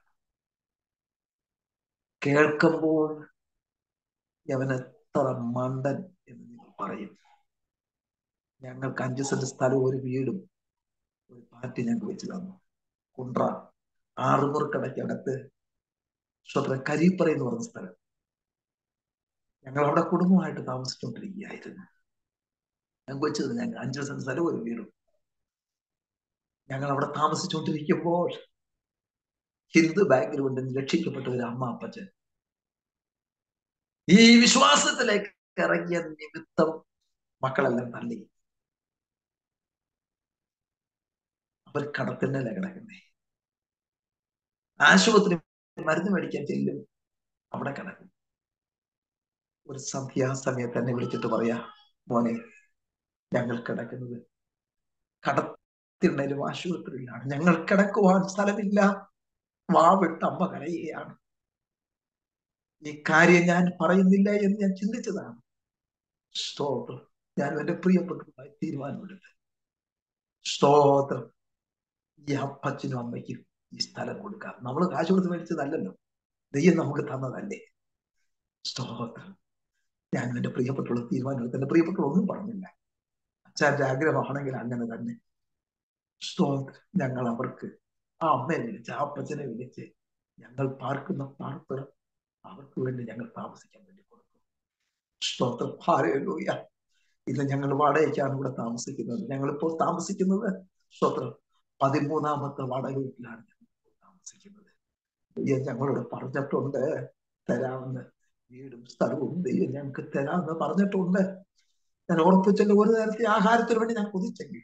കേൾക്കുമ്പോൾ യവൻ എത്ര മണ്ടൻ എന്ന് നിങ്ങൾ പറയും ഞങ്ങൾക്ക് അഞ്ച് സെന്റ് സ്ഥലവും ഒരു വീടും ഒരു പാർട്ടി ഞങ്ങൾക്ക് വെച്ച് തന്നു കുണ്ട്ര ആറുമുറിക്കടയ്ക്കകത്ത് സ്വത്ര കരീപ്പറ എന്ന് പറഞ്ഞ സ്ഥലം ഞങ്ങൾ അവിടെ കുടുംബമായിട്ട് താമസിച്ചുകൊണ്ടിരിക്കുകയായിരുന്നു ഞങ്ങൾക്ക് വെച്ചത് ഞങ്ങൾ അഞ്ച് സെന്റ് സ്ഥലവും ഒരു വീടും ഞങ്ങൾ അവിടെ താമസിച്ചുകൊണ്ടിരിക്കുമ്പോൾ ഹിന്ദു ബാക്ക്ഗ്രൗണ്ടിൽ നിന്ന് രക്ഷിക്കപ്പെട്ട ഒരു അമ്മ അപ്പച്ചൻ ഈ വിശ്വാസത്തിലേക്ക് ഇറങ്ങിയ നിമിത്തം മക്കളെല്ലാം തള്ളി അവർ കടത്തിനല്ലേ കിടക്കുന്നേ ആശുപത്രി മരുന്ന് മേടിക്കാൻ ചെല്ലും അവിടെ കിടക്കും ഒരു സന്ധ്യാസമയത്ത് എന്നെ വിളിച്ചിട്ട് പറയാ മോനെ ഞങ്ങൾ കിടക്കുന്നത് കടത്തിണ്ണയിലും ആശുപത്രിയിലാണ് ഞങ്ങൾ കിടക്കുവാൻ സ്ഥലമില്ല വാവിട്ട് അമ്മ കരയുകയാണ് ഈ കാര്യം ഞാൻ പറയുന്നില്ല എന്ന് ഞാൻ ചിന്തിച്ചതാണ് സ്തോത്രം ഞാൻ എന്റെ പ്രിയപ്പെട്ടതായി തീരുമാനമെടുത്ത് സ്തോത്രം ഈ അപ്പച്ചനും അമ്മയ്ക്കും ഈ സ്ഥലം കൊടുക്കാം നമ്മൾ കാശ് കൊടുത്ത് മേടിച്ചതല്ലല്ലോ ദൈവം നമുക്ക് തന്നതല്ലേ സ്തോത്രം ഞാൻ എന്റെ പ്രിയപ്പെട്ടുള്ള തീരുമാനമെടുത്ത് എന്റെ പ്രിയപ്പെട്ടുള്ള ഒന്നും പറഞ്ഞില്ല അച്ഛൻ്റെ ആഗ്രഹമാണെങ്കിൽ അങ്ങനെ തന്നെ സ്തോത്രം ഞങ്ങൾ അവർക്ക് ആ അമ്മയെ വിളിച്ച് ആ അപ്പച്ചനെ വിളിച്ച് ഞങ്ങൾ പാർക്കുന്ന പാർപ്പിടം അവർക്ക് വേണ്ടി ഞങ്ങൾ താമസിക്കാൻ വേണ്ടി കൊടുക്കും സ്തോത്രം ഹാരൂയ ഇന്ന് ഞങ്ങൾ വാടകയ്ക്കാണ് ഇവിടെ താമസിക്കുന്നത് ഞങ്ങളിപ്പോൾ താമസിക്കുന്നത് സ്തോത്രം പതിമൂന്നാമത്തെ വാടക വീട്ടിലാണ് ഞങ്ങൾ താമസിക്കുന്നത് ദൈവം ഞങ്ങളോട് പറഞ്ഞിട്ടുണ്ട് തരാമെന്ന് വീടും സ്ഥലവും ദൈവം ഞങ്ങൾക്ക് തരാമെന്ന് പറഞ്ഞിട്ടുണ്ട് ഞാൻ ഓർപ്പിച്ചല്ലോ ഒരു നേരത്തെ ആഹാരത്തിന് വേണ്ടി ഞാൻ കൊതിച്ചെങ്കിൽ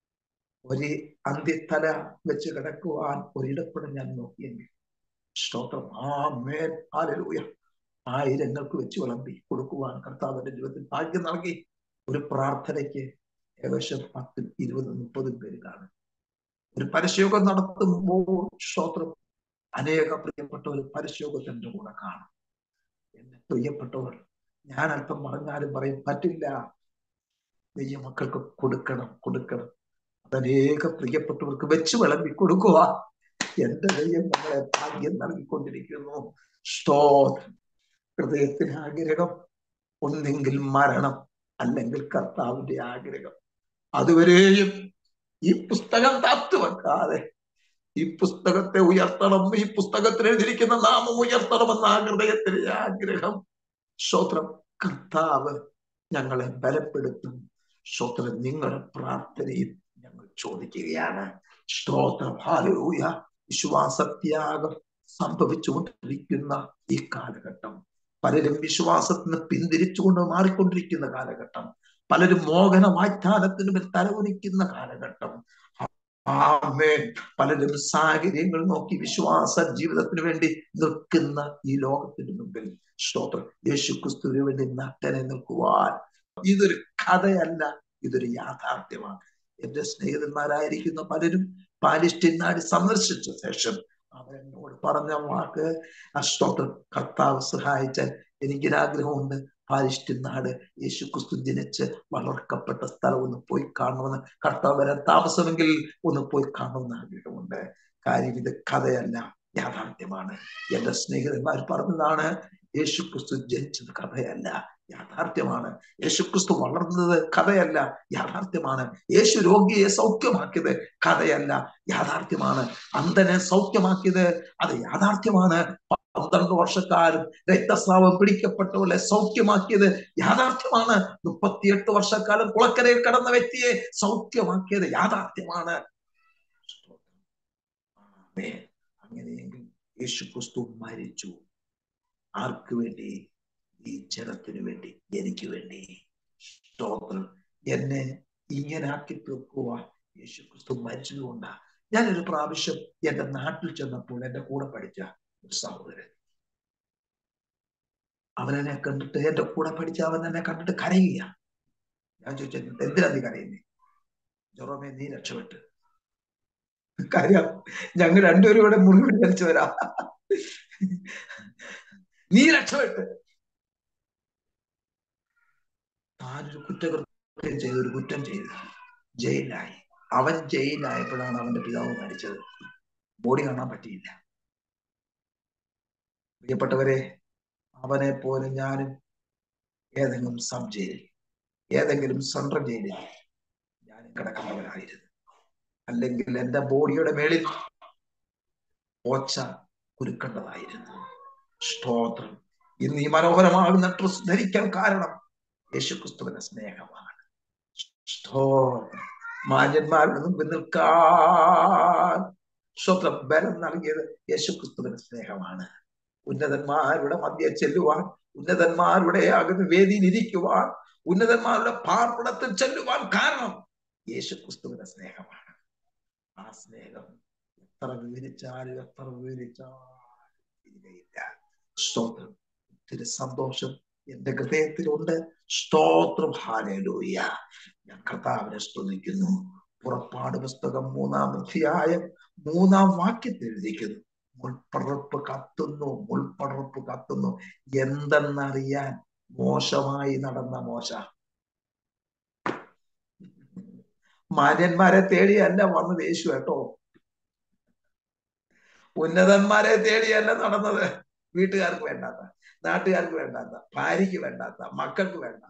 ഒരു അന്ത്യത്തല വെച്ച് കിടക്കുവാൻ ഒരിടപ്പെടെ ഞാൻ നോക്കിയെങ്കിൽ സ്തോത്രം ആ മേൽ ആലൂയ ആയിരങ്ങൾക്ക് വെച്ച് വിളമ്പി കൊടുക്കുവാൻ കർത്താവിന്റെ ജീവിതത്തിൽ ഭാഗ്യം നൽകി ഒരു പ്രാർത്ഥനയ്ക്ക് ഏകദേശം പത്തും ഇരുപതും മുപ്പതും പേര് കാണും ഒരു പരസ്യോഗം നടത്തുമ്പോൾ സ്തോത്രം അനേക പ്രിയപ്പെട്ടവർ പരസ്യോഗത്തിന്റെ കൂടെ കാണും എന്റെ പ്രിയപ്പെട്ടവർ ഞാൻ അല്പം പറഞ്ഞാലും പറയും പറ്റില്ല ദൈവമക്കൾക്ക് കൊടുക്കണം കൊടുക്കണം അതനേക പ്രിയപ്പെട്ടവർക്ക് വെച്ച് വിളമ്പി കൊടുക്കുക എന്റെ ദൈവം നമ്മളെ ഭാഗ്യം നൽകിക്കൊണ്ടിരിക്കുന്നു സ്തോത്രം ഹൃദയത്തിന് ആഗ്രഹം ഒന്നെങ്കിൽ മരണം അല്ലെങ്കിൽ കർത്താവിന്റെ ആഗ്രഹം അതുവരെയും ഈ പുസ്തകം താത്തു വെക്കാതെ ഈ പുസ്തകത്തെ ഉയർത്തണം ഈ പുസ്തകത്തിൽ എഴുതിയിരിക്കുന്ന നാമം ഉയർത്തണമെന്ന ആ ഹൃദയത്തിലെ ആഗ്രഹം സ്തോത്രം കർത്താവ് ഞങ്ങളെ ബലപ്പെടുത്തും സ്തോത്രം നിങ്ങളുടെ പ്രാർത്ഥനയിൽ ഞങ്ങൾ ചോദിക്കുകയാണ് സ്തോത്രം ഹാലൂയ വിശ്വാസത്യാഗം സംഭവിച്ചുകൊണ്ടിരിക്കുന്ന ഈ കാലഘട്ടം പലരും വിശ്വാസത്തിൽ നിന്ന് പിന്തിരിച്ചുകൊണ്ട് മാറിക്കൊണ്ടിരിക്കുന്ന കാലഘട്ടം പലരും മോഹന വാഗ്ദാനത്തിന് മേൽ തലകുനിക്കുന്ന കാലഘട്ടം ആമേൻ പലരും സാഹചര്യങ്ങൾ നോക്കി വിശ്വാസ ജീവിതത്തിന് വേണ്ടി നിൽക്കുന്ന ഈ ലോകത്തിന് മുമ്പിൽ സ്തോത്രം യേശു ക്രിസ്തുവിന് വേണ്ടി നട്ടനെ നിൽക്കുവാൻ ഇതൊരു കഥയല്ല ഇതൊരു യാഥാർത്ഥ്യമാണ് എന്റെ സ്നേഹിതന്മാരായിരിക്കുന്ന പലരും പാലിസ്റ്റീൻ നാട് സന്ദർശിച്ച ശേഷം അവരെന്നോട് പറഞ്ഞ വാക്ക് സ്തോത്രം കർത്താവ് സഹായിച്ചാൽ എനിക്കൊരാഗ്രഹമുണ്ട് പാലിസ്റ്റീൻ നാട് യേശു ക്രിസ്തു ജനിച്ച് വളർക്കപ്പെട്ട സ്ഥലം ഒന്ന് പോയി കാണണമെന്ന് കർത്താവ് വരാൻ താമസമെങ്കിൽ ഒന്ന് പോയി കാണണമെന്ന് ആഗ്രഹമുണ്ട് കാര്യം ഇത് കഥയല്ല യാഥാർത്ഥ്യമാണ് എന്റെ സ്നേഹിതന്മാർ പറഞ്ഞതാണ് യേശു ക്രിസ്തു ജനിച്ചത് കഥയല്ല യാഥാർത്ഥ്യമാണ് യേശുക്രിസ്തു വളർന്നത് കഥയല്ല യാഥാർത്ഥ്യമാണ് യേശു രോഗിയെ സൗഖ്യമാക്കിയത് കഥയല്ല യാഥാർത്ഥ്യമാണ് അന്ധനെ സൗഖ്യമാക്കിയത് അത് യാഥാർത്ഥ്യമാണ് പന്ത്രണ്ട് വർഷക്കാലം രക്തസ്രാവം പിടിക്കപ്പെട്ടവരെ സൗഖ്യമാക്കിയത് യാഥാർത്ഥ്യമാണ് മുപ്പത്തിയെട്ട് വർഷക്കാലം കുളക്കരയിൽ കടന്ന വ്യക്തിയെ സൗഖ്യമാക്കിയത് യാഥാർത്ഥ്യമാണ് അങ്ങനെയെങ്കിൽ യേശു ക്രിസ്തു മരിച്ചു ആർക്ക് വേണ്ടി ഈ ജനത്തിനു വേണ്ടി എനിക്ക് വേണ്ടി സ്തോത്രം എന്നെ ഇങ്ങനെ ആക്കി തീർക്കുവാൻ യേശു ക്രിസ്തു മരിച്ചതുകൊണ്ടാ ഞാനൊരു പ്രാവശ്യം എന്റെ നാട്ടിൽ ചെന്നപ്പോൾ എന്റെ കൂടെ പഠിച്ച ഒരു സഹോദരൻ അവനെന്നെ കണ്ടിട്ട് എന്റെ കൂടെ പഠിച്ച അവൻ എന്നെ കണ്ടിട്ട് കരയുക ഞാൻ ചോദിച്ചു എന്തിനാ നീ കരയുന്നേ ജൊറോമേ നീ രക്ഷപ്പെട്ട് കാര്യം ഞങ്ങൾ രണ്ടുപേരും ഇവിടെ മുറിവ് ധരിച്ചു വരാം നീ രക്ഷപ്പെട്ട് താനൊരു കുറ്റകൃത്യം ചെയ്ത് ഒരു കുറ്റം ചെയ്ത് ജയിലിലായി അവൻ ജയിലിലായപ്പോഴാണ് അവന്റെ പിതാവ് മരിച്ചത് ബോഡി കാണാൻ പറ്റിയില്ല പ്രിയപ്പെട്ടവരെ അവനെ പോലെ ഞാനും ഏതെങ്കിലും സബ് ജയിലിൽ ഏതെങ്കിലും സെൻട്രൽ ജയിലിൽ ഞാനും കിടക്കുന്നവരായിരുന്നു അല്ലെങ്കിൽ എന്റെ ബോഡിയുടെ മേളിൽ ഓച്ച കുരുക്കേണ്ടതായിരുന്നു സ്തോത്രം ഇന്ന് ഈ മനോഹരമാകുന്ന ഡ്രസ് ധരിക്കാൻ കാരണം യേശുക്രിസ്തുവിന്റെ സ്നേഹമാണ് സ്തോത്രം മാന്യന്മാരുടെ മുമ്പിൽ നിൽക്കാൻ സ്വന്തം ബലം നൽകിയത് യേശുക്രിസ്തുവിന്റെ സ്നേഹമാണ് ഉന്നതന്മാരുടെ മധ്യ ചെല്ലുവാൻ ഉന്നതന്മാരുടെ അകത്ത് വേദിയിൽ ഇരിക്കുവാൻ ഉന്നതന്മാരുടെ പാർപ്പിടത്തിൽ ചെല്ലുവാൻ കാരണം യേശുക്രിസ്തുവിന്റെ സ്നേഹമാണ് ആ സ്നേഹം എത്ര വിവരിച്ചാലും എത്ര വിവരിച്ചാലും സ്തോത്രം ഒത്തിരി സന്തോഷം എന്റെ ഹൃദയത്തിലുണ്ട് സ്തോത്രം ഹാലൂയ ഞാൻ കർത്താവിനെ സ്തുതിക്കുന്നു പുറപ്പാട് പുസ്തകം മൂന്നാം അധ്യായം മൂന്നാം വാക്യത്തിൽ എഴുതിക്കുന്നു മുൾപ്പടർപ്പ് കത്തുന്നു മുൾപ്പടർപ്പ് കത്തുന്നു എന്തെന്നറിയാൻ മോശമായി നടന്ന മോശ മാന്യന്മാരെ തേടിയല്ല വന്നത് യേശു കേട്ടോ ഉന്നതന്മാരെ തേടിയല്ല നടന്നത് വീട്ടുകാർക്ക് വേണ്ടാത്ത നാട്ടുകാർക്ക് വേണ്ടാത്ത ഭാര്യയ്ക്ക് വേണ്ടാത്ത മക്കൾക്ക് വേണ്ടാത്ത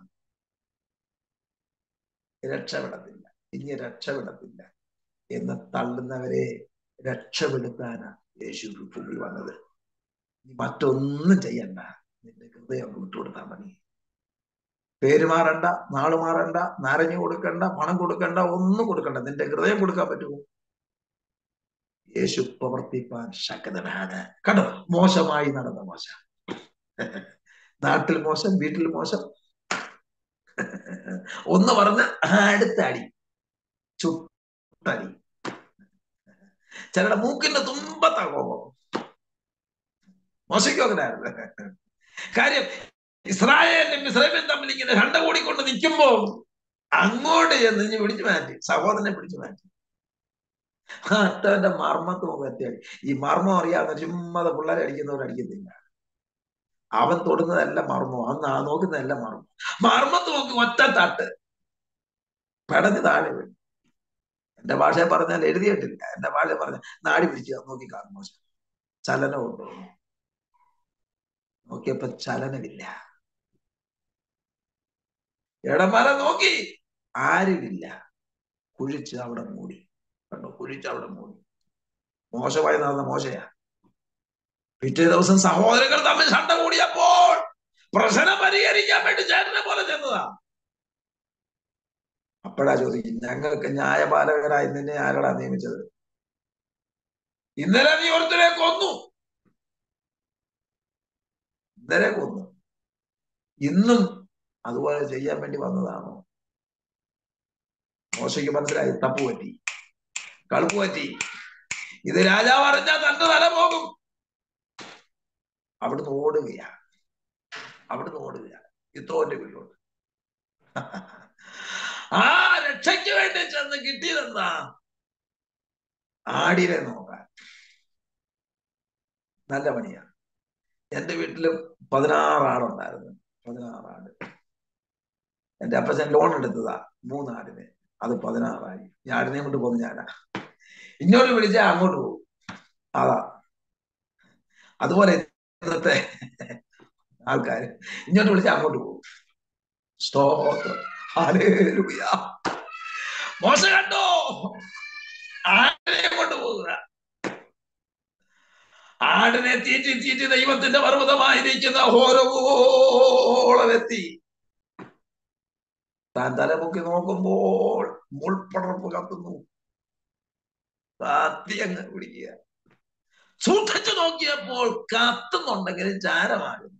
രക്ഷപ്പെടത്തില്ല ഇനി രക്ഷപ്പെടത്തില്ല എന്ന് തള്ളുന്നവരെ രക്ഷപ്പെടുത്താനാ യേശു ഭൂമി വന്നത് മറ്റൊന്നും ചെയ്യണ്ട നിന്റെ ഹൃദയം വിട്ടുകൊടുത്താൽ മതി പേര് മാറണ്ട നാള് മാറണ്ട നാരങ്ങ കൊടുക്കണ്ട പണം കൊടുക്കണ്ട ഒന്നും കൊടുക്കണ്ട നിന്റെ ഹൃദയം കൊടുക്കാൻ പറ്റുമോ യേശു പ്രവർത്തിപ്പാൻ ശക്തനാണ് കണ്ടോ മോശമായി നടന്ന മോശം നാട്ടിൽ മോശം വീട്ടിൽ മോശം ഒന്ന് പറഞ്ഞ് അടുത്ത അടി ചുട്ടടി ചിലരുടെ മൂക്കിന്റെ തുമ്പത്താ കോപം മോശയ്ക്കും അങ്ങനെയായിരുന്നു കാര്യം ഇസ്രായേലും ഇസ്രായേലും തമ്മിൽ ഇങ്ങനെ രണ്ട കൂടി കൊണ്ട് നിൽക്കുമ്പോ അങ്ങോട്ട് ചെന്ന് ഇനി പിടിച്ചു മാറ്റി സഹോദരനെ പിടിച്ചു മാറ്റി അട്ടവന്റെ മർമ്മത്ത് മുഖം എത്തിയാടി ഈ മർമ്മം അറിയാവുന്ന ചുമ്മാതെ പിള്ളേരെ അടിക്കുന്നവർ അടിക്കത്തില്ല അവൻ തൊടുന്നതല്ല മർമ്മം അന്ന് ആ നോക്കുന്നതല്ല മർമ്മം മർമ്മത്ത് നോക്കി ഒറ്റ തട്ട് പെടഞ്ഞ് താഴെ വീണു എന്റെ ഭാഷയെ പറഞ്ഞാൽ എഴുതിയിട്ടില്ല എന്റെ ഭാഷ പറഞ്ഞ നാടി പിടിക്കുക നോക്കി കാണും മോശം ചലനമുണ്ടോ നോക്കിയപ്പോ ചലനമില്ല ഇടമല നോക്കി ആരുമില്ല കുഴിച്ച് അവിടെ മൂടി കണ്ടോ കുഴിച്ച് അവിടെ മൂടി മോശമായി നടന്ന മോശയാ പിറ്റേ ദിവസം സഹോദരങ്ങൾ തമ്മിൽ ശണ്ട കൂടിയപ്പോൾ പ്രശ്നം പരിഹരിക്കാൻ വേണ്ടി ചേട്ടനെ പോലെ ചെന്നതാ അപ്പോഴാ ചോദിക്കും ഞങ്ങൾക്ക് ന്യായപാലകരായി നിന്നെ ആരടാ നിയമിച്ചത് ഇന്നലെ നീ ഒരുത്തരെ കൊന്നു ഇന്നലെ കൊന്നു ഇന്നും അതുപോലെ ചെയ്യാൻ വേണ്ടി വന്നതാണോ മോശയ്ക്ക് മനസ്സിലായി തപ്പ് പറ്റി കളുപ്പ് പറ്റി ഇത് രാജാവ് അറിഞ്ഞാൽ തന്റെ തല പോകും അവിടുന്ന് ഓടുകയാ അവിടുന്ന് ഓടുകയാ ഇത്തോന്റെ വീട്ടിലോട്ട് ആ രക്ഷയ്ക്ക് വേണ്ടി ചെന്ന് കിട്ടിയതെന്താ ആടിനെ നോക്കാൻ നല്ല പണിയാ എന്റെ വീട്ടില് പതിനാറ് ആടുണ്ടായിരുന്നു പതിനാറ് ആട് എന്റെ അപ്പച്ചൻ ലോൺ എടുത്തതാ മൂന്നാടിനെ അത് പതിനാറായി ഈ ആടിനെ കൊണ്ട് പോന്നു ഞാനാ ഇങ്ങോട്ട് വിളിച്ചാൽ അങ്ങോട്ട് പോകും അതാ അതുപോലെ ഇന്നത്തെ ആൾക്കാര് ഇങ്ങോട്ട് വിളിച്ചാൽ അങ്ങോട്ട് പോകും സ്തോത്രം ഹല്ലേലൂയ മോശ കണ്ടോ ആടിനെ കൊണ്ട് പോകുക ആടിനെ തീറ്റി തീറ്റി ദൈവത്തിന്റെ പർവ്വതമായിരിക്കുന്ന ഓരോളം എത്തി താൻ തലമുക്കി നോക്കുമ്പോൾ മുൾപ്പടർപ്പ് കത്തുന്നു കത്തി അങ്ങ് പിടിക്കുക സൂക്ഷിച്ചു നോക്കിയപ്പോൾ കത്തുന്നുണ്ടെങ്കിൽ ചാരമാകുന്നു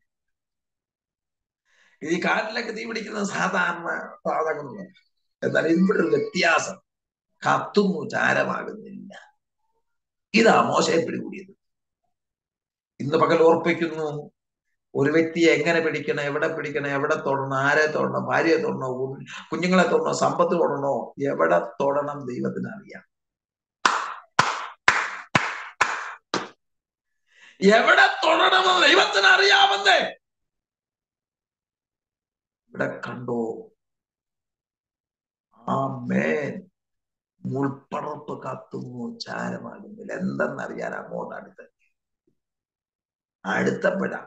ഈ കാട്ടിലൊക്കെ തീ പിടിക്കുന്നത് സാധാരണ സാധനങ്ങളാണ് എന്നാൽ ഇവിടെ ഒരു വ്യത്യാസം കത്തുന്നു ചാരമാകുന്നില്ല ഇതാ മോശയെ പിടികൂടിയത് ഇന്ന് പകൽ ഓർപ്പിക്കുന്നു ഒരു വ്യക്തിയെ എങ്ങനെ പിടിക്കണം എവിടെ പിടിക്കണം എവിടെ തൊടണം ആരെ തൊടണം ഭാര്യയെ തൊടണോ കുഞ്ഞുങ്ങളെ തൊടണോ സമ്പത്ത് തൊടണോ എവിടെ തൊടണം ദൈവത്തിന് അറിയാം എവിടെ തൊടണമെന്ന് ദൈവത്തിന് അറിയാമെന്നേ ഇവിടെ കണ്ടോ ആ മേൻ മുൾപ്പടർപ്പ് കത്തുന്നു ചാരമാകുന്നില്ല എന്തെന്നറിയാൻ അങ്ങോട്ട് അടുത്ത് അടുത്തപ്പെടാം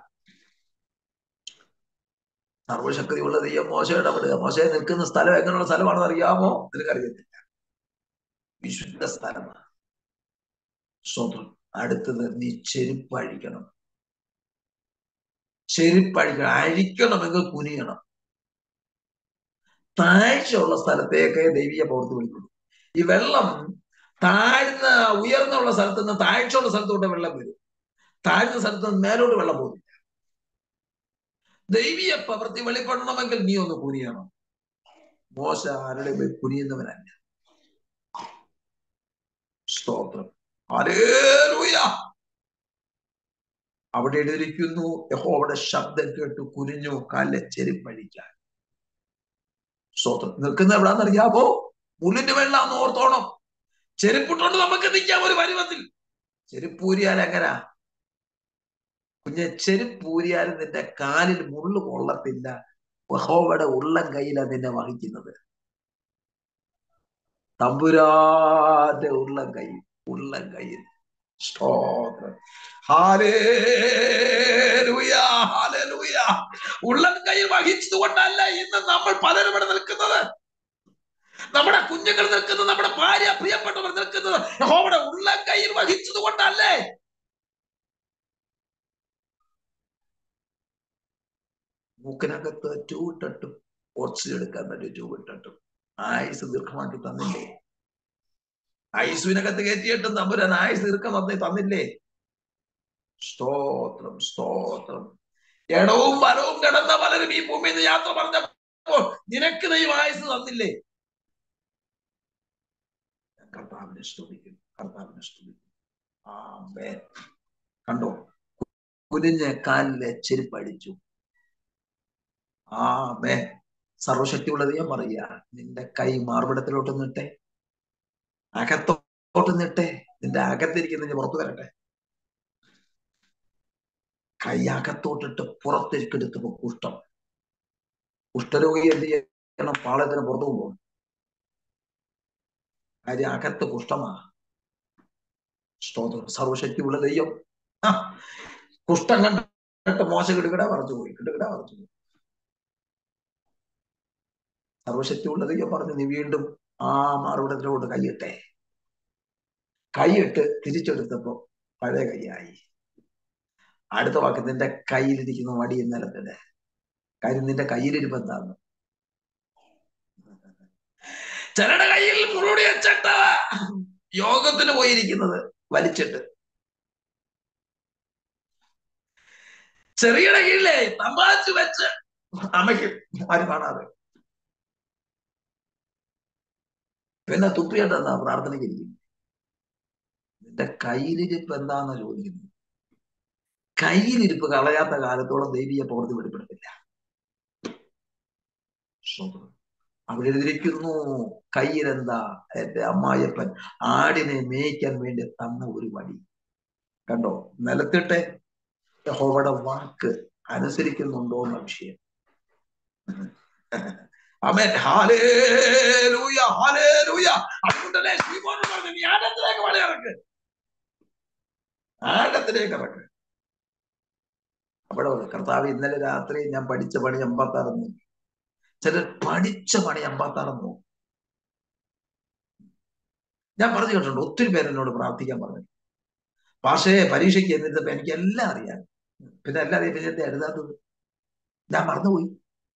സർവശക്തിയുള്ള ദൈവം മോശ ഇടപെടുക മോശ നിൽക്കുന്ന സ്ഥലം എങ്ങനെയുള്ള സ്ഥലമാണെന്ന് അറിയാമോ നിനക്കറിയത്തില്ല വിശുദ്ധ സ്ഥലമാണ് സ്വന്തം അടുത്തത് നീ ചെരുപ്പ് അഴിക്കണം ചെരുപ്പ് അഴിക്കണം അഴിക്കണമെങ്കിൽ കുനിയണം താഴ്ചയുള്ള സ്ഥലത്തേക്ക് ദൈവീയ പ്രവൃത്തി വിളിക്കുള്ളൂ ഈ വെള്ളം താഴ്ന്ന ഉയർന്നുള്ള സ്ഥലത്ത് നിന്ന് താഴ്ചയുള്ള സ്ഥലത്തോട്ട് വെള്ളം വരും താഴ്ന്ന സ്ഥലത്ത് നിന്ന് മേലോട്ട് വെള്ളം പോകും ദൈവീയ പ്രവൃത്തി വെളിപ്പെടണമെങ്കിൽ നീ ഒന്ന് കുനിയണം മോശ ആരുടെ മേൽ കുനിയുന്നവനല്ല സ്തോത്രം ഹല്ലേലൂയ അവിടെ എഴുതിയിരിക്കുന്നു യഹോവയുടെ ശബ്ദം കേട്ട് കുനിഞ്ഞു കാലിലെ ചെരുപ്പഴിക്കാൻ സ്തോത്രം നിൽക്കുന്ന എവിടാന്നറിയാമോ മുള്ളിന്റെ വെള്ളാന്ന് ഓർത്തോണം ചെരുപ്പിട്ടോണ്ട് നമുക്ക് നിൽക്കാം ഒരു പരുവത്തിൽ ചെരുപ്പൂരിയാൽ എങ്ങനാ കുഞ്ഞെ ചെരുപ്പൂരിയാൽ നിന്റെ കാലിൽ മുള്ളു കൊള്ളത്തില്ല യഹോവയുടെ ഉള്ളം കയ്യിലാണ് നിന്നെ വഹിക്കുന്നത് തമ്പുരാന്റെ ഉള്ളം കൈ ഉള്ളം കയ്യിൽ സ്തോത്രം ഹാലേലൂയ ഹാലേലൂയ ഉള്ളം കയ്യിൽ വഹിച്ചത് കൊണ്ടല്ല ഇന്ന് നമ്മൾ പലരും ഇവിടെ നിൽക്കുന്നത് നമ്മുടെ കുഞ്ഞുങ്ങൾ നിൽക്കുന്നത് നമ്മുടെ ഭാര്യ പ്രിയപ്പെട്ടവർ നിൽക്കുന്നത് യഹോവയുടെ ഉള്ളം കയ്യിൽ വഹിച്ചത് കൊണ്ടല്ലേ മൂക്കിനകത്ത് ട്യൂബിട്ടിട്ടും ഓക്സിജൻ എടുക്കാൻ വേണ്ടി ട്യൂബിട്ടിട്ടും ആയുസ് ദീർഘമാക്കി തന്നില്ലേ ആയുസുവിനകത്ത് കയറ്റിയിട്ടും തമ്പുരാൻ ആയുസ് ദീർഘം തന്നി തന്നില്ലേ സ്തോത്രം സ്തോത്രം ഇടവും വലവും കിടന്ന പലരും ഈ ഭൂമിയിൽ നിന്ന് യാത്ര പറഞ്ഞപ്പോൾ നിനക്ക് ദൈവം ആയുസ് തന്നില്ലേ കർത്താവിനെ സ്തുതിക്കും കർത്താവിനെ സ്തുതിക്കും ആ കണ്ടോ കുനിഞ്ഞ കാലിലെ ചെരുപ്പടിച്ചു ആ മേ സർവശക്തിയുള്ള ദൈവം പറയുക നിന്റെ കൈ മാർവിടത്തിലോട്ട് നിട്ടെ അകത്തോട്ട് നിട്ടെ നിന്റെ അകത്തിരിക്കുന്ന പുറത്തു വരട്ടെ കൈ അകത്തോട്ടിട്ട് പുറത്തേക്ക് എടുത്തപ്പോ കുഷ്ഠം കുഷ്ഠരോഗി എന്ത് ചെയ്യണം പാളയത്തിന് പുറത്തു പോകും കാര്യം അകത്ത് കുഷ്ഠമാ സ്തോത്രം സർവശക്തിയുള്ള ദൈവം ആ കുഷ്ഠം കണ്ടിട്ട് മോശ കിടുകിട പറഞ്ഞു പോയി കിടുകിട പറഞ്ഞു പോയി സർവശക്തിയുള്ള ദൈവം പറഞ്ഞു നീ വീണ്ടും ആ മാറുവിടത്തിലോട്ട് കൈയിട്ടെ കൈയിട്ട് തിരിച്ചെടുത്തപ്പോ പഴയ കൈയായി അടുത്ത വാക്ക് നിന്റെ കയ്യിലിരിക്കുന്ന വടി നിലത്തില് കാര്യം നിന്റെ കയ്യിലിരിപ്പ് എന്താണ് ചിലരുടെ കയ്യിൽ മുറുടി വെച്ചിട്ട് യോഗത്തിന് പോയിരിക്കുന്നത് വലിച്ചിട്ട് ചെറിയുടെ കീഴിലെ തമ്പാച്ചു വെച്ച് അമ്മയ്ക്ക് ആരും കാണാതെ പിന്നെ തുപ്പിയിട്ട് എന്താ പ്രാർത്ഥനയ്ക്ക് ഇരിക്കും നിന്റെ കയ്യിലിരിപ്പ് എന്താന്ന് ചോദിക്കുന്നത് കയ്യിലിരിപ്പ് കളയാത്ത കാലത്തോളം ദൈവീയ പ്രവൃത്തി വെളിപ്പെടുത്തില്ല അവിടെ എഴുതിയിരിക്കുന്നു കയ്യിലെന്താ എന്റെ അമ്മായപ്പൻ ആടിനെ മേയ്ക്കാൻ വേണ്ടി തന്ന ഒരു വടി കണ്ടോ നിലത്തിട്ടെ യഹോവയുടെ വാക്ക് അനുസരിക്കുന്നുണ്ടോ എന്ന വിഷയം അമേൻ ഹാലേലൂയ ഹാലേലൂയ അതുകൊണ്ടല്ലേ ശ്രീമോൻ പറഞ്ഞു നീ ആഴത്തിലേക്ക് വളയിറക്ക് ആഴത്തിലേക്ക് ഇറക്ക് അവിടെ കർത്താവ് ഇന്നലെ രാത്രി ഞാൻ പഠിച്ച പണി അമ്പത്താറെന്ന് ചിലർ പഠിച്ച പണി അമ്പത്താറെന്നു ഞാൻ പറഞ്ഞു കേട്ടിട്ടുണ്ട് ഒത്തിരി പേര് എന്നോട് പ്രാർത്ഥിക്കാൻ പറഞ്ഞു പക്ഷേ പരീക്ഷയ്ക്ക് എന്നിരുന്നപ്പോ എനിക്ക് എല്ലാം അറിയാം പിന്നെ എല്ലാം അറിയാം പിന്നെ എന്താ എഴുതാത്തത് ഞാൻ മറന്നുപോയി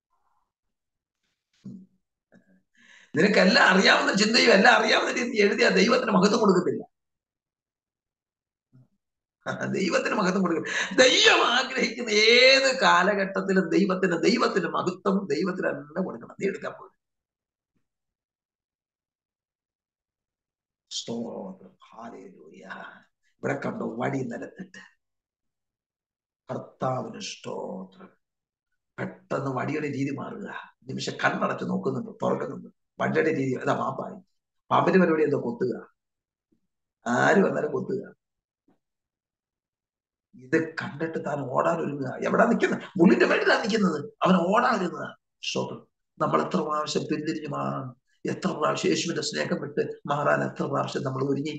നിനക്കെല്ലാം അറിയാവുന്ന ചിന്തയും എല്ലാം അറിയാവുന്ന രീതി എഴുതിയ ദൈവത്തിന് മഹത്വം കൊടുക്കത്തില്ല ദൈവത്തിന് മഹത്വം കൊടുക്കും ദൈവം ആഗ്രഹിക്കുന്ന ഏത് കാലഘട്ടത്തിലും ദൈവത്തിന് ദൈവത്തിന് മഹത്വം ദൈവത്തിന് തന്നെ കൊടുക്കണം നീ എടുക്കാൻ പോയി സ്തോത്രം ഹാലേലൂയ ഇവിടെ കണ്ടോ വടി നിലത്തിട്ട് കർത്താവിന് സ്തോത്രം പെട്ടെന്ന് വടിയുടെ രീതി മാറുക നിമിഷം കണ്ണടച്ച് നോക്കുന്നുണ്ട് തുറക്കുന്നുണ്ട് വടിയുടെ രീതി അതാ പാമ്പായി പാമ്പിന്റെ പരിപാടി എന്തോ കൊത്തുക ആര് വന്നാലും കൊത്തുക ഇത് കണ്ടിട്ട് താൻ ഓടാൻ ഒരുങ്ങുക എവിടാ നിൽക്കുന്നത് മുള്ളിന്റെ മേളിലാണ് നിൽക്കുന്നത് അവൻ ഓടാൻ ഒരുങ്ങുക സ്തോത്രം നമ്മൾ എത്ര പ്രാവശ്യം പിന്തിരിഞ്ഞു മാറാൻ എത്ര പ്രാവശ്യം യേശുവിന്റെ സ്നേഹം വിട്ട് മാറാൻ എത്ര പ്രാവശ്യം നമ്മൾ ഒരുങ്ങി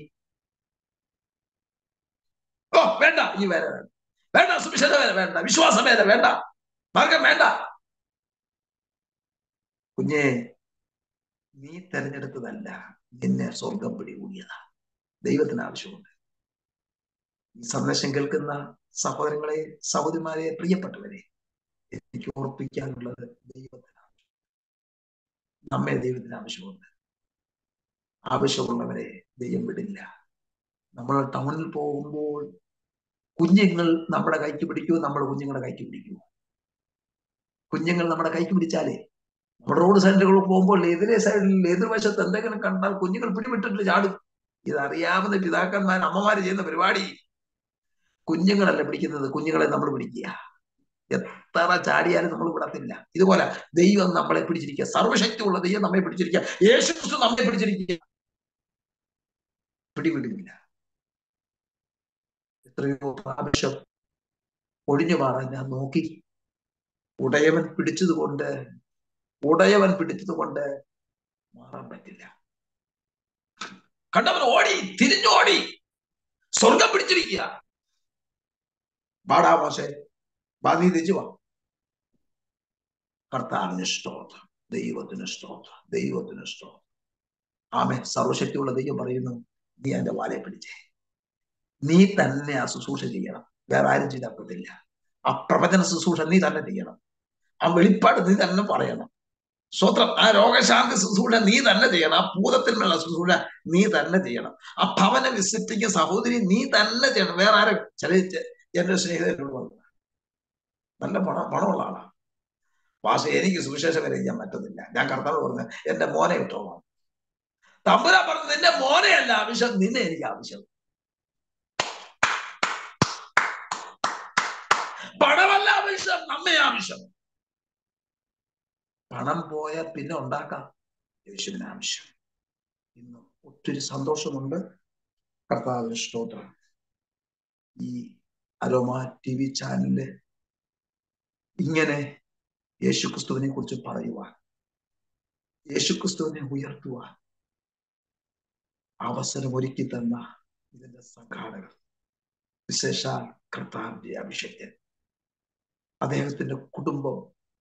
ഓ വേണ്ട ഈ വേല വേണ്ട വേണ്ട സുവിശേഷ വേല വേണ്ട വിശ്വാസ വേല വേണ്ട മാർഗം വേണ്ട കുഞ്ഞെ നീ തെരഞ്ഞെടുത്തതല്ല നിന്നെ സ്വർഗം പിടികൂടിയതാ ദൈവത്തിന് ആവശ്യമുണ്ട് ഈ സന്ദേശം കേൾക്കുന്ന സഹോദരങ്ങളെ സഹോദരിമാരെ പ്രിയപ്പെട്ടവരെ എനിക്ക് ഓർപ്പിക്കാനുള്ളത് ദൈവത്തിന് നമ്മെ ദൈവത്തിന് ആവശ്യമുണ്ട് ആവശ്യമുള്ളവരെ ദൈവം വിടില്ല നമ്മൾ ടൗണിൽ പോകുമ്പോൾ കുഞ്ഞുങ്ങൾ നമ്മുടെ കൈക്ക് പിടിക്കുമോ നമ്മുടെ കുഞ്ഞുങ്ങളുടെ കൈക്ക് പിടിക്കുമോ കുഞ്ഞുങ്ങൾ നമ്മുടെ കൈക്ക് പിടിച്ചാലേ നമ്മുടെ റോഡ് സൈഡിൽ പോകുമ്പോൾ എതിരെ സൈഡിൽ എതിർവശത്ത് എന്തെങ്കിലും കണ്ടാൽ കുഞ്ഞുങ്ങൾ പിടിവിട്ടിട്ട് ചാടും ഇതറിയാവുന്ന പിതാക്കന്മാർ അമ്മമാര് ചെയ്യുന്ന പരിപാടി കുഞ്ഞുങ്ങളല്ല പിടിക്കുന്നത് കുഞ്ഞുങ്ങളെ നമ്മൾ പിടിക്കുക എത്ര ചാടിയാലും നമ്മൾ വിടത്തില്ല ഇതുപോലെ ദൈവം നമ്മളെ പിടിച്ചിരിക്കുക സർവശക്തിയുള്ള ദൈവം നമ്മെ പിടിച്ചിരിക്കുക യേശു ക്രിസ്തു നമ്മെ പിടിച്ചിരിക്കുക പിടിവിടില്ല എത്രയോ പ്രാവശ്യം ഒഴിഞ്ഞു മാറാൻ ഞാൻ നോക്കി ഉടയവൻ പിടിച്ചത് കൊണ്ട് ഉടയവൻ പിടിച്ചത് കൊണ്ട് മാറാൻ പറ്റില്ല കണ്ടവൻ ഓടി തിരിഞ്ഞോടി സ്വർഗം പിടിച്ചിരിക്കുക പാടാ മോശെ വാ നീ തിരിച്ചു വാ കർത്താവിന് സ്തോത്രം ദൈവത്തിന് സ്തോത്രം ദൈവത്തിന് സ്തോത്രം ആമേ സർവശക്തിയുള്ള ദൈവം പറയുന്നു നീ എന്റെ വാലെ പിടിച്ചേ നീ തന്നെ ആ ശുശ്രൂഷ ചെയ്യണം വേറെ ആരും ചെയ്താക്കത്തില്ല ആ പ്രവചന ശുശ്രൂഷ നീ തന്നെ ചെയ്യണം ആ വെളിപ്പാട് നീ തന്നെ പറയണം സ്വത്രം ആ രോഗശാന്തി ശുശ്രൂഷ നീ തന്നെ ചെയ്യണം ആ ഭൂതത്തിന്മേലുള്ള ശുശ്രൂഷ നീ തന്നെ ചെയ്യണം ആ ഭവന വിസിറ്റിംഗ് സഹോദരി നീ തന്നെ ചെയ്യണം വേറെ ആരും ചില എന്റെ സ്നേഹിതരോട് പറഞ്ഞു നല്ല പണം പണമുള്ള ആളാണ് വാസ എനിക്ക് സുവിശേഷം വരെ ചെയ്യാൻ പറ്റുന്നില്ല ഞാൻ കർത്താവ് പറഞ്ഞു എന്റെ മോനെ ഇട്ടോളാം തമ്പുരാ പറഞ്ഞു നിന്റെ മോനെയല്ല ആവശ്യം നിന്നെ എനിക്ക് ആവശ്യം പണമല്ല ആവശ്യം നമ്മെ ആവശ്യം പണം പോയാൽ പിന്നെ ഉണ്ടാക്കാം യേശുവിന് ആവശ്യം ഇന്ന് ഒത്തിരി സന്തോഷമുണ്ട് കർത്താവിന് സ്തോത്രം ഈ അരോമ ടി വി ചാനലില് ഇങ്ങനെ യേശുക്രിസ്തുവിനെ കുറിച്ച് പറയുവാൻ യേശുക്രിസ്തുവിനെ ഉയർത്തുവാൻ അവസരം ഒരുക്കി തന്ന ഇതിന്റെ സംഘാടകർ വിശേഷാൽ കർത്താവിന്റെ അഭിഷേകൻ അദ്ദേഹത്തിന്റെ കുടുംബം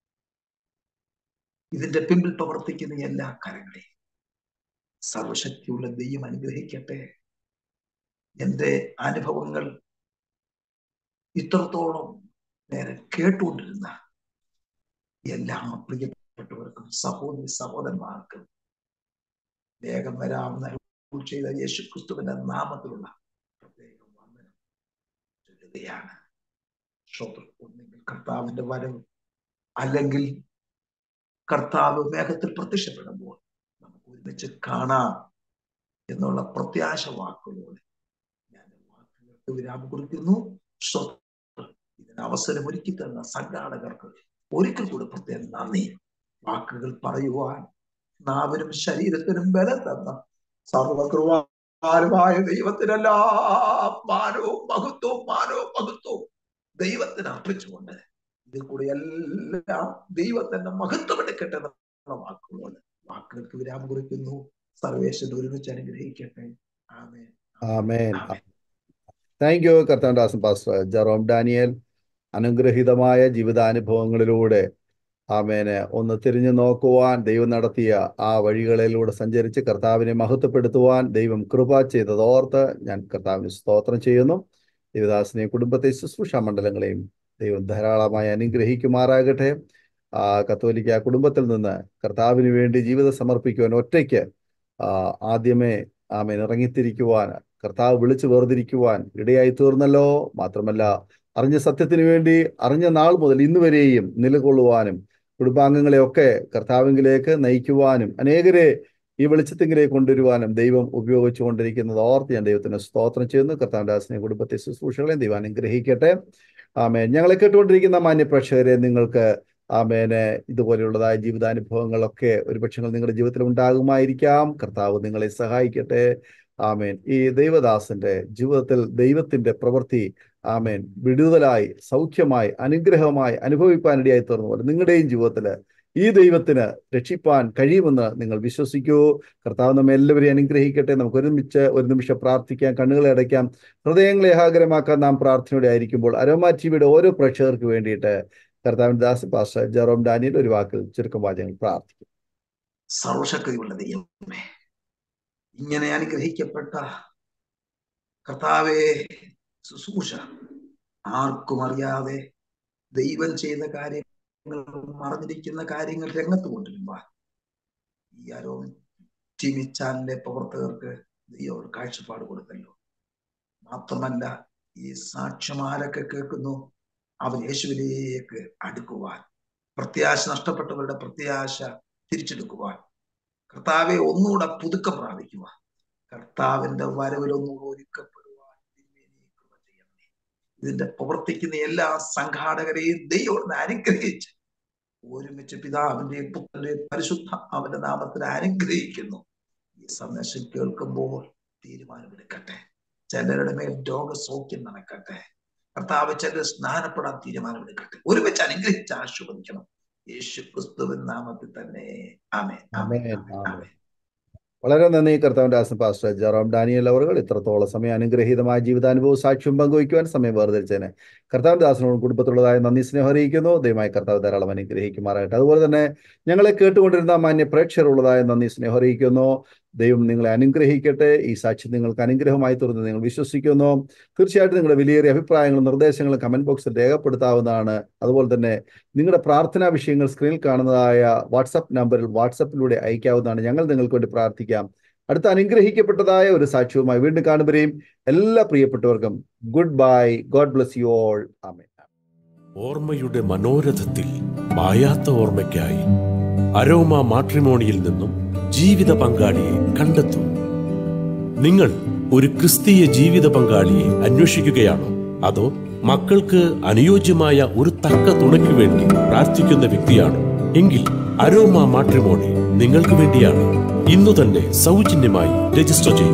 ഇതിന്റെ പിമ്പിൽ പ്രവർത്തിക്കുന്ന എല്ലാ കരങ്ങളെയും സർവശക്തിയുള്ള ദൈവം അനുഗ്രഹിക്കട്ടെ എന്റെ അനുഭവങ്ങൾ ഇത്രത്തോളം നേരെ കേട്ടുകൊണ്ടിരുന്ന എല്ലാ പ്രിയപ്പെട്ടവർക്കും സഹോദരി സഹോദരന്മാർക്കും വേഗം വരാവുന്ന ചെയ്ത യേശു ക്രിസ്തുവിന്റെ നാമത്തിലുള്ള പ്രത്യേക വന്ദനം ചൊല്ലുകയാണ് ശ്രോതൃ ഒന്നെങ്കിൽ കർത്താവിന്റെ വരവ് അല്ലെങ്കിൽ കർത്താവ് മേഘത്തിൽ പ്രത്യക്ഷപ്പെടുമ്പോൾ നമുക്ക് ഒരുമിച്ച് കാണാം എന്നുള്ള പ്രത്യാശ വാക്കുകളോടെ ഞാൻ വാക്കുകൾക്ക് വിരാമം കുറിക്കുന്നു ഇതിന് അവസരം ഒരുക്കി തന്ന സംഘാടകർക്ക് ഒരിക്കൽ കൂടെ പ്രത്യേകം നന്ദി വാക്കുകൾ പറയുവാൻ നാവിനും ശരീരത്തിനും ബലം തന്ന സർവകൃപാലുമായ ദൈവത്തിനെല്ലാം മാനവും മഹത്വവും മാനവും മഹത്വവും ദൈവത്തിന് അർപ്പിച്ചുകൊണ്ട് ഇതിൽ കൂടി എല്ലാം ദൈവത്തിന്റെ മഹത്വം എടുക്കട്ടെ എന്നുള്ള വാക്കുകളോട് വാക്കുകൾക്ക് വിരാമം കുറിക്കുന്നു സർവേശ്വരൻ ഒരുമിച്ച് അനുഗ്രഹിക്കട്ടെ ആമേൻ ആമേൻ താങ്ക് യു കർത്താൻദാസൻ പാസ്റ്റർ ജെറോം ഡാനിയൽ അനുഗ്രഹീതമായ ജീവിതാനുഭവങ്ങളിലൂടെ ആമേനെ ഒന്ന് തിരിഞ്ഞു നോക്കുവാൻ ദൈവം നടത്തിയ ആ വഴികളിലൂടെ സഞ്ചരിച്ച് കർത്താവിനെ മഹത്വപ്പെടുത്തുവാൻ ദൈവം കൃപ ചെയ്തതോർത്ത് ഞാൻ കർത്താവിന് സ്തോത്രം ചെയ്യുന്നു ദേവദാസിനെയും കുടുംബത്തെ ശുശ്രൂഷ മണ്ഡലങ്ങളെയും ദൈവം ധാരാളമായി അനുഗ്രഹിക്കുമാറാകട്ടെ ആ കത്തോലിക്ക കുടുംബത്തിൽ നിന്ന് കർത്താവിന് വേണ്ടി ജീവിതം സമർപ്പിക്കുവാൻ ഒറ്റയ്ക്ക് ആദ്യമേ ആമേൻ ഇറങ്ങിത്തിരിക്കുവാൻ കർത്താവ് വിളിച്ചു വേർതിരിക്കുവാൻ ഇടയായി തീർന്നല്ലോ മാത്രമല്ല അറിഞ്ഞ സത്യത്തിന് വേണ്ടി അറിഞ്ഞ നാൾ മുതൽ ഇന്ന് വരെയും നിലകൊള്ളുവാനും കുടുംബാംഗങ്ങളെ ഒക്കെ കർത്താവിങ്കിലേക്ക് നയിക്കുവാനും അനേകരെ ഈ വെളിച്ചത്തിങ്കിലേക്ക് കൊണ്ടുവരുവാനും ദൈവം ഉപയോഗിച്ചുകൊണ്ടിരിക്കുന്നത് ഓർത്ത് ഞാൻ ദൈവത്തിന് സ്തോത്രം ചെയ്യുന്നു കർത്താവിന്റെ കുടുംബത്തെ ശുശ്രൂഷകളെ ദൈവം അനുഗ്രഹിക്കട്ടെ ആമേൻ ഞങ്ങളെ കേട്ടുകൊണ്ടിരിക്കുന്ന മാന്യ പ്രേക്ഷകരെ നിങ്ങൾക്ക് ആമേനെ ഇതുപോലെയുള്ളതായ ജീവിതാനുഭവങ്ങളൊക്കെ ഒരുപക്ഷെ നിങ്ങളുടെ ജീവിതത്തിൽ ഉണ്ടാകുമായിരിക്കാം കർത്താവ് നിങ്ങളെ സഹായിക്കട്ടെ ആമേൻ ഈ ദൈവദാസന്റെ ജീവിതത്തിൽ ദൈവത്തിന്റെ പ്രവൃത്തി ആമേൻ വിടുതലായി സൗഖ്യമായി അനുഗ്രഹമായി അനുഭവിപ്പാനിടയായി തീർന്നു പോലെ നിങ്ങളുടെയും ജീവിതത്തിൽ ഈ ദൈവത്തിന് രക്ഷിപ്പാൻ കഴിയുമെന്ന് നിങ്ങൾ വിശ്വസിക്കൂ കർത്താവ് നമ്മെ എല്ലാവരെയും അനുഗ്രഹിക്കട്ടെ നമുക്ക് ഒരുമിച്ച് ഒരു നിമിഷം പ്രാർത്ഥിക്കാം കണ്ണുകളെ അടയ്ക്കാം ഹൃദയങ്ങളെ ഏകാഗ്രമാക്കാൻ നാം പ്രാർത്ഥനയോടെ ആയിരിക്കുമ്പോൾ അരോമാ ടിവിയുടെ ഓരോ പ്രേക്ഷകർക്ക് വേണ്ടിയിട്ട് കർത്താവിന്റെ ദാസ് പാസ്റ്റർ ജെറോം ഡാനിയൽ ഒരു വാക്കിൽ ചുരുക്കം വാചകങ്ങൾ പ്രാർത്ഥിക്കും സർവശക്തിയുള്ള ദൈവമേ ഇങ്ങനെ അനുഗ്രഹിക്കപ്പെട്ട കർത്താവെ ശുശ്രൂഷ ആർക്കും അറിയാതെ ദൈവം ചെയ്ത കാര്യങ്ങൾ മറഞ്ഞിരിക്കുന്ന കാര്യങ്ങൾ രംഗത്ത് കൊണ്ടുവരുവാൻ ഈ ആരോ ടിവി ചാനലിലെ പ്രവർത്തകർക്ക് ദൈവം ഒരു കാഴ്ചപ്പാട് കൊടുത്തല്ലോ മാത്രമല്ല ഈ സാക്ഷ്യം ആരൊക്കെ കേൾക്കുന്നു അവർ യേശുവിലേക്ക് അടുക്കുവാൻ പ്രത്യാശ നഷ്ടപ്പെട്ടവരുടെ പ്രത്യാശ തിരിച്ചെടുക്കുവാൻ കർത്താവെ ഒന്നുകൂടെ പുതുക്കം പ്രാപിക്കുവാൻ കർത്താവിന്റെ വരവിൽ ഒന്നുകൂടെ ഒരുക്കപ്പെടുവാൻ തിരുമേനി കൃപ ചെയ്യണമേ ഇതിന്റെ പ്രവർത്തിക്കുന്ന എല്ലാ സംഘാടകരെയും ദൈവം അനുഗ്രഹിച്ച് ഒരുമിച്ച് പിതാവിന്റെയും പുത്രന്റെയും പരിശുദ്ധ അവന്റെ നാമത്തിൽ അനുഗ്രഹിക്കുന്നു ഈ സന്ദേശം കേൾക്കുമ്പോൾ തീരുമാനമെടുക്കട്ടെ ചിലരുടെ മേൽ രോഗസൗഖ്യം നടക്കട്ടെ കർത്താവ് ചിലർ സ്നാനപ്പെടാൻ തീരുമാനമെടുക്കട്ടെ ഒരുമിച്ച് അനുഗ്രഹിച്ച് ആശീർവദിക്കണം യേശു ക്രിസ്തുവിൻ നാമത്തിൽ തന്നെ ആമേൻ ആമേൻ ആമേൻ, ആമേൻ ആമേൻ. ആമേൻ വളരെ നന്ദി കർത്താവിന്റെ ദാസൻ പാസ്റ്റർ ജെറോം ഡാനിയൽ അവർ ഇത്രത്തോളം സമയം അനുഗ്രഹീതമായ ജീവിതാനുഭവവും സാക്ഷ്യം പങ്കുവയ്ക്കുവാൻ സമയം വേർതിരിച്ചതിന് കർത്താവിന്റെ ദാസനോടും കുടുംബത്തിലുള്ളതായ നന്ദി സ്നേഹം അറിയിക്കുന്നു ദയമായി കർത്താവ് ധാരാളം അനുഗ്രഹിക്കുമാറാകട്ടെ അതുപോലെ തന്നെ ഞങ്ങളെ കേട്ടുകൊണ്ടിരുന്ന മാന്യ പ്രേക്ഷകരുള്ളതായ നന്ദി സ്നേഹം അറിയിക്കുന്നു ദൈവം നിങ്ങളെ അനുഗ്രഹിക്കട്ടെ ഈ സാക്ഷ്യം നിങ്ങൾക്ക് അനുഗ്രഹമായി തീർന്ന് നിങ്ങൾ വിശ്വസിക്കുന്നു തീർച്ചയായിട്ടും നിങ്ങളുടെ വിലയേറിയ അഭിപ്രായങ്ങളും നിർദ്ദേശങ്ങളും കമന്റ് ബോക്സിൽ രേഖപ്പെടുത്താവുന്നതാണ് അതുപോലെ തന്നെ നിങ്ങളുടെ പ്രാർത്ഥനാ വിഷയങ്ങൾ സ്ക്രീനിൽ കാണുന്നതായ വാട്സപ്പ് നമ്പറിൽ വാട്സപ്പിലൂടെ അയക്കാവുന്നതാണ് ഞങ്ങൾ നിങ്ങൾക്ക് വേണ്ടി പ്രാർത്ഥിക്കാം അടുത്ത അനുഗ്രഹിക്കപ്പെട്ടതായ ഒരു സാക്ഷ്യവുമായി വീണ്ടും കാണുമ്പോഴേയും എല്ലാ പ്രിയപ്പെട്ടവർക്കും good bye God bless you all ആമേ ഓർമ്മയുടെ മനോരഥത്തിൽ മായാത്ത ഓർമ്മയ്ക്കായി അരോമ മാട്രിമോണിയിൽ നിന്നും ജീവിത പങ്കാളിയെ കണ്ടെത്തൂ നിങ്ങൾ ഒരു ക്രിസ്തീയ ജീവിത പങ്കാളിയെ അന്വേഷിക്കുകയാണോ അതോ മക്കൾക്ക് അനുയോജ്യമായ ഒരു തക്ക തുണയ്ക്ക് വേണ്ടി പ്രാർത്ഥിക്കുന്ന വ്യക്തിയാണോ എങ്കിൽ അരോമ മാട്രിമോണി നിങ്ങൾക്ക് വേണ്ടിയാണ് ഇന്നു തന്നെ സൗജന്യമായി രജിസ്റ്റർ ചെയ്യൂ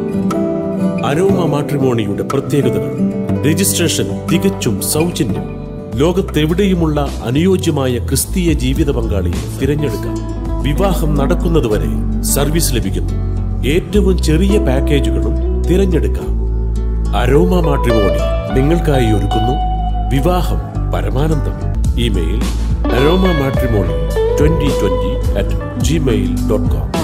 അരോമ മാട്രിമോണിയുടെ പ്രത്യേകതകൾ രജിസ്ട്രേഷൻ തികച്ചും സൗജന്യം ലോകത്തെവിടെയുമുള്ള അനുയോജ്യമായ ക്രിസ്തീയ ജീവിത പങ്കാളിയെ തിരഞ്ഞെടുക്കാം വിവാഹം നടക്കുന്നതുവരെ സർവീസ് ലഭിക്കുന്നു ഏറ്റവും ചെറിയ പാക്കേജുകളും തിരഞ്ഞെടുക്കാം അരോമ മാട്രിമോണി നിങ്ങൾക്കായി ഒരുക്കുന്നു വിവാഹം പരമാനന്ദം email Aroma matrimony twenty twenty at Gmail dot com